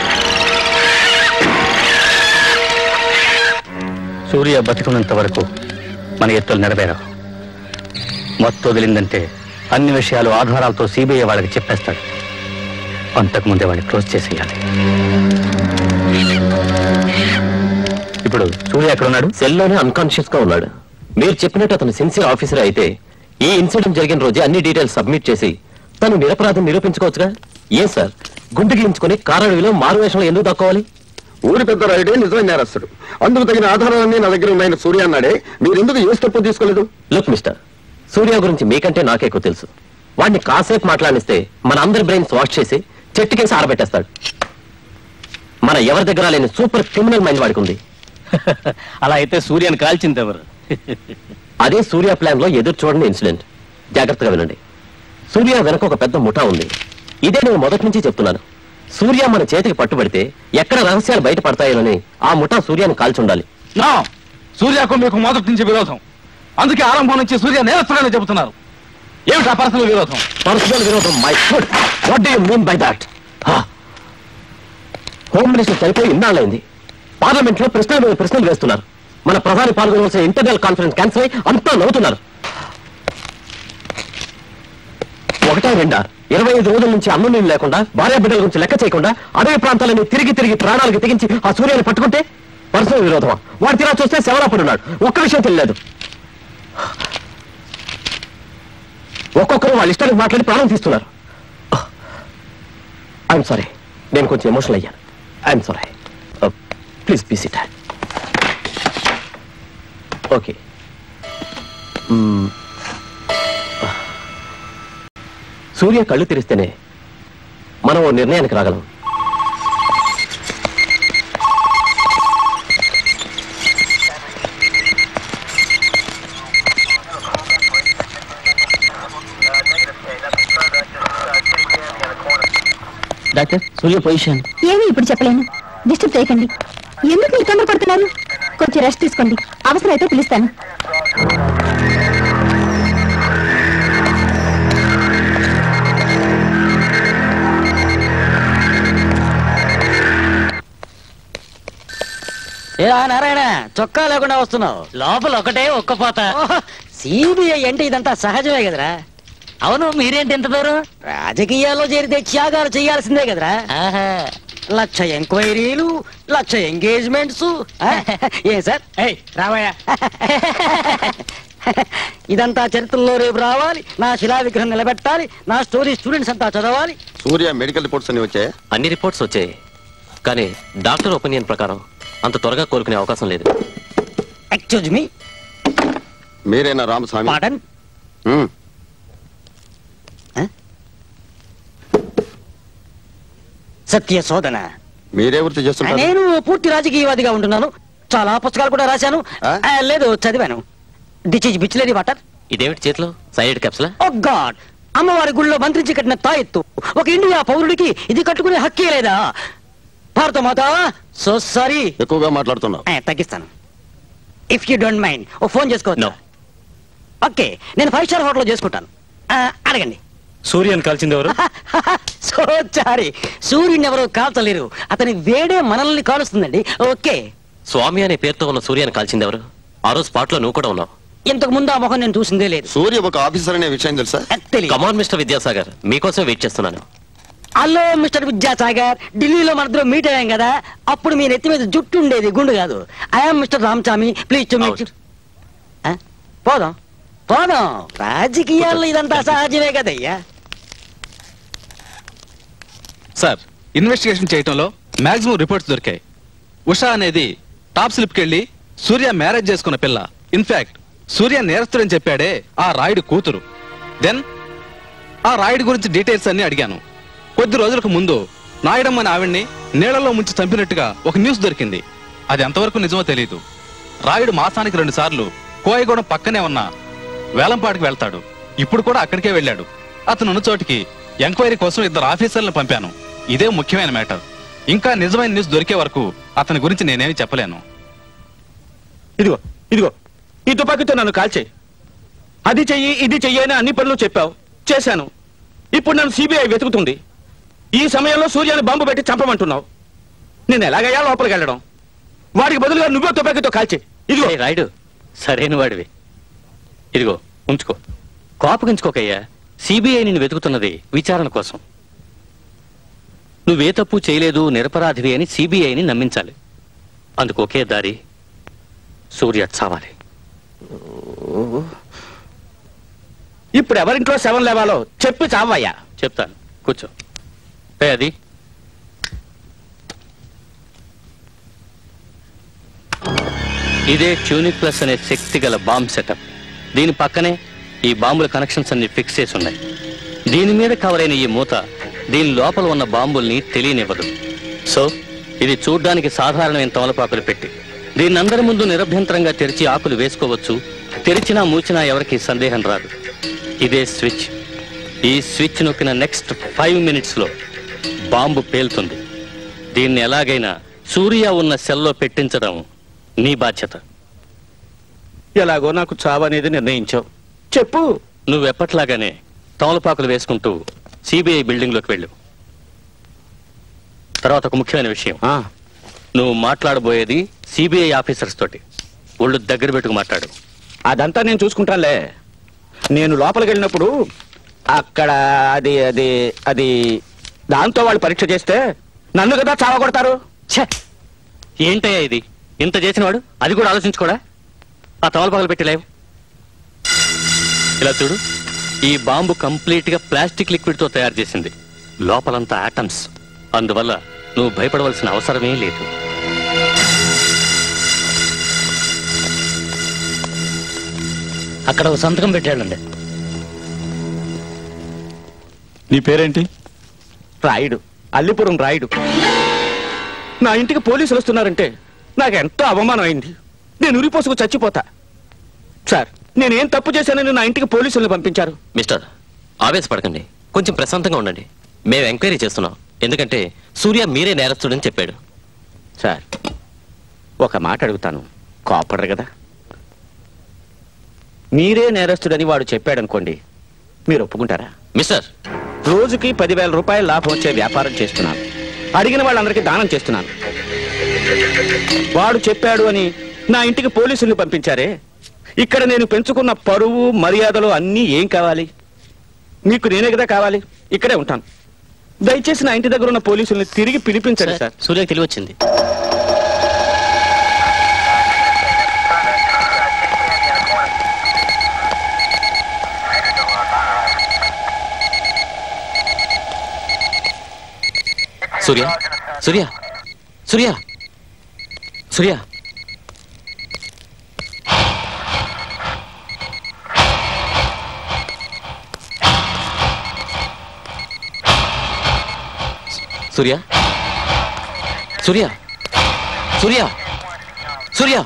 సూర్య బతికున్నంత వరకు మన ఎత్తులు నెరవేరవు మొత్తం వదిలిందంటే అన్ని విషయాలు ఆధారాలతో సిబిఐ వాళ్ళకి చెప్పేస్తాడు అంతకుముందే వాడిని క్లోజ్ చేసేయాలి ఇప్పుడు సూర్య ఎక్కడ ఉన్నాడు సెల్లోనే అన్కాన్షియస్ గా ఉన్నాడు మీరు చెప్పినట్టు అతను సిన్సియర్ ఆఫీసర్ అయితే ఈ ఇన్సిడెంట్ జరిగిన రోజే అన్ని డీటెయిల్స్ సబ్మిట్ చేసి తను నిరపరాధం నిరూపించుకోవచ్చుగా ఏం సార్ గుండె గీయించుకుని కారడవిలో మారువేషంలో ఎందుకు దక్కోవాలి ఊరి పెద్ద రైడే నిజమైన నేరస్తుడు అందుకు తగిన ఆధారాలన్నీ నా దగ్గర ఉన్నాయని సూర్య అన్నాడే మీరెందుకు ఏ స్టెప్ తీసుకోలేదు లుక్ మిస్టర్ సూర్య గురించి మీకంటే నాకే ఎక్కువ తెలుసు వాడిని కాసేపు మాట్లాడిస్తే మన అందరి బ్రెయిన్స్ వాష్ చేసి చెట్టుకేసి ఆరబెట్టేస్తాడు మన ఎవరి దగ్గర లేని సూపర్ క్రిమినల్ మైండ్ వాడికి ఉంది అలా అయితే సూర్యని కాల్చింది ఎవరు అదే సూర్య ప్లాన్ లో ఎదురు చూడని ఇన్సిడెంట్ జాగ్రత్తగా వినండి సూర్య వెనక ఒక పెద్ద ముఠా ఉంది ఇదే నేను మొదటి నుంచి చెప్తున్నాను సూర్య మన చేతికి పట్టుబడితే ఎక్కడ రహస్యాలు బయటపడతాయోనని ఆ ముఠా సూర్యాన్ని కాల్చుండాలి నో సూర్యకు మీకు మొదటి నుంచి విరోధం అందుకే ఆరంభం నుంచి సూర్య నేరస్తుడని చెబుతున్నారు ఏమిటా పర్సనల్ విరోధం పర్సనల్ విరోధం my foot what do you mean by that home minister చనిపోయి ఇన్నాళ్ళైంది పార్లమెంట్ లో ప్రశ్నల మీద ప్రశ్నలు వేస్తున్నారు మన ప్రధాని పాల్గొనవలసిన ఇంటర్నల్ కాన్ఫరెన్స్ క్యాన్సిల్ అయి అంతా నవ్వుతున్నారు ఒకటా రెండా ఇరవై ఐదు రోజుల నుంచి అన్నం నీళ్ళు లేకుండా భార్య బిడ్డల గురించి లెక్క చేయకుండా అడవి ప్రాంతాలని తిరిగి తిరిగి ప్రాణాలకు తెగించి ఆ సూర్యాన్ని పట్టుకుంటే పర్సనల్ విరోధమా వాడు తిరా చూస్తే శవరాపడున్నాడు ఒక్క విషయం తెలియలేదు ఒక్కొక్కరు వాళ్ళ ఇష్టానికి మాట్లాడి ప్రాణం తీస్తున్నారు ఐఎమ్ సారీ నేను కొంచెం ఎమోషనల్ అయ్యాను I'm sorry please please it okay Surya కళ్ళు తెరిస్తేనే మనం ఓ నిర్ణయానికి రాగలం డాక్టర్ సూర్య పొజిషన్ ఏమీ ఇప్పుడు చెప్పలేను డిస్టర్బ్ చేయకండి ఎందుకు మీరు తొందర పడుతున్నారు కొంచెం రెస్ట్ తీసుకోండి అవసరమైతే పిలుస్తాను ఏరా నారాయణ చొక్కా లేకుండా వస్తున్నావు లోపల ఒకటే ఒక్కపోత సిబిఐ అంటే ఇదంతా సహజమే కదరా అవును మీరేంటి ఎంత దూరం రాజకీయాల్లో చేరితే త్యాగాలు చేయాల్సిందే కదరా లక్ష ఎంక్వైరీలు లక్ష ఎంగేజ్మెంట్స్ ఏ సార్ రావయ్యా ఇదంతా చరిత్రలో రేపు రావాలి నా శిలా విగ్రహం నిలబెట్టాలి నా స్టోరీ స్టూడెంట్స్ అంతా చదవాలి సూర్య మెడికల్ రిపోర్ట్స్ అన్ని వచ్చాయి అన్ని రిపోర్ట్స్ వచ్చాయి కానీ డాక్టర్ ఒపీనియన్ ప్రకారం అంత త్వరగా కోలుకునే అవకాశం లేదు ఎక్స్క్యూజ్ మీ మీరేనా రామస్వామి పాటన్ ఉమ్. సత్య శోధన మీరే వృత్తి చేస్తుంటారు నేను పూర్తి రాజకీయవాదిగా ఉంటున్నాను చాలా పుస్తకాలు కూడా రాశాను ఆ, లేదు చదివాను దిస్ ఇస్ బిచ్లేరి వాటర్ ఇదేమిటి చేతిలో సైడ్ క్యాప్సులా ఓ గాడ్ అమ్మవారి గుళ్ళో మంత్రించి కట్టిన తాయెత్తు ఒక ఇండియా పౌరుడికి ఇది కట్టుకునే హక్కే లేదా భారత మాత సో సారీ ఎక్కువగా మాట్లాడుతున్నావు తగ్గిస్తాను ఇఫ్ యూ డోంట్ మైండ్ ఓ ఫోన్ చేసుకోవచ్చు ఓకే నేను ఫైవ్ స్టార్ హోటల్ చేసుకుంటాను ఆ, అడగండి సూర్యన్ కాల్చింది ఎవరు సో సారీ సూర్యుని ఎవరో కాల్చలేరు అతని వేడే మనల్ని కాలుస్తుందండి ఓకే స్వామి అనే పేరుతో ఉన్న సూర్యాన్ని కాల్చింది ఎవరు ఆ రోజు స్పాట్ లో నువ్వు కూడా ఉన్నావు ఇంతకు ముందు ఆ మొహం నేను చూసిందే లేదు సూర్య ఒక ఆఫీసర్ అనే విషయం తెలుసా కమాన్ మిస్టర్ విద్యాసాగర్ మీకోసం వెయిట్ చేస్తున్నాను హలో మిస్టర్ విద్యాసాగర్ ఢిల్లీలో మన ఇద్దరం మీట్ అయ్యాం కదా అప్పుడు మీ నెత్తి మీద జుట్టు ఉండేది గుండు కాదు I'm mister Ramachami please to meet పోదాం పోదాం రాజకీయాల్లో ఇదంతా సహజమే కదయ్యా సార్ ఇన్వెస్టిగేషన్ చేయటంలో మాక్సిమం రిపోర్ట్స్ దొరికాయి ఉషా అనేది టాప్ స్లిప్కి వెళ్ళి సూర్య మ్యారేజ్ చేసుకున్న పిల్ల ఇన్ఫాక్ట్ సూర్య నేరస్తుడని చెప్పాడే ఆ రాయుడు కూతురు దెన్ ఆ రాయుడు గురించి డీటెయిల్స్ అన్ని అడిగాను కొద్ది రోజులకు ముందు నాయుడమ్మ అనే ఆవిడ్ని నీళ్లలో ముంచి చంపినట్టుగా ఒక న్యూస్ దొరికింది అది ఎంతవరకు నిజమో తెలియదు రాయుడు మాసానికి రెండు సార్లు కోయగూడెం పక్కనే ఉన్న వేలంపాటికి వెళ్తాడు ఇప్పుడు కూడా అక్కడికే వెళ్ళాడు అతను ఉన్న చోటికి ఎంక్వైరీ కోసం ఇద్దరు ఆఫీసర్లను పంపాను ఇదే ముఖ్యమైన మ్యాటర్ ఇంకా నిజమైన న్యూస్ దొరికే వరకు అతని గురించి నేనేమి చెప్పలేను ఇదిగో ఇదిగో ఈ తుపాకీతో నన్ను కాల్చేయి అది చెయ్యి ఇది చెయ్యి అని అన్ని పనులు చెప్పావు చేశాను ఇప్పుడు నన్ను సిబిఐ వెతుకుతుంది ఈ సమయంలో సూర్యాన్ని బాంబు పెట్టి చంపమంటున్నావు నేను ఎలాగయ్యా లోపలికి వెళ్ళడం వాడికి బదులుగా నువ్వే తుపాకీతో కాల్చేయి ఇదిగో రాయుడు సరైన వాడివి ఇదిగో ఉంచుకో కోపగించుకోకయ్యా సిబిఐ నిన్ను వెతుకుతున్నది విచారణ కోసం నువ్వే తప్పు చేయలేదు నిరపరాధివి అని సిబిఐని నమ్మించాలి అందుకు ఒకే దారి సూర్య చావాలి ఇప్పుడు ఎవరింట్లో శవం లేవాలో చెప్పి చావయ్యా చెప్తాను కూర్చో ఏ అది ఇదే ట్యూనిక్ ప్లస్ అనే శక్తి గల బాంబ్ సెటప్ దీని పక్కనే ఈ బాంబుల కనెక్షన్స్ అన్ని ఫిక్స్ చేసి ఉన్నాయి దీని మీద కవర్ అయిన ఈ మూత దీని లోపల ఉన్న బాంబుల్ని తెలియనివ్వదు సో ఇది చూడ్డానికి సాధారణమైన తమలపాకులు పెట్టి దీన్ని అందరి ముందు నిరభ్యంతరంగా తెరిచి ఆకులు వేసుకోవచ్చు తెరిచినా మూచినా ఎవరికి సందేహం రాదు ఇదే స్విచ్ ఈ స్విచ్ నొక్కిన నెక్స్ట్ ఫైవ్ మినిట్స్ లో బాంబు పేలుతుంది దీన్ని ఎలాగైనా సూర్య ఉన్న సెల్లో పెట్టించడం నీ బాధ్యత ఎలాగో నాకు చావనేది నిర్ణయించావు చెప్పు నువ్వెప్పట్లాగానే తమలపాకులు వేసుకుంటూ సిబిఐ బిల్డింగ్ లోకి వెళ్ళు తర్వాత ఒక ముఖ్యమైన విషయం నువ్వు మాట్లాడబోయేది సిబిఐ ఆఫీసర్స్ తోటి ఒళ్ళు దగ్గర పెట్టుకు మాట్లాడు అదంతా నేను చూసుకుంటానులే నేను లోపలికి వెళ్ళినప్పుడు అక్కడ అది అది అది దాంతో వాళ్ళు పరీక్ష చేస్తే నన్ను కదా చావ కొడతారు ఏంటయ్యా ఇది ఇంత చేసినవాడు అది కూడా ఆలోచించుకోడా ఆ తవలపగలు పెట్టి లేవు ఇలా చూడు ఈ బాంబు కంప్లీట్ గా ప్లాస్టిక్ లిక్విడ్ తో తయారు చేసింది లోపలంతా ఆటమ్స్ అందువల్ల నువ్వు భయపడవలసిన అవసరమే లేదు అక్కడ ఒక సంతకం పెట్టాడండి నీ పేరేంటి రాయుడు అల్లిపురం రాయుడు నా ఇంటికి పోలీసులు వస్తున్నారంటే నాకు ఎంతో అవమానం అయింది నేను ఉరిపోసుకు చచ్చిపోతా సార్ నేనేం తప్పు చేశానని నా ఇంటికి పోలీసుల్ని పంపించారు మిస్టర్ ఆవేశపడకండి కొంచెం ప్రశాంతంగా ఉండండి మేము ఎంక్వైరీ చేస్తున్నాం ఎందుకంటే సూర్య మీరే నేరస్తుడని చెప్పాడు సార్ ఒక మాట అడుగుతాను కోపడరు కదా మీరే నేరస్తుడని వాడు చెప్పాడనుకోండి మీరు ఒప్పుకుంటారా మిస్టర్ రోజుకి పదివేల రూపాయల లాభం వచ్చే వ్యాపారం చేస్తున్నాను అడిగిన వాళ్ళందరికీ దానం చేస్తున్నాను వాడు చెప్పాడు అని నా ఇంటికి పోలీసుల్ని పంపించారే ఇక్కడ నేను పెంచుకున్న పరువు మర్యాదలు అన్నీ ఏం కావాలి మీకు నేనే కదా కావాలి ఇక్కడే ఉంటాను దయచేసి నా ఇంటి దగ్గర ఉన్న పోలీసుల్ని తిరిగి పిలిపించండి సార్ సూర్యకి తెలివి వచ్చింది Surya Surya Surya Surya Surya Surya Surya Surya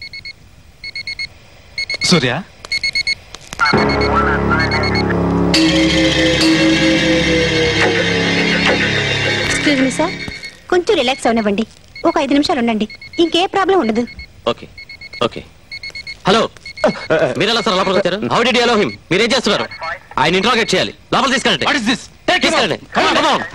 Surya excuse me sir కొంచెం రిలాక్స్ అవనివ్వండి ఒక ఐదు నిమిషాలు ఉండండి ఇంకే ప్రాబ్లం ఉండదు ఓకే ఓకే హలో మీరెలా సార్ లోపలికి వచ్చారు హౌ డిడ్ అలో హిమ్ మీరేం చేస్తున్నారు ఆయన ఇంట్రోగేట్ చేయాలి లోపల తీసుకెళ్ళండి What is this? తీసుకెళ్ళండి Come on, come on.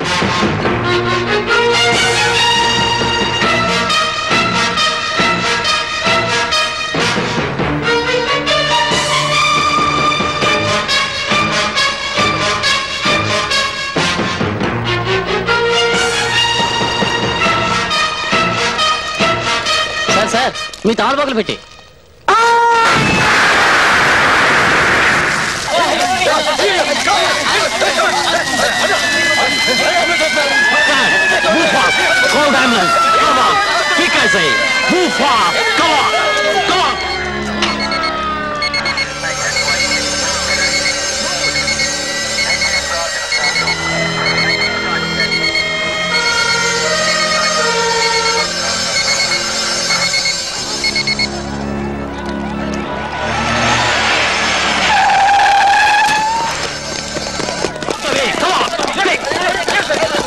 Sir sir మీ తాళపగలు పెట్టి Call the ambulance. Come on. Quick, I say. Move fast. Come on. Come on. Come on. Quick.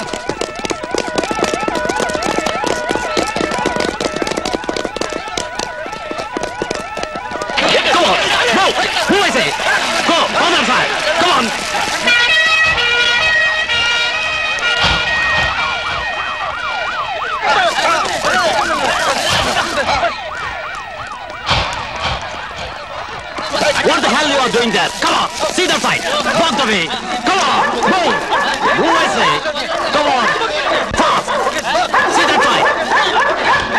Come on. Move. Who is it? Go. On that side. Come on. What the hell you are doing there? Come on, see that side. Walk the way. Come on, move. Move, I say. Come on, fast. See that side.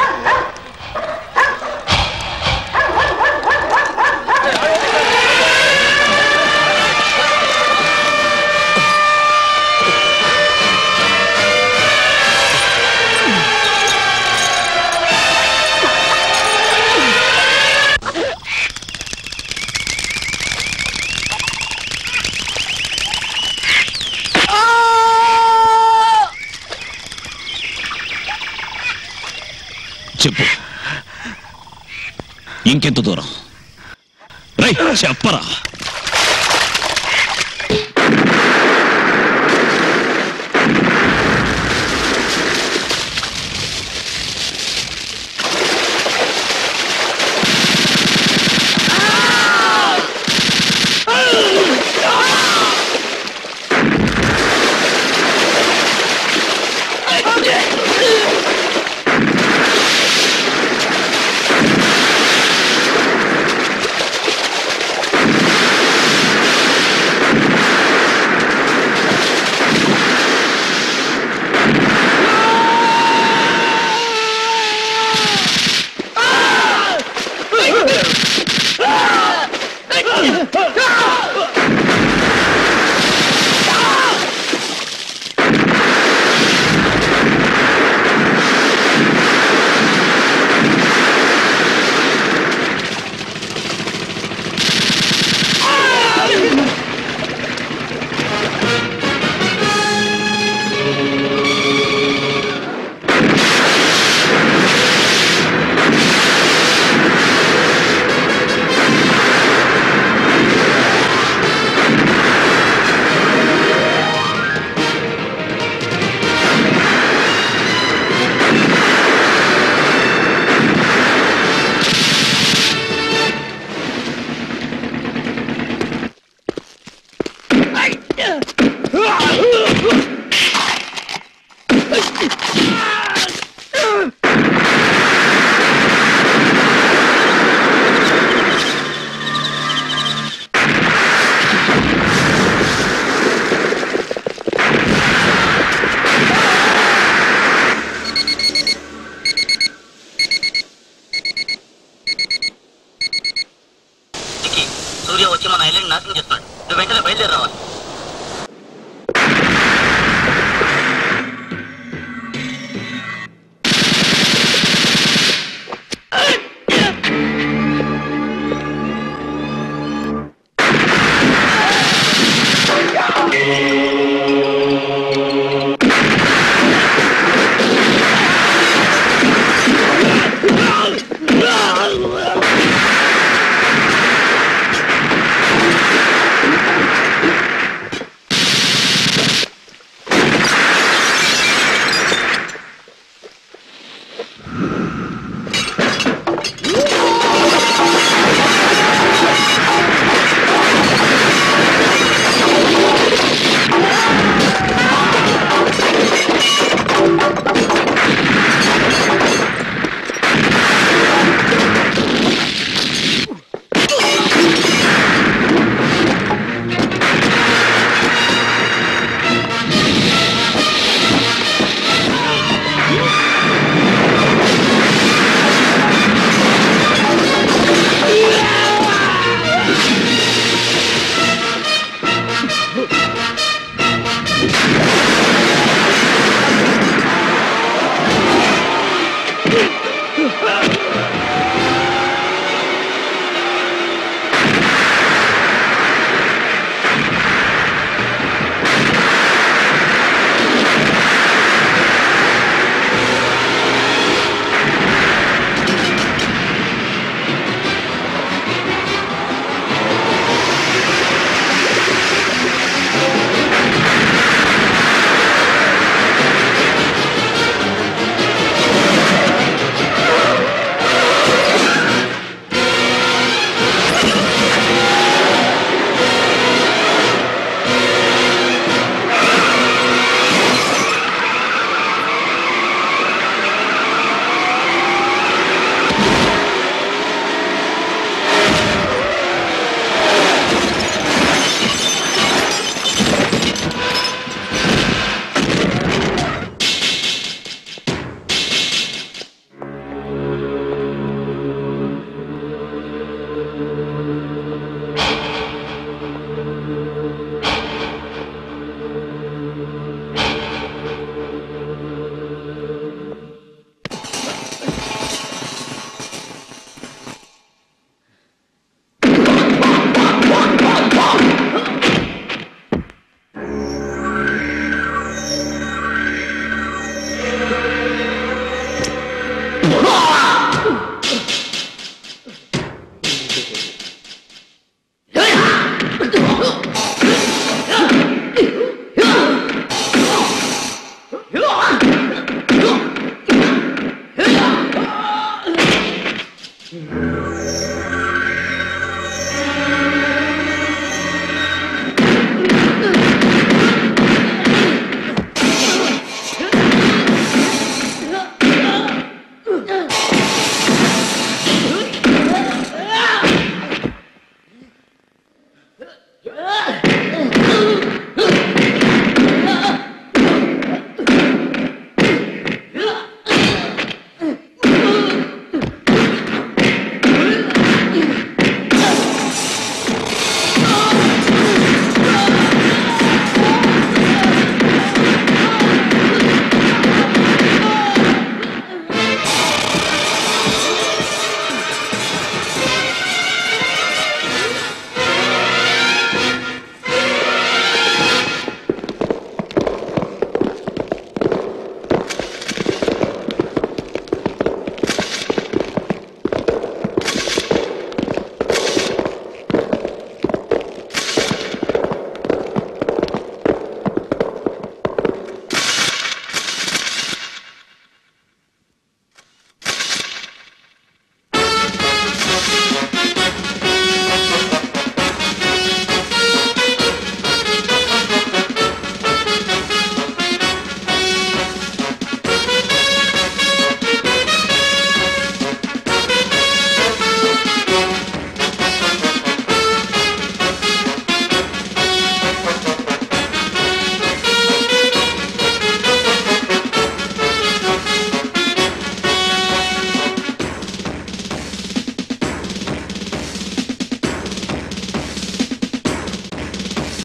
చెప్పు ఇంకెంత దూరం రై చెప్పరా Ah! ఏయ్!